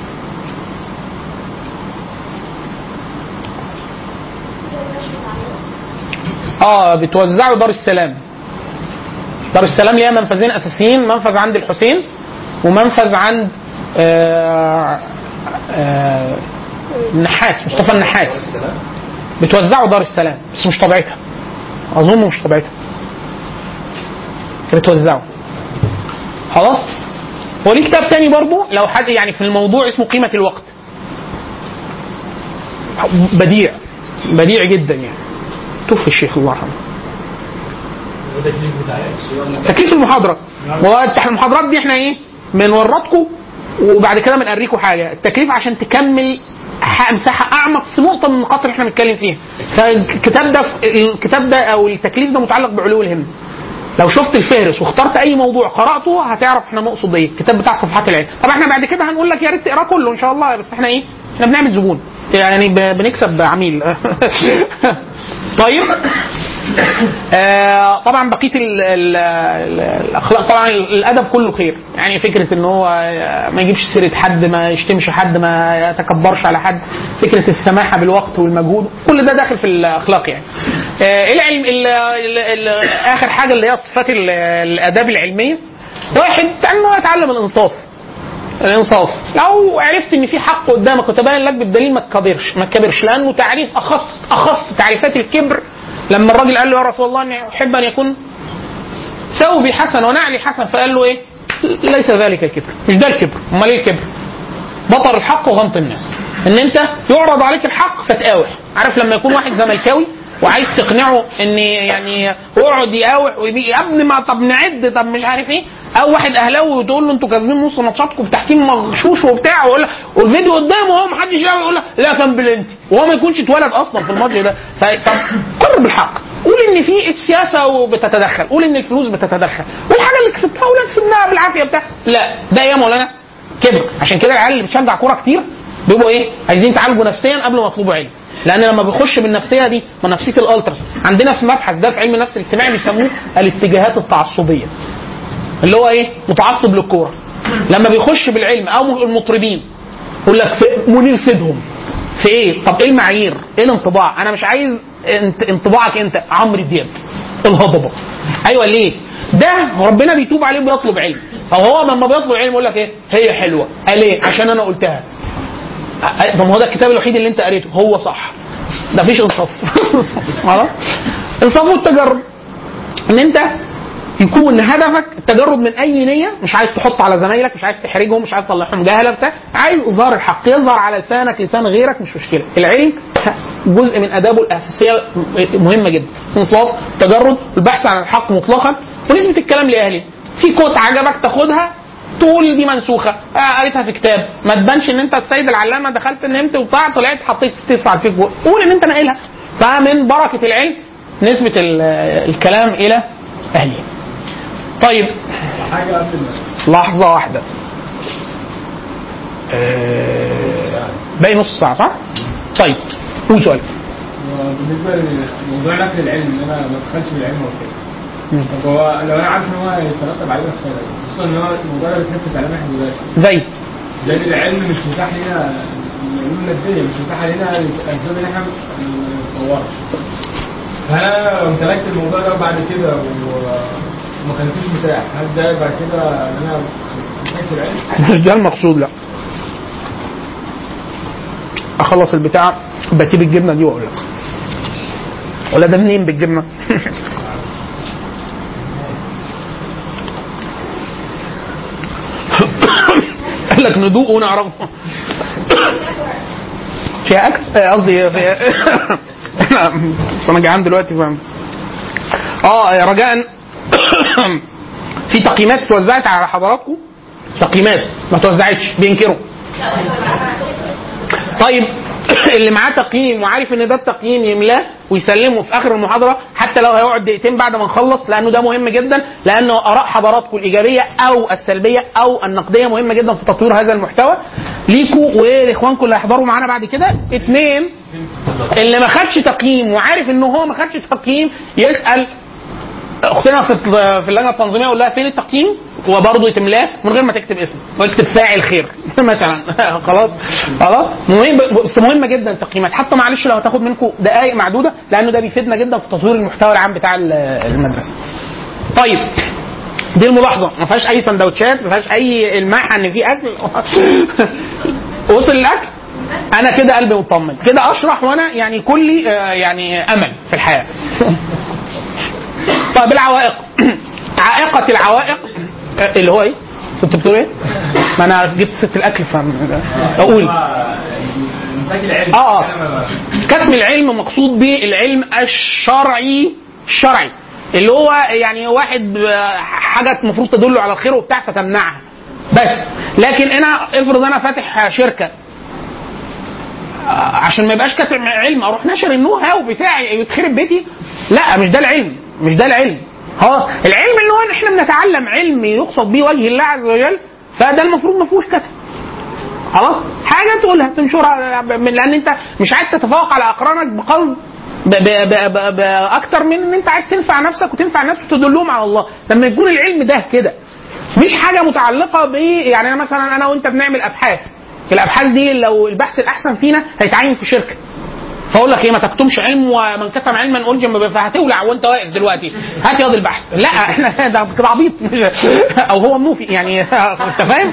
اه بتوزعوا دار السلام دار السلام ليها منفذين اساسيين منفذ عند الحسين ومنفذ عند آه آه النحاس مصطفى النحاس بتوزعوا دار السلام بس مش طبيعتها اظن مش طبيعتها بتوزعوا خلاص هو ليه كتاب تاني برضو لو حد يعني في الموضوع اسمه قيمة الوقت بديع بديع جدا يعني توفي الشيخ الله يرحمه تكليف المحاضرة هو المحاضرات دي احنا ايه بنورطكم وبعد كده بنوريكم حاجة التكليف عشان تكمل ح- مساحة أعمق في نقطة من النقاط اللي احنا بنتكلم فيها فالكتاب ده الكتاب ده أو التكليف ده متعلق بعلو الهمة لو شفت الفهرس واخترت اي موضوع قراته هتعرف احنا نقصد ايه الكتاب بتاع صفحات العلم طبعا احنا بعد كده هنقول لك يا ريت تقراه كله ان شاء الله بس احنا ايه احنا بنعمل زبون يعني ب- بنكسب عميل طيب آه طبعا بقيه ال ال ال الاخلاق طبعا الادب كله خير يعني فكره ان هو آه، ما يجيبش سيره حد ما يشتمش حد ما يتكبرش على حد فكره السماحه بالوقت والمجهود كل ده داخل في الاخلاق يعني آه العلم ال ال ال اخر حاجه اللي هي صفات ال- الاداب العلميه واحد انه يتعلم الانصاف الانصاف لو عرفت ان في حق قدامك وتبين لك بالدليل ما تكبرش ما تكبرش لانه تعريف اخص اخص تعريفات الكبر لما الراجل قال له يا رسول الله اني احب ان يكون ثوبي حسن ونعلي حسن فقال له ايه ليس ذلك الكبر مش ده الكبر امال ايه الكبر بطر الحق وغمط الناس ان انت يعرض عليك الحق فتقاوح عارف لما يكون واحد زملكاوي وعايز تقنعه ان يعني يقعد يقاوح ويبي يا ابني ما طب نعد طب مش عارف ايه او واحد اهلاوي وتقول له انتوا كاسبين نص ماتشاتكم بتحكيم مغشوش وبتاع ويقول لك والفيديو قدامه اهو محدش يعرف يقول لك لا كان بلنتي وهو ما يكونش اتولد اصلا في الماتش ده ف- طب قر بالحق قول ان في السياسه وبتتدخل قول ان الفلوس بتتدخل والحاجه اللي كسبتها قول انا كسبناها بالعافيه بتاع لا ده يا مولانا كبر عشان كده العيال اللي بتشجع كوره كتير بيبقوا ايه عايزين يتعالجوا نفسيا قبل ما يطلبوا علم لان لما بيخش بالنفسيه دي ونفسيه الالترس عندنا في مبحث ده في علم النفس الاجتماعي بيسموه الاتجاهات التعصبيه اللي هو ايه متعصب للكوره لما بيخش بالعلم او المطربين يقول لك في منير سيدهم في ايه طب ايه المعايير ايه الانطباع انا مش عايز انت انطباعك انت عمرو دياب الهضبه ايوه ليه ده ربنا بيتوب عليه وبيطلب علم فهو لما بيطلب علم يقول لك ايه هي حلوه قال ايه عشان انا قلتها أ- طب ما هو ده الكتاب الوحيد اللي انت قريته هو صح ده مفيش انصاف خلاص انصاف والتجرب ان انت يكون هدفك التجرد من اي نيه مش عايز تحط على زمايلك مش عايز تحرجهم مش عايز تطلعهم جهله بتاع عايز اظهار الحق يظهر على لسانك لسان غيرك مش مشكله العلم جزء من ادابه الاساسيه مهمه جدا انصاف تجرد البحث عن الحق مطلقا ونسبه الكلام لاهله في كوت عجبك تاخدها تقول دي منسوخه آه قريتها في كتاب ما تبانش ان انت السيد العلامه دخلت نمت وبتاع طلعت حطيت ستيتس على الفيسبوك قول ان انت ناقلها فمن بركه العلم نسبه ال- الكلام الى اهله طيب حاجه قبل ما لحظة واحدة آه، باقي نص ساعة صح؟ طيب قول سؤال بالنسبه لموضوع نقل العلم ان انا ما ادخلش بالعلم وكده طب هو لو انا عارف ان هو هيترتب عليه مفسده خصوصا ان هو الموضوع ده بيتنفذ على واحد دلوقتي زي لان العلم مش متاح لنا العلوم الماديه مش متاحه لنا الاسباب ان احنا ما نطورش فانا لو امتلكت الموضوع ده بعد كده و- وما كانتوش متاح هل ده بعد كده ان انا امتلكت العلم؟ مش ده المقصود لا اخلص البتاع بجيب الجبنه دي واقول لك ولا ده منين بالجبنه قال لك ندوق ونعرف فيها اكل آه، قصدي فيها بس انا جعان دلوقتي فاهم اه يا رجاء في تقييمات اتوزعت على حضراتكم تقييمات ما توزعتش بينكروا طيب اللي معاه تقييم وعارف ان ده التقييم يملاه ويسلمه في اخر المحاضره حتى لو هيقعد دقيقتين بعد ما نخلص لانه ده مهم جدا لانه اراء حضراتكم الايجابيه او السلبيه او النقديه مهمه جدا في تطوير هذا المحتوى ليكوا واخوانكم اللي هيحضروا معانا بعد كده اثنين اللي ما خدش تقييم وعارف ان هو ما خدش تقييم يسال اختنا في في اللجنه التنظيميه اقول لها فين التقييم وبرضه يتملاه من غير ما تكتب اسم واكتب فاعل خير مثلا خلاص خلاص مهم بس مهمه جدا التقييمات حتى معلش لو هتاخد منكم دقائق معدوده لانه ده بيفيدنا جدا في تطوير المحتوى العام بتاع ال- المدرسه. طيب دي الملاحظه ما فيهاش اي سندوتشات ما فيهاش اي الماحه ان في اكل وصل الاكل انا كده قلبي مطمن كده اشرح وانا يعني كلي آه، يعني امل في الحياه طيب العوائق عائقة العوائق آه، اللي هو ايه؟ كنت بتقول ايه؟ ما انا جبت ست الاكل ف اقول امساك العلم اه اه كتم العلم مقصود به العلم الشرعي الشرعي اللي هو يعني واحد آه، حاجه المفروض تدل على الخير وبتاع فتمنعها بس لكن انا افرض انا فاتح شركه آه، عشان ما يبقاش كاتب علم اروح ناشر النو هاو بتاعي يتخرب بيتي لا مش ده العلم مش ده العلم خلاص العلم اللي هو احنا بنتعلم علم يقصد به وجه الله عز وجل فده المفروض ما فيهوش كتب خلاص حاجه تقولها تنشرها من- لان انت مش عايز تتفوق على اقرانك بقصد ب- ب- ب- ب- باكتر من ان انت عايز تنفع نفسك وتنفع الناس وتدلهم على الله لما يكون العلم ده كده مش حاجه متعلقه ب يعني أنا مثلا انا وانت بنعمل ابحاث الابحاث دي لو البحث الاحسن فينا هيتعين في شركه فاقول لك ايه ما تكتمش علم ومن كتم علما الجم فهتولع وانت واقف دلوقتي هات ياض البحث لا احنا ده كده عبيط مش- او هو منوفي يعني انت فاهم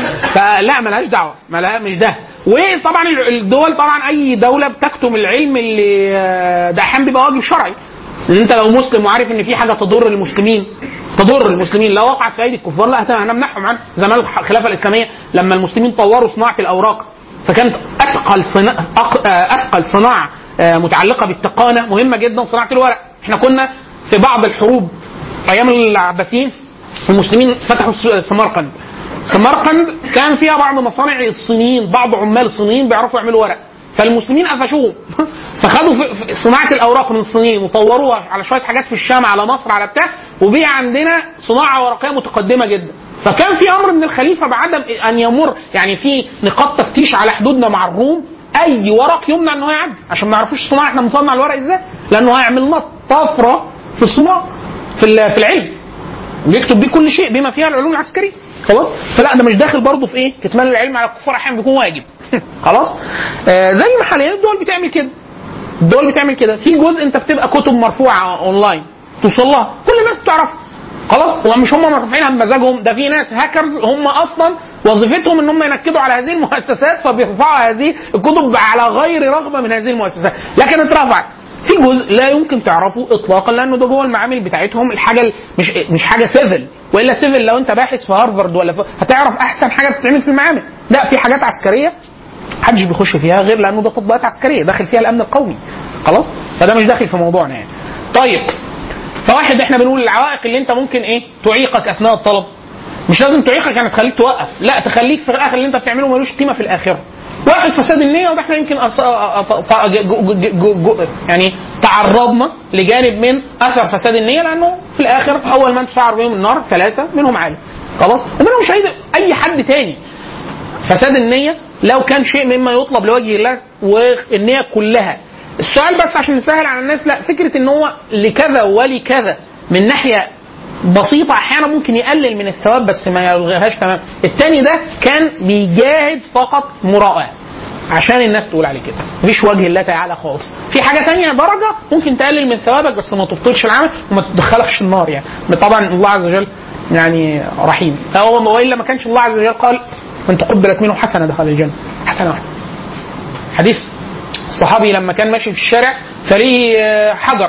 فلا ملهاش دعوه ملها مش ده وطبعا الدول طبعا اي دوله بتكتم العلم اللي ده احيانا بيبقى واجب شرعي ان انت لو مسلم وعارف ان في حاجه تضر المسلمين تضر المسلمين لو وقعت في ايدي الكفار لا هت- هنمنعهم عنها زمان الخلافه الاسلاميه لما المسلمين طوروا صناعه الاوراق فكانت اثقل صناعه اثقل صناعه آه، متعلقه بالتقانه مهمه جدا صناعه الورق احنا كنا في بعض الحروب ايام العباسيين المسلمين فتحوا س- سمرقند سمرقند كان فيها بعض مصانع الصينيين بعض عمال الصينيين بيعرفوا يعملوا ورق فالمسلمين قفشوهم فخدوا في في صناعه الاوراق من الصينيين وطوروها على شويه حاجات في الشام على مصر على بتاع وبقي عندنا صناعه ورقيه متقدمه جدا فكان في امر من الخليفه بعدم ان يمر يعني في نقاط تفتيش على حدودنا مع الروم اي ورق يمنع ان هو يعدي عشان ما يعرفوش الصناعه احنا بنصنع الورق ازاي لانه هيعمل لنا طفره في الصناعه في ال- في العلم بيكتب بيه كل شيء بما فيها العلوم العسكريه خلاص فلا ده مش داخل برضه في ايه كتمان العلم على الكفار احيانا بيكون واجب خلاص آه زي ما حاليا الدول بتعمل كده الدول بتعمل كده في جزء انت بتبقى كتب مرفوعه اونلاين توصل لها كل الناس بتعرفها خلاص هو مش هم مرفوعينها بمزاجهم ده في ناس هاكرز هم اصلا وظيفتهم ان هم ينكدوا على هذه المؤسسات فبيرفعوا هذه الكتب على غير رغبه من هذه المؤسسات لكن اترفعت في جزء لا يمكن تعرفه اطلاقا لانه ده جوه المعامل بتاعتهم الحاجه ال- مش مش حاجه سيفل والا سيفل لو انت باحث في هارفارد ولا في هتعرف احسن حاجه بتتعمل في المعامل لا في حاجات عسكريه محدش بيخش فيها غير لانه ده تطبيقات عسكريه داخل فيها الامن القومي خلاص فده مش داخل في موضوعنا يعني طيب فواحد احنا بنقول العوائق اللي انت ممكن ايه تعيقك اثناء الطلب مش لازم تعيقك يعني تخليك توقف لا تخليك في الاخر اللي انت بتعمله ملوش قيمه في الاخره واحد فساد النيه وده احنا يمكن أص... أ- أ- ط- ج- ج- ج- ج- يعني تعرضنا لجانب من اثر فساد النيه لانه في الاخر اول من تشعر بهم النار ثلاثه منهم عالم خلاص ومنهم شهيد اي حد تاني فساد النية لو كان شيء مما يطلب لوجه الله والنية كلها السؤال بس عشان نسهل على الناس لا فكرة ان هو لكذا ولكذا من ناحية بسيطة احيانا ممكن يقلل من الثواب بس ما يلغيهاش تمام التاني ده كان بيجاهد فقط مراءة عشان الناس تقول عليه كده مفيش وجه الله تعالى خالص في حاجة تانية درجة ممكن تقلل من ثوابك بس ما تبطلش العمل وما تدخلكش النار يعني طبعا الله عز وجل يعني رحيم هو والا ما كانش الله عز وجل قال من تقبلت منه حسنه دخل الجنه حسنه واحده حديث الصحابي لما كان ماشي في الشارع فليه آه، حجر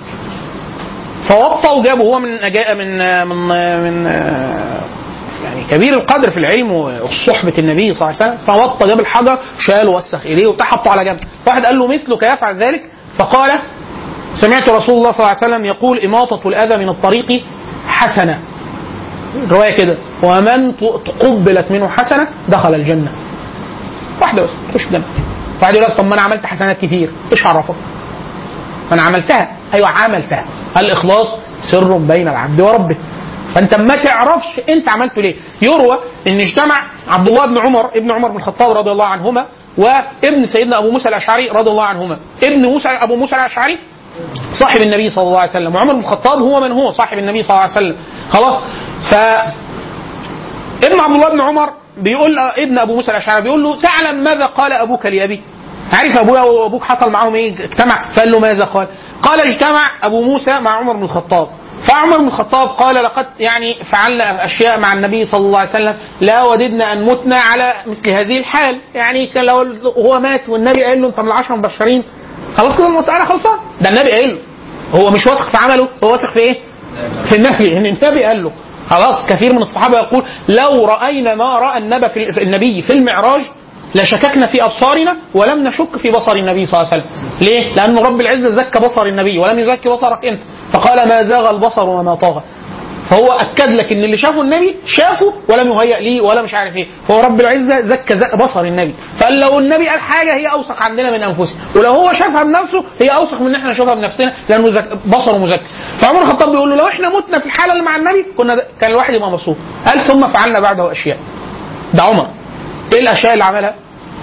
فوطى وجابه هو من أجا- من آه، من آه، من آه، يعني كبير القدر في العلم وصحبة النبي صلى الله عليه وسلم فوطى جاب الحجر شال وسخ ايديه وبتاع حطه على جنب واحد قال له مثلك يفعل ذلك فقال سمعت رسول الله صلى الله عليه وسلم يقول إماطة الأذى من الطريق حسنة رواية كده ومن ت- تقبلت منه حسنة دخل الجنة واحدة بس تخش الجنة واحد يقول لك طب ما أنا عملت حسنات كتير إيش عرفك؟ ما أنا عملتها أيوة عملتها الإخلاص سر بين العبد وربه فانت ما تعرفش انت عملته ليه يروى ان اجتمع عبد الله بن عمر ابن عمر بن الخطاب رضي الله عنهما وابن سيدنا ابو موسى الاشعري رضي الله عنهما ابن موسى ابو موسى الاشعري صاحب النبي صلى الله عليه وسلم وعمر بن الخطاب هو من هو صاحب النبي صلى الله عليه وسلم خلاص ف ابن عبد الله بن عمر بيقول ابن ابو موسى الاشعري بيقول له تعلم ماذا قال ابوك لابي عارف ابويا وابوك حصل معاهم ايه اجتمع فقال له ماذا قال قال اجتمع ابو موسى مع عمر بن الخطاب فعمر بن الخطاب قال لقد يعني فعلنا اشياء مع النبي صلى الله عليه وسلم لا وددنا ان متنا على مثل هذه الحال يعني كان لو هو مات والنبي قال له انت من العشره المبشرين خلاص كده المساله خلصان ده النبي قال له هو مش واثق في عمله هو واثق في ايه؟ في النبي ان النبي قال له خلاص كثير من الصحابه يقول لو راينا ما راى النبي في في النبي في المعراج لشككنا في ابصارنا ولم نشك في بصر النبي صلى الله عليه وسلم ليه؟ لان رب العزه زكى بصر النبي ولم يزكي بصرك انت فقال ما زاغ البصر وما طغى فهو اكد لك ان اللي شافه النبي شافه ولم يهيأ ليه ولا مش عارف ايه فهو رب العزه زكى زك بصر النبي فقال لو النبي قال حاجه هي اوثق عندنا من انفسنا ولو هو شافها بنفسه هي اوثق من ان احنا نشوفها بنفسنا لانه زك بصره مزكى فعمر الخطاب بيقول له لو احنا متنا في الحاله اللي مع النبي كنا د- كان الواحد يبقى مبسوط قال ثم فعلنا بعده اشياء ده عمر ايه الاشياء اللي عملها؟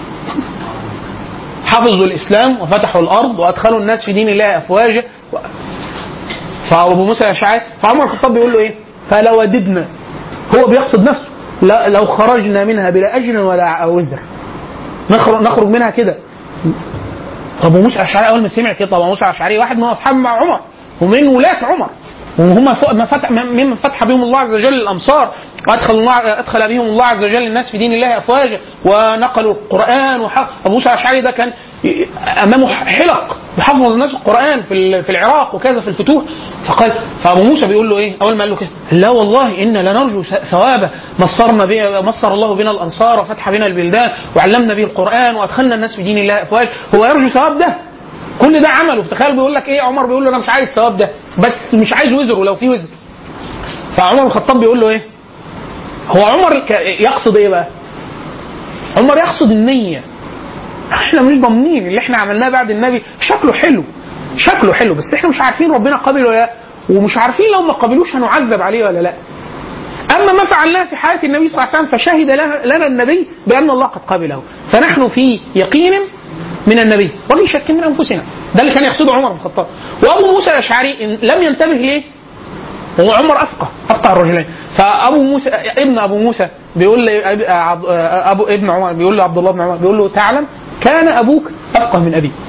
حفظوا الاسلام وفتحوا الارض وادخلوا الناس في دين الله افواجا و... فابو موسى الاشعري فعمر الخطاب بيقول له ايه؟ فلو وددنا هو بيقصد نفسه لا لو خرجنا منها بلا اجر ولا وزر نخرج نخرج منها كده ابو موسى الاشعري اول ما سمع كده ابو موسى الاشعري واحد من اصحاب مع عمر ومن ولاة عمر وهم فوق ما فتح ممن فتح بهم الله عز وجل الامصار وادخل الله ادخل بهم الله عز وجل الناس في دين الله افواجا ونقلوا القران وح... ابو موسى الاشعري ده كان ي- امامه حلق يحفظ الناس القران في ال- في العراق وكذا في الفتوح فقال فابو موسى بيقول له ايه اول ما قال له كده لا والله انا لنرجو ث- ثوابه مصرنا به مصر الله بنا الانصار وفتح بنا البلدان وعلمنا به القران وادخلنا الناس في دين الله افواج هو يرجو ثواب ده كل ده عمله تخيل بيقول لك ايه عمر بيقول له انا مش عايز الثواب ده بس مش عايز وزر ولو في وزر فعمر الخطاب بيقول له ايه هو عمر ك- يقصد ايه بقى عمر يقصد النيه احنا مش ضامنين اللي احنا عملناه بعد النبي شكله حلو شكله حلو بس احنا مش عارفين ربنا قبل ولا لا ومش عارفين لو ما قبلوش هنعذب عليه ولا لا اما ما فعلناه في حياه النبي صلى الله عليه وسلم فشهد لنا, لنا النبي بان الله قد قبله فنحن في يقين من النبي وفي شك من انفسنا ده اللي كان يقصده عمر بن الخطاب وابو موسى الاشعري إن لم ينتبه ليه هو عمر افقه افقه الرجلين فابو موسى ابن ابو موسى بيقول لي أب- عبد- ابو ابن عمر بيقول له عبد الله بن عمر بيقول له تعلم كان ابوك افقه من ابي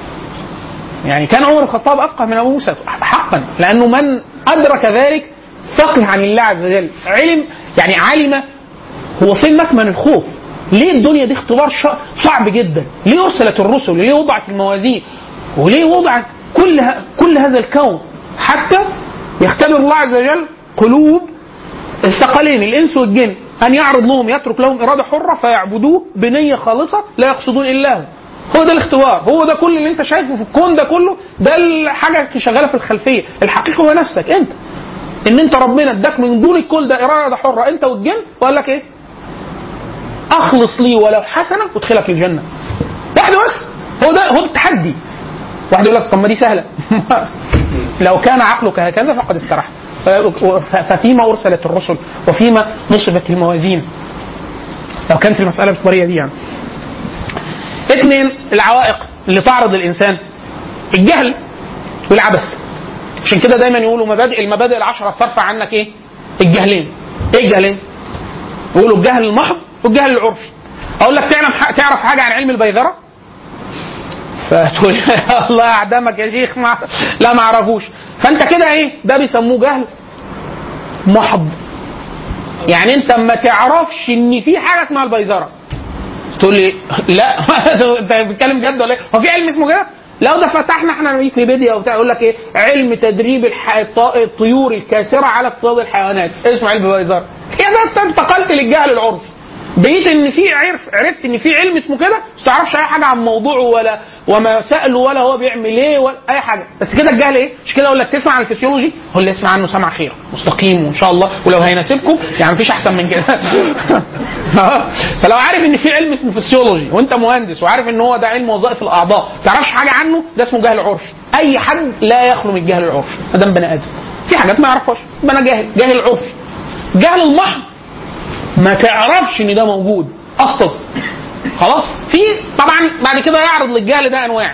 يعني كان عمر الخطاب افقه من ابو موسى حقا لانه من ادرك ذلك فقه عن الله عز وجل علم يعني علم هو فين مكمن الخوف ليه الدنيا دي اختبار شا- صعب جدا ليه ارسلت الرسل ليه وضعت الموازين وليه وضعت كل ه- كل هذا الكون حتى يختبر الله عز وجل قلوب الثقلين الانس والجن ان يعرض لهم يترك لهم اراده حره فيعبدوه بنيه خالصه لا يقصدون الا هو هو ده الاختبار هو ده كل اللي انت شايفه في الكون ده كله ده الحاجه شغاله في الخلفيه الحقيقه هو نفسك انت ان انت ربنا اداك من دون الكل ده اراده حره انت والجن وقال لك ايه اخلص لي ولو حسنه وادخلك الجنه واحده بس هو ده هو ده التحدي واحد يقول لك طب ما دي سهله لو كان عقلك هكذا فقد استرحت ف- ففيما ارسلت الرسل وفيما نصبت الموازين لو كانت المساله بالطريقه دي يعني اثنين العوائق اللي تعرض الانسان الجهل والعبث عشان كده دايما يقولوا مبادئ المبادئ العشره ترفع عنك ايه؟ الجهلين ايه الجهلين؟ يقولوا الجهل المحض والجهل العرفي اقول لك تعلم ح- تعرف حاجه عن علم البيذره فتقول الله اعدمك يا شيخ ما لا ما اعرفوش فانت كده ايه ده بيسموه جهل محض يعني انت ما تعرفش ان في حاجه اسمها البيذره تقول لي لا انت بتتكلم جد ولا ايه؟ هو في علم اسمه كده؟ لو ده فتحنا احنا ويكيبيديا وبتاع يقول لك ايه؟ علم تدريب الح... الط- الطيور الكاسره على اصطياد الحيوانات، اسمه علم بيزار. يا ده انت انتقلت للجهل العرفي. بقيت ان في عرف عرفت ان في علم اسمه كده ما تعرفش اي حاجه عن موضوعه ولا وما ساله ولا هو بيعمل ايه ولا اي حاجه بس كده الجهل ايه مش كده اقول لك تسمع عن الفسيولوجي هو اللي يسمع عنه سمع خير مستقيم وان شاء الله ولو هيناسبكم يعني مفيش احسن من كده فلو عارف ان في علم اسمه فسيولوجي وانت مهندس وعارف ان هو ده علم وظائف الاعضاء ما تعرفش حاجه عنه ده اسمه جهل عرفي اي حد لا يخلو من الجهل العرفي ما دام بني ادم في حاجات ما يعرفهاش يبقى انا جاهل جاهل عرفي جهل المحض ما تعرفش ان ده موجود اصلا خلاص في طبعا بعد كده يعرض للجهل ده انواع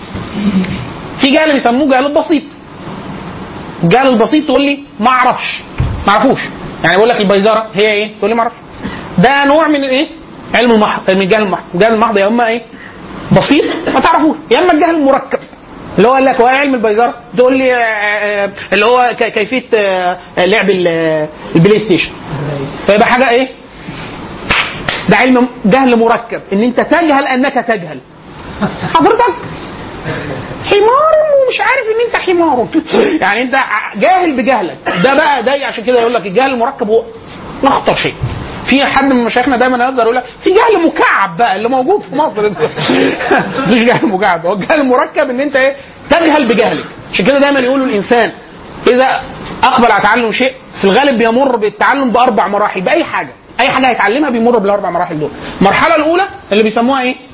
في جهل بيسموه جهل البسيط الجهل البسيط تقول لي ما اعرفش ما اعرفوش يعني بقول لك البيزره هي ايه تقول لي ما اعرفش ده نوع من الايه علم المحض من الجهل المحض الجهل المحض يا اما ايه بسيط ما تعرفوش يا اما الجهل المركب اللي هو قال لك هو إيه علم البيزره تقول لي آه، آه، اللي هو ك- كيفيه آه، لعب ال- البلاي ستيشن فيبقى حاجه ايه ده علم جهل مركب ان انت تجهل انك تجهل حضرتك حمار ومش عارف ان انت حمار يعني انت جاهل بجهلك ده بقى ده عشان كده يقول لك الجهل المركب هو اخطر شيء في حد من مشايخنا دايما يهزر يقول لك في جهل مكعب بقى اللي موجود في مصر مش جهل مكعب هو الجهل المركب ان انت ايه تجهل بجهلك عشان كده دايما يقولوا الانسان اذا اقبل على تعلم شيء في الغالب بيمر بالتعلم باربع مراحل باي حاجه اي حاجه هيتعلمها بيمر بالاربع مراحل دول المرحله الاولى اللي بيسموها ايه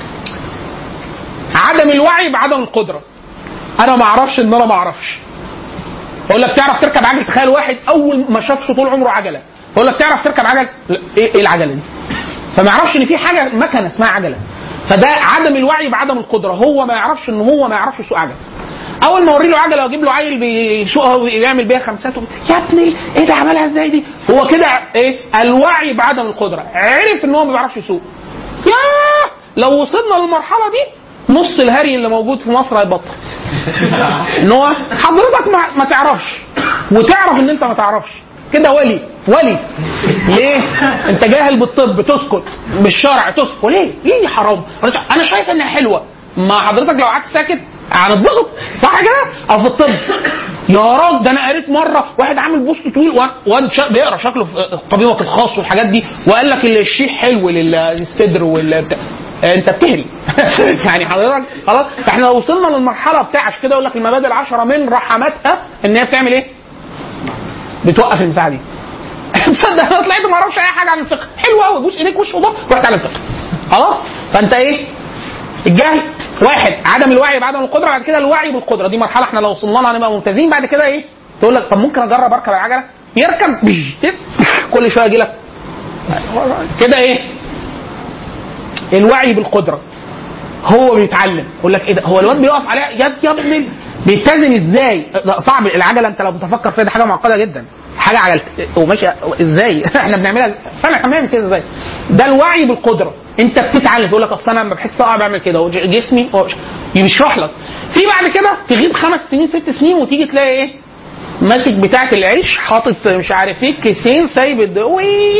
عدم الوعي بعدم القدره انا ما اعرفش ان انا ما اعرفش اقول لك تعرف تركب عجل تخيل واحد اول ما شافش طول عمره عجله اقول لك تعرف تركب عجل لا، ايه ايه العجله دي فما يعرفش ان في حاجه مكنه اسمها عجله فده عدم الوعي بعدم القدره هو ما يعرفش ان هو ما يعرفش يسوق عجله اول ما اوري له عجله واجيب له عيل بيسوقها ويعمل بيها خمسات وب- يا ابني ايه ده عملها ازاي دي هو كده ايه الوعي بعدم القدره عرف ان هو ما بيعرفش يسوق ياه لو وصلنا للمرحله دي نص الهري اللي موجود في مصر هيبطل ان هو حضرتك ما, ما تعرفش وتعرف ان انت ما تعرفش كده ولي ولي ليه؟ انت جاهل بالطب تسكت بالشرع تسكت وليه؟ ليه دي حرام؟ انا شايف انها حلوه ما حضرتك لو قعدت ساكت هنتبسط صح كده؟ او في الطب يا راجل ده انا قريت مره واحد عامل بوست طويل واد- واد شا- بيقرا شكله في طبيبك الخاص والحاجات دي وقال لك الشيح حلو لل- للصدر وال بتاع. انت بتهري يعني حضرتك خلاص فاحنا لو وصلنا للمرحله بتاع عشان كده يقول لك المبادئ العشره من رحماتها ان هي بتعمل ايه؟ بتوقف المساحه دي تصدق انا طلعت ما اعرفش اي حاجه عن الفقه حلو قوي بوس ايديك وش وضهر رحت على الفقه خلاص فانت ايه الجهل واحد عدم الوعي بعدم القدره بعد كده الوعي بالقدره دي مرحله احنا لو وصلنا لها هنبقى ممتازين بعد كده ايه تقول لك طب ممكن اجرب اركب العجله يركب بش كل شويه يجي لك كده ايه الوعي بالقدره هو بيتعلم يقول لك ايه ده هو الواد بيقف عليها يا يا ابني بيتزن ازاي؟ لا صعب العجله انت لو بتفكر فيها دي حاجه معقده جدا حاجه عجل وماشيه ازاي؟ احنا بنعملها فعلا احنا بنعمل كده ازاي؟ ده الوعي بالقدره انت بتتعلم تقول لك اصل انا لما بحس اقع بعمل كده وجسمي هو بيشرح لك في بعد كده تغيب خمس سنين ست سنين وتيجي تلاقي ايه؟ ماسك بتاعه العيش حاطط مش عارف ايه كيسين سايب الد- وي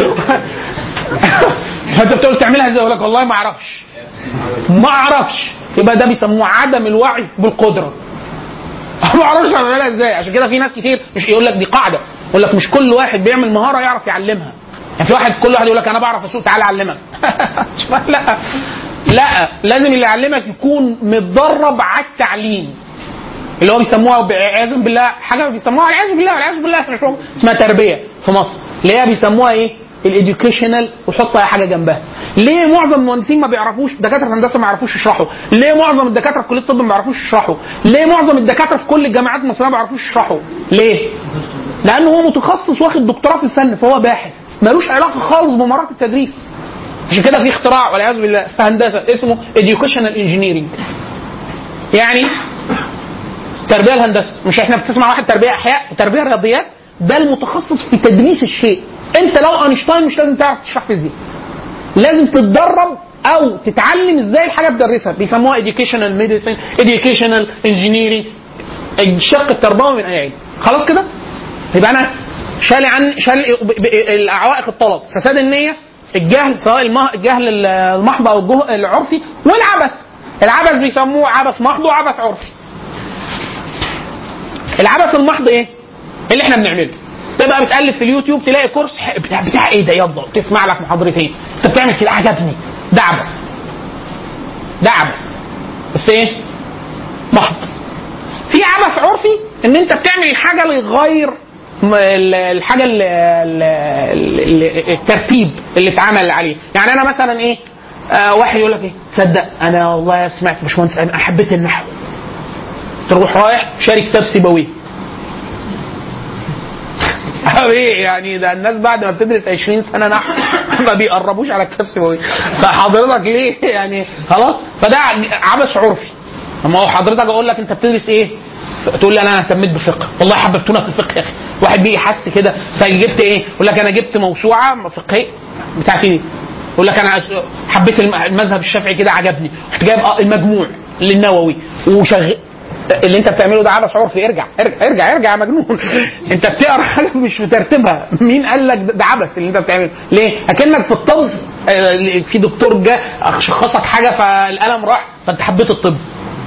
فانت بتقول تعملها ازاي؟ يقول لك والله ما اعرفش ما اعرفش يبقى ده بيسموه عدم الوعي بالقدره ما اعرفش اعملها ازاي عشان كده في ناس كتير مش يقول لك دي قاعده يقول لك مش كل واحد بيعمل مهاره يعرف يعلمها يعني في واحد كل واحد يقول لك انا بعرف اسوق تعالى اعلمك لا لا لازم اللي يعلمك يكون متدرب على التعليم اللي هو بيسموها والعياذ بالله حاجه بيسموها والعياذ بالله والعياذ بالله مش هو- اسمها تربيه في مصر اللي هي بيسموها ايه؟ الاديوكيشنال وحط اي حاجه جنبها. ليه معظم المهندسين ما بيعرفوش دكاتره الهندسه ما يعرفوش يشرحوا؟ ليه معظم الدكاتره في كليه الطب ما بيعرفوش يشرحوا؟ ليه معظم الدكاتره في كل الجامعات المصريه ما بيعرفوش يشرحوا؟ ليه؟ لانه هو متخصص واخد دكتوراه في الفن فهو باحث ملوش علاقه خالص بمهارات التدريس. عشان كده في اختراع والعياذ بالله في هندسه اسمه educational engineering. يعني تربيه الهندسه مش احنا بتسمع واحد تربيه احياء وتربيه رياضيات ده المتخصص في تدريس الشيء انت لو اينشتاين مش لازم تعرف تشرح فيزياء لازم تتدرب او تتعلم ازاي الحاجه تدرسها بيسموها educational medicine educational engineering الشق التربوي من اي علم خلاص كده يبقى انا شال عن شال ب- ب- العوائق الطلب فساد النيه الجهل سواء المه- الجهل المحض او الجه- العرفي والعبث العبث بيسموه عبث محض وعبث عرفي العبث المحض ايه؟ اللي احنا بنعمله تبقى بتقلب في اليوتيوب تلاقي كورس ح- بتاع, بتاع ايه ده يلا تسمع لك محاضرتين انت بتعمل كده عجبني ده عبث ده عبث بس ايه؟ محض في عبث عرفي ان انت بتعمل الحاجه لغير م- ال- الحاجه ال- ال- ال- الترتيب اللي اتعمل عليه يعني انا مثلا ايه آه واحد يقول لك ايه تصدق انا والله سمعت باشمهندس انا حبيت النحو تروح رايح شاري كتاب سيبويه ايه يعني ده الناس بعد ما بتدرس 20 سنه نحو ما بيقربوش على كتاب سيبويه فحضرتك ليه يعني خلاص فده عبث عرفي اما هو حضرتك اقول لك انت بتدرس ايه تقول لي انا اهتميت بفقه والله حببتونا في الفقه يا اخي واحد بيجي يحس كده فجبت ايه يقول لك انا جبت موسوعه فقهيه بتاعتي دي يقول لك انا حبيت الم- المذهب الشافعي كده عجبني رحت جايب آه المجموع للنووي وشغل اللي انت بتعمله ده عبث عرفي ارجع ارجع ارجع ارجع يا مجنون انت بتقرا حاجه مش مترتبها مين قال لك ده ده عبث اللي انت بتعمله ليه اكنك في الطب آه، في دكتور جه شخصك حاجه فالقلم راح فانت حبيت الطب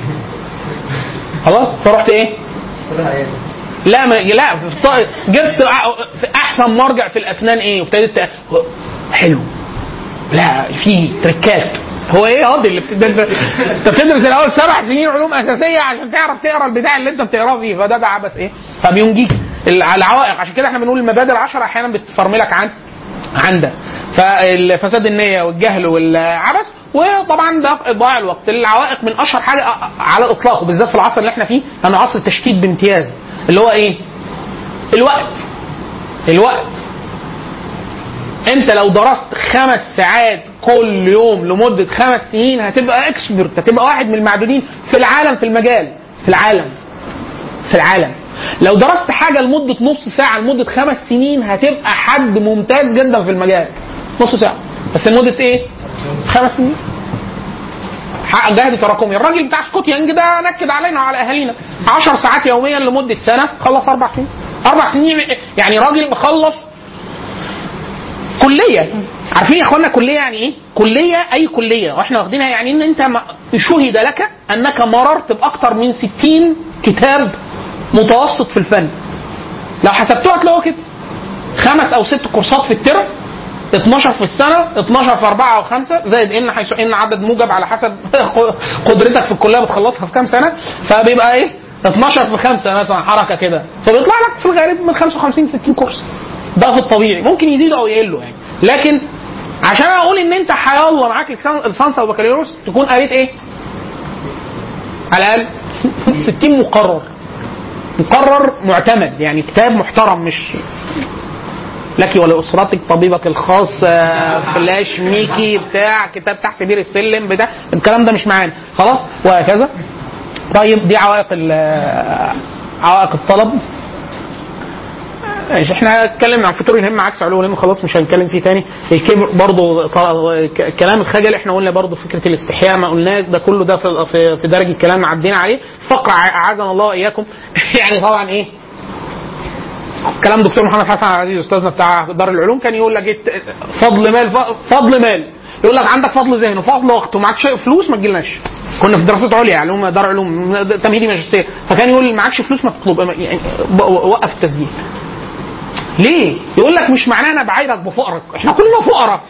خلاص فرحت ايه كلها عيال لا ما لا في الط- جبت أ- في احسن مرجع في الاسنان ايه وابتديت ت- حلو لا في تركات هو ايه قاضي اللي بتدرس انت بتدرس الاول سبع سنين علوم اساسيه عشان تعرف تقرا البتاع اللي انت بتقراه فيه فده ده عبث ايه طب يوم جه الع- العوائق عشان كده احنا بنقول المبادئ العشرة احيانا بتفرملك عن عن ده فالفساد النية والجهل والعبث وطبعا ده ضاع الوقت العوائق من اشهر حاجه على الاطلاق وبالذات في العصر اللي احنا فيه انا عصر التشتيت بامتياز اللي هو ايه؟ الوقت الوقت انت لو درست خمس ساعات كل يوم لمده خمس سنين هتبقى اكسبرت هتبقى واحد من المعدودين في العالم في المجال في العالم في العالم لو درست حاجه لمده نص ساعه لمده خمس سنين هتبقى حد ممتاز جدا في المجال نص ساعه بس لمده ايه؟ خمس سنين حقق جهد تراكمي الراجل بتاع سكوت يانج ده نكد علينا وعلى اهالينا 10 ساعات يوميا لمده سنه خلص اربع سنين اربع سنين يعني راجل مخلص كليه عارفين يا اخوانا كليه يعني ايه؟ كليه اي كليه واحنا واخدينها يعني ان انت ما- شهد لك انك مررت باكثر من 60 كتاب متوسط في الفن لو حسبتوها هتلاقوا كده خمس او ست كورسات في الترم 12 في السنه 12 في 4 او 5 زائد ان حيث ان عدد موجب على حسب قدرتك في الكليه بتخلصها في كام سنه فبيبقى ايه 12 في 5 مثلا حركه كده فبيطلع لك في الغالب من 55 60 كورس ده في الطبيعي ممكن يزيدوا او يقلوا يعني لكن عشان اقول ان انت هيلا معاك لسان- لسانس او بكالوريوس تكون قريت ايه؟ على الاقل 60 مقرر مقرر معتمد يعني كتاب محترم مش لك ولاسرتك طبيبك الخاص آه، فلاش ميكي بتاع كتاب تحت بير السلم بتاع الكلام ده مش معانا خلاص وهكذا طيب دي عوائق ال- عوائق الطلب ماشي احنا اتكلمنا عن فطور الهم عكس علو الهم خلاص مش هنتكلم فيه تاني الكبر برضه ط- ك- كلام الخجل احنا قلنا برضه فكره الاستحياء ما قلناه ده كله ده في في, في درجه الكلام عدينا عليه فقره ع- اعاذنا الله واياكم يعني طبعا ايه كلام دكتور محمد حسن عزيز استاذنا بتاع دار العلوم كان يقول لك إيه فضل مال ف- فضل مال يقول لك عندك فضل ذهن وفضل وقت ومعكش فلوس ما تجيلناش كنا في دراسات عليا علوم دار علوم تمهيدي ماجستير فكان يقول معكش فلوس ما تطلب يعني ب- وقف التسجيل ليه؟ يقول لك مش معناه انا بعايرك بفقرك، احنا كلنا فقراء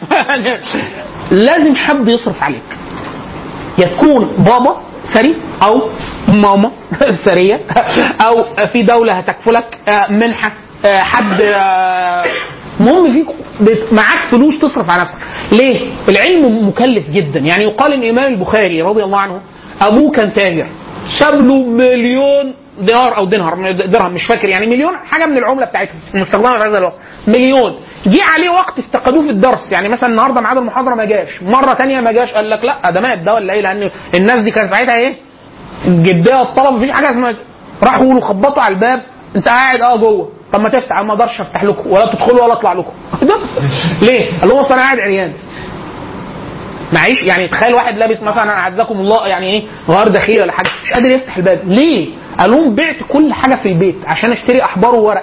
لازم حد يصرف عليك. يا تكون بابا ثري او ماما ثريه او في دوله هتكفلك آه، منحه آه، حد آه، المهم فيك بت- معاك فلوس تصرف على نفسك ليه العلم مكلف جدا يعني يقال ان الامام البخاري رضي الله عنه ابوه كان تاجر ساب له مليون دينار او دينار درهم مش فاكر يعني مليون حاجه من العمله بتاعتهم مستخدمه في هذا الوقت مليون جه عليه وقت افتقدوه في الدرس يعني مثلا النهارده ميعاد المحاضره ما جاش مره تانية ما جاش قال لك لا ده مات ده ولا ايه لان الناس دي كان ساعتها ايه الجديه الطلب مفيش حاجه اسمها راحوا يقولوا خبطوا على الباب انت قاعد اه جوه طب ما تفتح أنا ما اقدرش افتح لكم ولا تدخلوا ولا اطلع لكم ده ليه؟ قال لهم اصل انا قاعد عريان معيش يعني تخيل واحد لابس مثلا اعزكم الله يعني ايه غير داخلي ولا حاجه مش قادر يفتح الباب ليه؟ قال لهم بعت كل حاجه في البيت عشان اشتري احبار وورق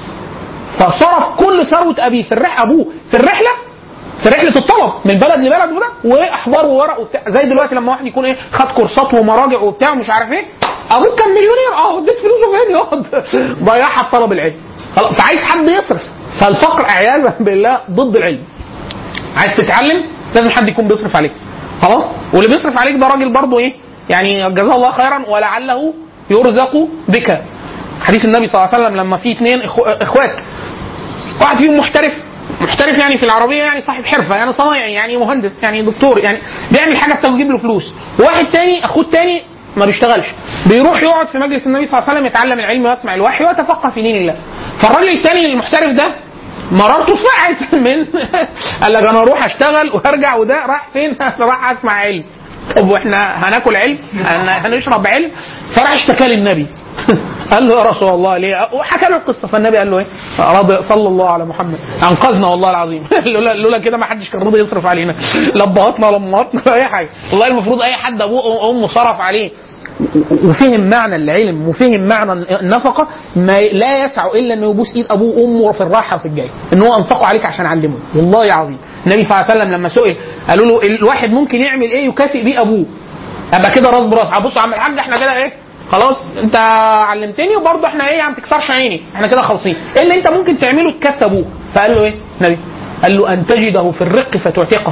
فصرف كل ثروه ابيه في الرحله ابوه في الرحله في رحله الطلب من بلد لبلد وده واحبار وورق وبتاع زي دلوقتي لما واحد يكون ايه خد كورسات ومراجع وبتاع ومش عارف ايه ابوك كان مليونير اه اديت فلوسه فين يقعد ضيعها في طلب العلم خلاص فعايز حد يصرف فالفقر عياذا بالله ضد العلم عايز تتعلم لازم حد يكون بيصرف عليك خلاص واللي بيصرف عليك ده راجل برضه ايه يعني جزاه الله خيرا ولعله يرزق بك حديث النبي صلى الله عليه وسلم لما في اثنين إخو... اخوات واحد فيهم محترف محترف يعني في العربيه يعني صاحب حرفه يعني صنايعي يعني مهندس يعني دكتور يعني بيعمل حاجه بتجيب له فلوس واحد تاني اخوه التاني ما بيشتغلش بيروح يقعد في مجلس النبي صلى الله عليه وسلم يتعلم العلم ويسمع الوحي ويتفقه في دين الله فالراجل التاني المحترف ده مرارته سمعت من قال لك انا اروح اشتغل وارجع وده راح فين؟ راح اسمع علم طب واحنا هناكل علم؟ هن- هنشرب علم؟ فراح اشتكى للنبي قال له يا رسول الله ليه؟ وحكى له القصه فالنبي قال له ايه؟ رضي صلى الله على محمد انقذنا والله العظيم لولا لولا كده ما حدش كان راضي يصرف علينا لا ابهاتنا ولا امهاتنا ولا اي حاجه والله المفروض اي حد ابوه وامه صرف عليه وفهم معنى العلم وفهم معنى النفقه ما لا يسع الا انه يبوس ايد ابوه وامه في الراحه وفي الجاي ان هو انفقوا عليك عشان علمه والله العظيم النبي صلى الله عليه وسلم لما سئل قالوا له الواحد ممكن يعمل ايه يكافئ بيه ابوه ابقى كده راس براس بص يا عم الحاج احنا كده ايه خلاص انت علمتني وبرضه احنا ايه ما تكسرش عيني احنا كده خالصين ايه اللي انت ممكن تعمله تكفي ابوه فقال له ايه النبي قال له ان تجده في الرق فتعتقه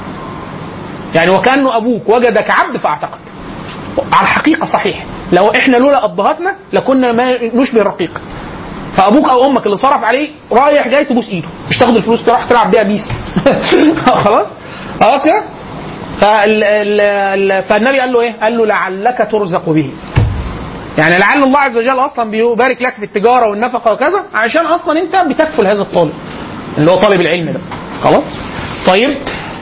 يعني وكانه ابوك وجدك عبد فاعتقك على الحقيقه صحيح لو احنا لولا ابهاتنا لكنا ما نشبه الرقيق فابوك او امك اللي صرف عليه رايح جاي تبوس ايده مش تاخد الفلوس تروح تلعب بيها بيس خلاص خلاص كده فال- ال- ال- فالنبي قال له ايه؟ قال له لعلك ترزق به يعني لعل الله عز وجل اصلا بيبارك لك في التجاره والنفقه وكذا عشان اصلا انت بتكفل هذا الطالب اللي هو طالب العلم ده خلاص طيب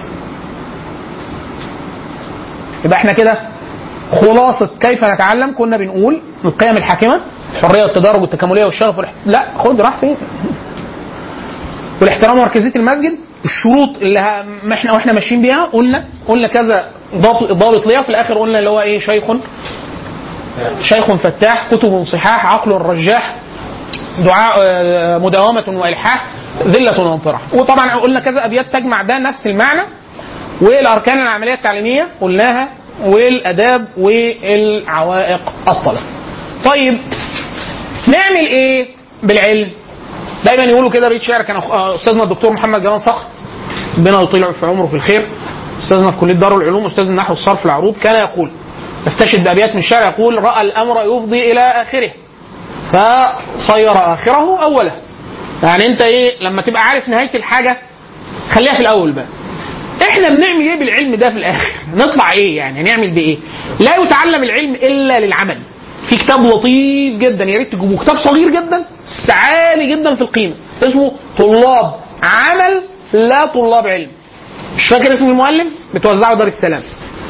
يبقى احنا كده خلاصة كيف نتعلم كنا بنقول القيم الحاكمة الحرية والتدرج والتكاملية والشغف والح... لا خد راح فين والاحترام ومركزية المسجد الشروط اللي ه... ما احنا واحنا ماشيين بيها قلنا قلنا كذا ضابط ضابط ليها في الاخر قلنا اللي هو ايه شيخ شيخ فتاح كتب صحاح عقل رجاح دعاء آه، مداومة وإلحاح ذلة وانطراح وطبعا قلنا كذا أبيات تجمع ده نفس المعنى والأركان العملية التعليمية قلناها والآداب والعوائق الطلب طيب نعمل إيه بالعلم دايما يقولوا كده بيت شعر كان أخ- آه، أستاذنا الدكتور محمد جمال صخر ربنا يطيل في عمره في الخير أستاذنا في كلية دار العلوم أستاذ النحو والصرف العروض كان يقول استشهد بأبيات من الشعر يقول رأى الأمر يفضي إلى آخره فصير اخره اوله يعني انت ايه لما تبقى عارف نهايه الحاجه خليها في الاول بقى احنا بنعمل ايه بالعلم ده في الاخر نطلع ايه يعني نعمل بايه لا يتعلم العلم الا للعمل في كتاب لطيف جدا يا ريت تجيبوه كتاب صغير جدا بس عالي جدا في القيمه اسمه طلاب عمل لا طلاب علم مش فاكر اسم المؤلف بتوزعه دار السلام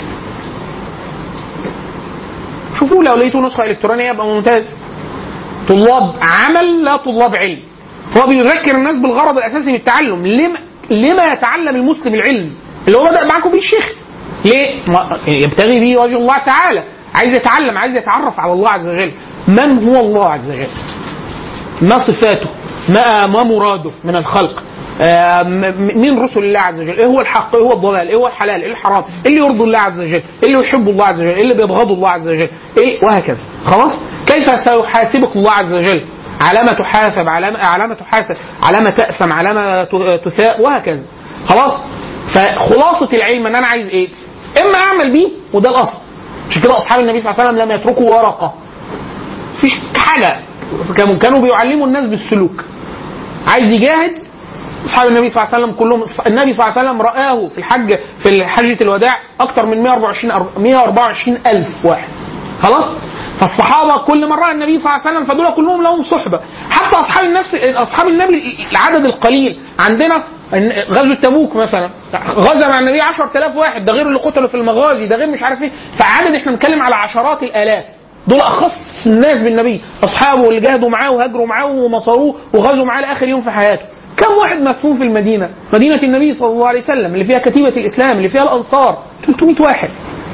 شوفوا لو لقيتوا نسخه الكترونيه يبقى ممتاز طلاب عمل لا طلاب علم هو بيذكر الناس بالغرض الاساسي من التعلم لما لما يتعلم المسلم العلم اللي هو بدا معاكم بيه الشيخ ليه؟ ما- يبتغي به وجه الله تعالى عايز يتعلم عايز يتعرف على الله عز وجل من هو الله عز وجل ما صفاته ما ما مراده من الخلق آه، م- م- مين رسل الله عز وجل ايه هو الحق ايه هو الضلال ايه هو الحلال ايه الحرام ايه اللي يرضي الله عز وجل ايه اللي يحب الله عز وجل ايه اللي بيبغضه الله عز وجل ايه وهكذا خلاص كيف سيحاسبك الله عز وجل على ما تحاسب على ما على ما تحاسب على ما تأثم على ما ت- تثاب وهكذا خلاص فخلاصة العلم ان انا عايز ايه اما اعمل بيه وده الاصل عشان كده اصحاب النبي صلى الله عليه وسلم لم يتركوا ورقه مفيش حاجه كانوا كانوا بيعلموا الناس بالسلوك عايز يجاهد اصحاب النبي صلى الله عليه وسلم كلهم النبي صلى الله عليه وسلم رآه في الحج في حجة الوداع اكثر من 124 أر- 124 الف واحد خلاص فالصحابه كل مره النبي صلى الله عليه وسلم فدول كلهم لهم صحبه حتى اصحاب النفس اصحاب النبي العدد القليل عندنا غزوه تبوك مثلا غزا مع النبي 10000 واحد ده غير اللي قتلوا في المغازي ده غير مش عارف ايه فعدد احنا بنتكلم على عشرات الالاف دول اخص الناس بالنبي اصحابه اللي جاهدوا معاه وهاجروا معاه ونصروه وغزوا معاه لاخر يوم في حياته كم واحد مدفون في المدينه مدينه النبي صلى الله عليه وسلم اللي فيها كتيبه الاسلام اللي فيها الانصار 300 واحد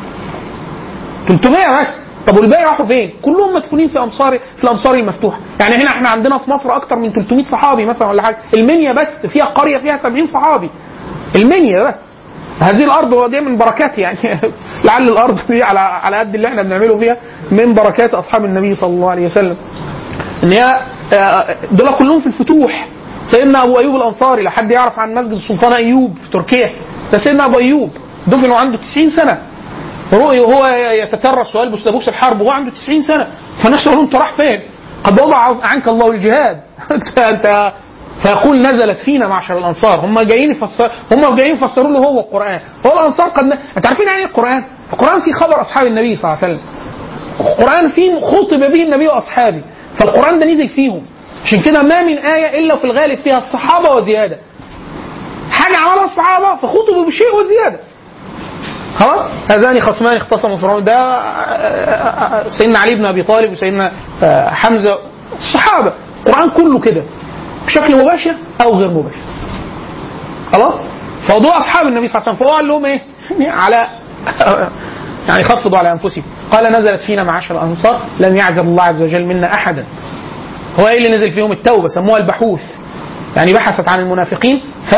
300 بس طب والباقي راحوا فين؟ كلهم مدفونين في امصار في الامصار المفتوحه، يعني هنا احنا عندنا في مصر اكتر من 300 صحابي مثلا ولا حاجه، المنيا بس فيها قريه فيها 70 صحابي. المنيا بس. هذه الارض هو دي من بركات يعني لعل الارض دي على على قد اللي احنا بنعمله فيها من بركات اصحاب النبي صلى الله عليه وسلم. ان هي آه، دول كلهم في الفتوح. سيدنا ابو ايوب الانصاري لو حد يعرف عن مسجد السلطان ايوب في تركيا ده سيدنا ابو ايوب دفن وعنده 90 سنه رؤي وهو يتكرس سؤال بوس الحرب وهو عنده 90 سنه فالناس يقولون انت راح فين؟ قد وضع عنك الله الجهاد انت انت فيقول نزلت فينا معشر الانصار هم جايين يفسر هم جايين يفسروا له هو القران هو الانصار قد ن... انت عارفين يعني ايه القران؟ القران فيه خبر اصحاب النبي صلى الله عليه وسلم القران فيه خطب به النبي واصحابه فالقران ده نزل فيهم عشان كده ما من ايه الا وفي الغالب فيها الصحابه وزياده حاجه عملها الصحابه فخطبوا بشيء وزياده خلاص هذان خصمان اختصموا في رمضان ده سيدنا علي بن ابي طالب وسيدنا حمزه الصحابه القران كله كده بشكل مباشر او غير مباشر خلاص فدول اصحاب النبي صلى الله عليه وسلم فهو قال لهم ايه يعني على يعني خفضوا على انفسهم قال نزلت فينا معاشر الانصار لم يعزل الله عز وجل منا احدا هو ايه اللي نزل فيهم التوبه سموها البحوث يعني بحثت عن المنافقين ف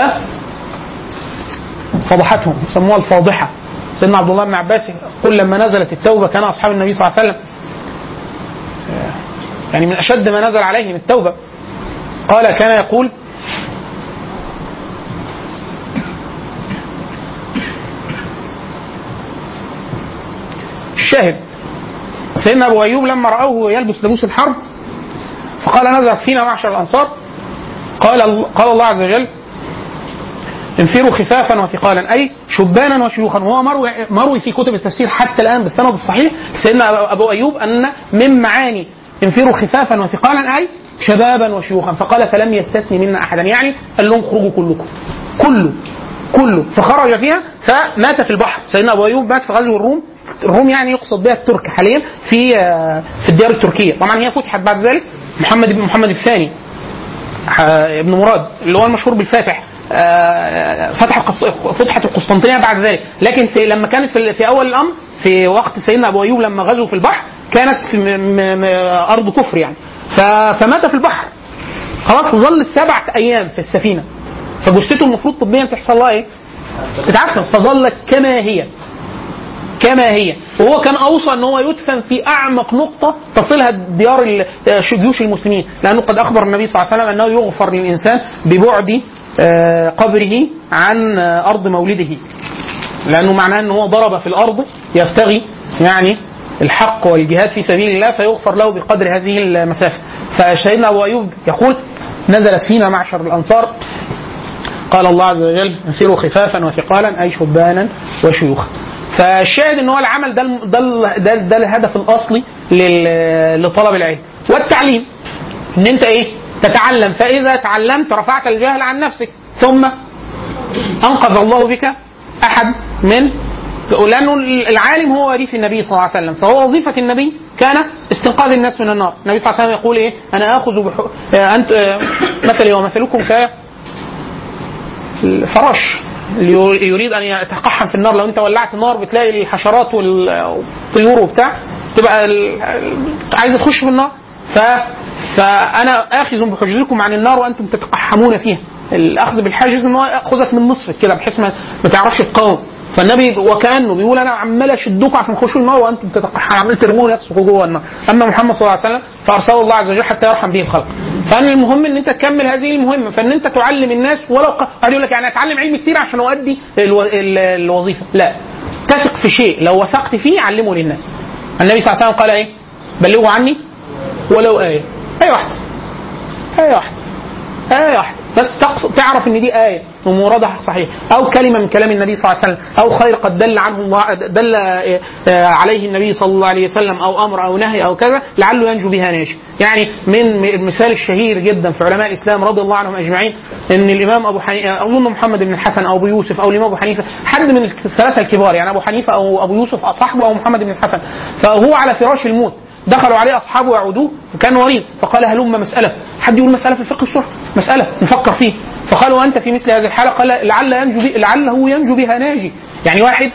فضحتهم سموها الفاضحه سيدنا عبد الله بن عباس يقول لما نزلت التوبه كان اصحاب النبي صلى الله عليه وسلم يعني من اشد ما نزل عليهم التوبه قال كان يقول الشاهد سيدنا ابو ايوب لما راه يلبس لبوس الحرب فقال نزلت فينا معشر الانصار قال قال الله عز وجل انفروا خفافا وثقالا اي شبانا وشيوخا وهو مروي مروي في كتب التفسير حتى الان بالسند الصحيح سيدنا ابو ايوب ان من معاني انفروا خفافا وثقالا اي شبابا وشيوخا فقال فلم يستثني منا احدا يعني قال لهم اخرجوا كلكم كله كله فخرج فيها فمات في البحر سيدنا ابو ايوب مات في غزو الروم الروم يعني يقصد بها الترك حاليا في في الديار التركيه طبعا هي فتحت بعد ذلك محمد بن محمد الثاني ابن مراد اللي هو المشهور بالفاتح آه، فتح القسط- فتحت القسطنطينيه بعد ذلك لكن في لما كانت في, في اول الامر في وقت سيدنا ابو ايوب لما غزوا في البحر كانت في م م م ارض كفر يعني ف- فمات في البحر خلاص وظل سبعة ايام في السفينه فجثته المفروض طبيا تحصل لها ايه؟ تتعفن فظلت كما هي كما هي وهو كان اوصى ان هو يدفن في اعمق نقطه تصلها ديار ال- جيوش المسلمين لانه قد اخبر النبي صلى الله عليه وسلم انه يغفر للانسان ببعد آه، قبره عن آه، ارض مولده لانه معناه ان هو ضرب في الارض يبتغي يعني الحق والجهاد في سبيل الله فيغفر له بقدر هذه المسافه فسيدنا ابو ايوب يقول نزلت فينا معشر الانصار قال الله عز وجل انفروا خفافا وثقالا اي شبانا وشيوخا فالشاهد ان هو العمل ده الم- ده ال- ده, ده الهدف الاصلي لل- لطلب العلم والتعليم ان انت ايه تتعلم فاذا تعلمت رفعت الجهل عن نفسك ثم انقذ الله بك احد من لانه العالم هو وريث النبي صلى الله عليه وسلم فهو وظيفه النبي كان استنقاذ الناس من النار النبي صلى الله عليه وسلم يقول ايه انا اخذ بح... آه، انت آه، مثلي ومثلكم ك الفراش اللي يريد ان يتقحم في النار لو انت ولعت نار بتلاقي الحشرات والطيور وبتاع تبقى ال- عايزه تخش في النار ف فانا اخذ بحجزكم عن النار وانتم تتقحمون فيها الاخذ بالحاجز ان هو ياخذك من نصفك كده بحيث ما, ما تعرفش تقاوم فالنبي وكانه بيقول انا عمال اشدكم عشان تخشوا النار وانتم تتقحمون عمال ترموا نفسكم جوه النار اما محمد صلى الله عليه وسلم فارسله الله عز وجل حتى يرحم به الخلق فانا المهم ان انت تكمل هذه المهمه فان انت تعلم الناس ولو ق- قاعد يقول لك يعني اتعلم علم كتير عشان اؤدي الو... ال- الوظيفه لا تثق في شيء لو وثقت فيه علمه للناس النبي صلى الله عليه وسلم قال ايه بلغوا عني ولو ايه ايه واحده ايه واحده آية واحدة بس تقصد تعرف ان دي آية ومرادها صحيح او كلمة من كلام النبي صلى الله عليه وسلم او خير قد دل عنه الله دل آه، آه، عليه النبي صلى الله عليه وسلم او امر او نهي او كذا لعله ينجو بها ناجي يعني من م- المثال الشهير جدا في علماء الاسلام رضي الله عنهم اجمعين ان الامام ابو حنيفه اظن محمد بن الحسن او ابو يوسف او الامام ابو حنيفه حد من الثلاثه الكبار يعني ابو حنيفه او ابو يوسف صاحبه او محمد بن الحسن فهو على فراش الموت دخلوا عليه اصحابه يعودوه وكان مريض فقال هلم مساله حد يقول مساله في الفقه بسرعه مساله نفكر فيه فقال وانت في مثل هذه الحاله قال لعل ينجو بي لعله ينجو بها ناجي يعني واحد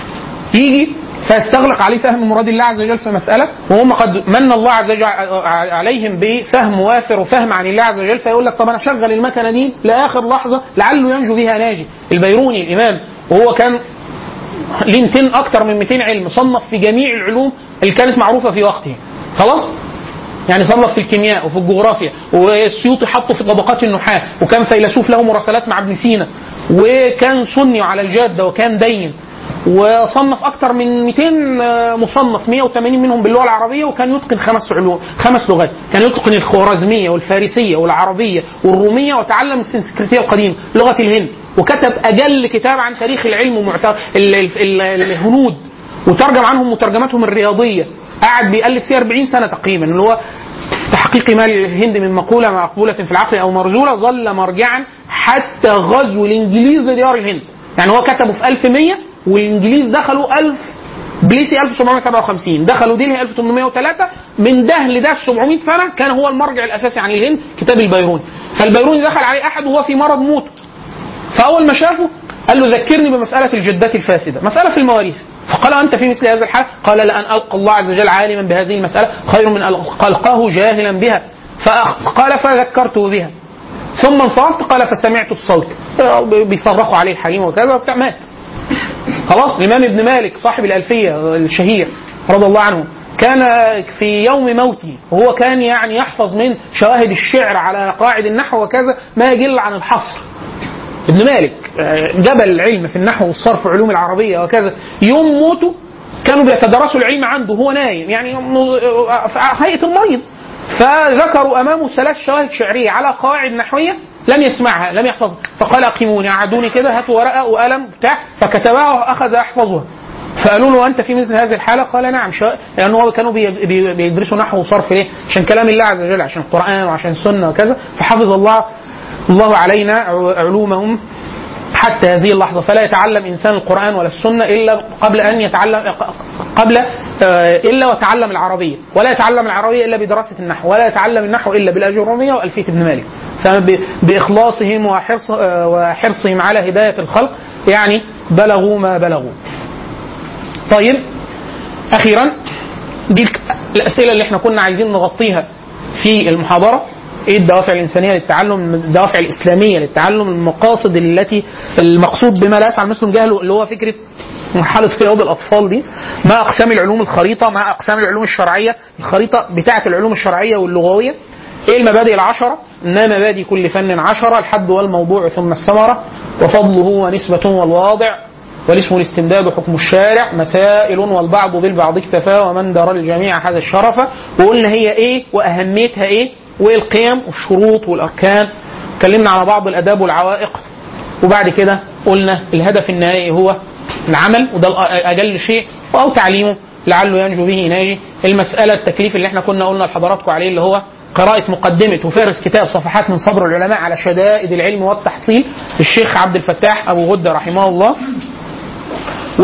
يجي فيستغلق عليه فهم مراد الله عز وجل في مسألة وهم قد من الله عز وجل عليهم بفهم وافر وفهم عن الله عز وجل فيقول لك طب أنا شغل المكنة دي لآخر لحظة لعله ينجو بها ناجي البيروني الإمام وهو كان ليه 200 اكتر من 200 علم صنف في جميع العلوم اللي كانت معروفه في وقته خلاص يعني صنف في الكيمياء وفي الجغرافيا والسيوطي حطه في طبقات النحاة وكان فيلسوف له مراسلات مع ابن سينا وكان سني على الجاده وكان دين وصنف اكثر من 200 مصنف 180 منهم باللغه العربيه وكان يتقن خمس علوم خمس لغات كان يتقن الخوارزميه والفارسيه والعربيه والروميه وتعلم السنسكريتيه القديمه لغه الهند وكتب اجل كتاب عن تاريخ العلم ومعت... ال... ال... ال... الهنود وترجم عنهم مترجماتهم الرياضيه قعد بيألف فيها 40 سنه تقريبا اللي هو تحقيق مال الهند من مقولة مقبولة في العقل أو مرجولة ظل مرجعا حتى غزو الإنجليز لديار الهند يعني هو كتبه في 1100 والإنجليز دخلوا 1000 بليسي 1757 دخلوا ديلي 1803 من ده لده 700 سنة كان هو المرجع الأساسي عن الهند كتاب البيروني فالبيروني دخل عليه أحد وهو في مرض موته فأول ما شافه قال له ذكرني بمسألة الجدات الفاسدة مسألة في المواريث فقال أنت في مثل هذا الحال قال لأن ألقى الله عز وجل عالما بهذه المسألة خير من أن ألقاه جاهلا بها فقال فذكرته بها ثم انصرفت قال فسمعت الصوت بيصرخوا عليه الحريم وكذا وبتاع مات خلاص الإمام ابن مالك صاحب الألفية الشهير رضي الله عنه كان في يوم موته وهو كان يعني يحفظ من شواهد الشعر على قواعد النحو وكذا ما يقل عن الحصر ابن مالك جبل العلم في النحو والصرف والعلوم العربية وكذا يوم موته كانوا بيتدرسوا العلم عنده وهو نايم يعني في هيئة المريض فذكروا امامه ثلاث شواهد شعريه على قواعد نحويه لم يسمعها لم يحفظها فقال اقيموني قعدوني كده هاتوا ورقه وقلم بتاع فكتبها واخذ يحفظها فقالوا له انت في مثل هذه الحاله قال نعم شا... لان هو كانوا بي... بي... بيدرسوا نحو وصرف ليه؟ عشان كلام الله عز وجل عشان القران وعشان السنه وكذا فحفظ الله الله علينا علومهم حتى هذه اللحظه فلا يتعلم انسان القران ولا السنه الا قبل ان يتعلم قبل آه، الا وتعلم العربيه ولا يتعلم العربيه الا بدراسه النحو ولا يتعلم النحو الا بالاجروميه والفيه ابن مالك فباخلاصهم وحرص آه، وحرصهم على هدايه الخلق يعني بلغوا ما بلغوا طيب اخيرا دي الاسئله اللي احنا كنا عايزين نغطيها في المحاضره ايه الدوافع الانسانيه للتعلم الدوافع الاسلاميه للتعلم المقاصد التي المقصود بما لا يسعى المسلم جهله اللي هو فكره مرحلة رياض الأطفال دي ما أقسام العلوم الخريطة ما أقسام العلوم الشرعية الخريطة بتاعة العلوم الشرعية واللغوية إيه المبادئ العشرة إنما مبادئ كل فن عشرة الحد والموضوع ثم الثمرة وفضله ونسبة والواضع والاسم الاستمداد وحكم الشارع مسائل والبعض بالبعض اكتفى ومن دار الجميع هذا الشرف وقلنا هي ايه واهميتها ايه وايه القيم والشروط والاركان اتكلمنا على بعض الاداب والعوائق وبعد كده قلنا الهدف النهائي هو العمل وده اجل شيء او تعليمه لعله ينجو به ناجي المساله التكليف اللي احنا كنا قلنا لحضراتكم عليه اللي هو قراءة مقدمة وفارس كتاب صفحات من صبر العلماء على شدائد العلم والتحصيل للشيخ عبد الفتاح أبو غدة رحمه الله و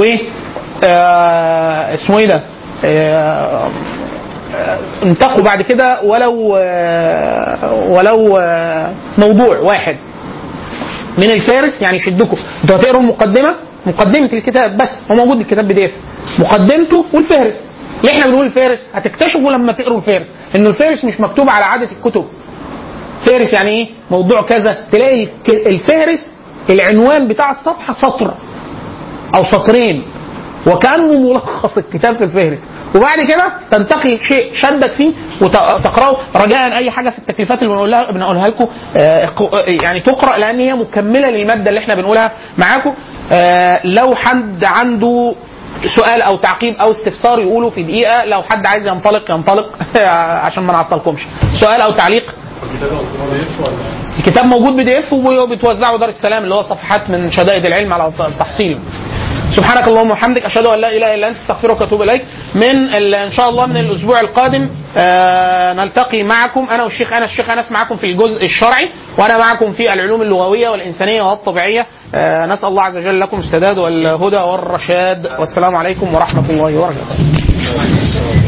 آه اسمه ايه ده؟ آه آه، انتقوا بعد كده ولو آه ولو آه موضوع واحد من الفارس يعني يشدكم انتوا هتقروا المقدمه مقدمه الكتاب بس هو موجود الكتاب بي دي اف مقدمته والفارس ليه احنا بنقول الفارس هتكتشفوا لما تقروا الفارس ان الفارس مش مكتوب على عاده الكتب فارس يعني ايه موضوع كذا تلاقي الك- الفارس العنوان بتاع الصفحه سطر او سطرين وكانه ملخص الكتاب في الفهرس وبعد كده تنتقي شيء شدك فيه وتقراه رجاء اي حاجه في التكليفات اللي بنقولها بنقولها لكم آه، ق- يعني تقرا لان هي مكمله للماده اللي احنا بنقولها معاكم آه، لو حد عنده سؤال او تعقيب او استفسار يقوله في دقيقه لو حد عايز ينطلق ينطلق عشان ما نعطلكمش سؤال او تعليق الكتاب موجود بي دي اف وبتوزعه دار السلام اللي هو صفحات من شدائد العلم على التحصيل سبحانك اللهم وبحمدك اشهد ان لا اله الا انت استغفرك واتوب اليك من ال- ان شاء الله من الاسبوع القادم آه نلتقي معكم انا والشيخ انس الشيخ انس معكم في الجزء الشرعي وانا معكم في العلوم اللغويه والانسانيه والطبيعيه آه نسال الله عز وجل لكم السداد والهدى والرشاد والسلام عليكم ورحمه الله وبركاته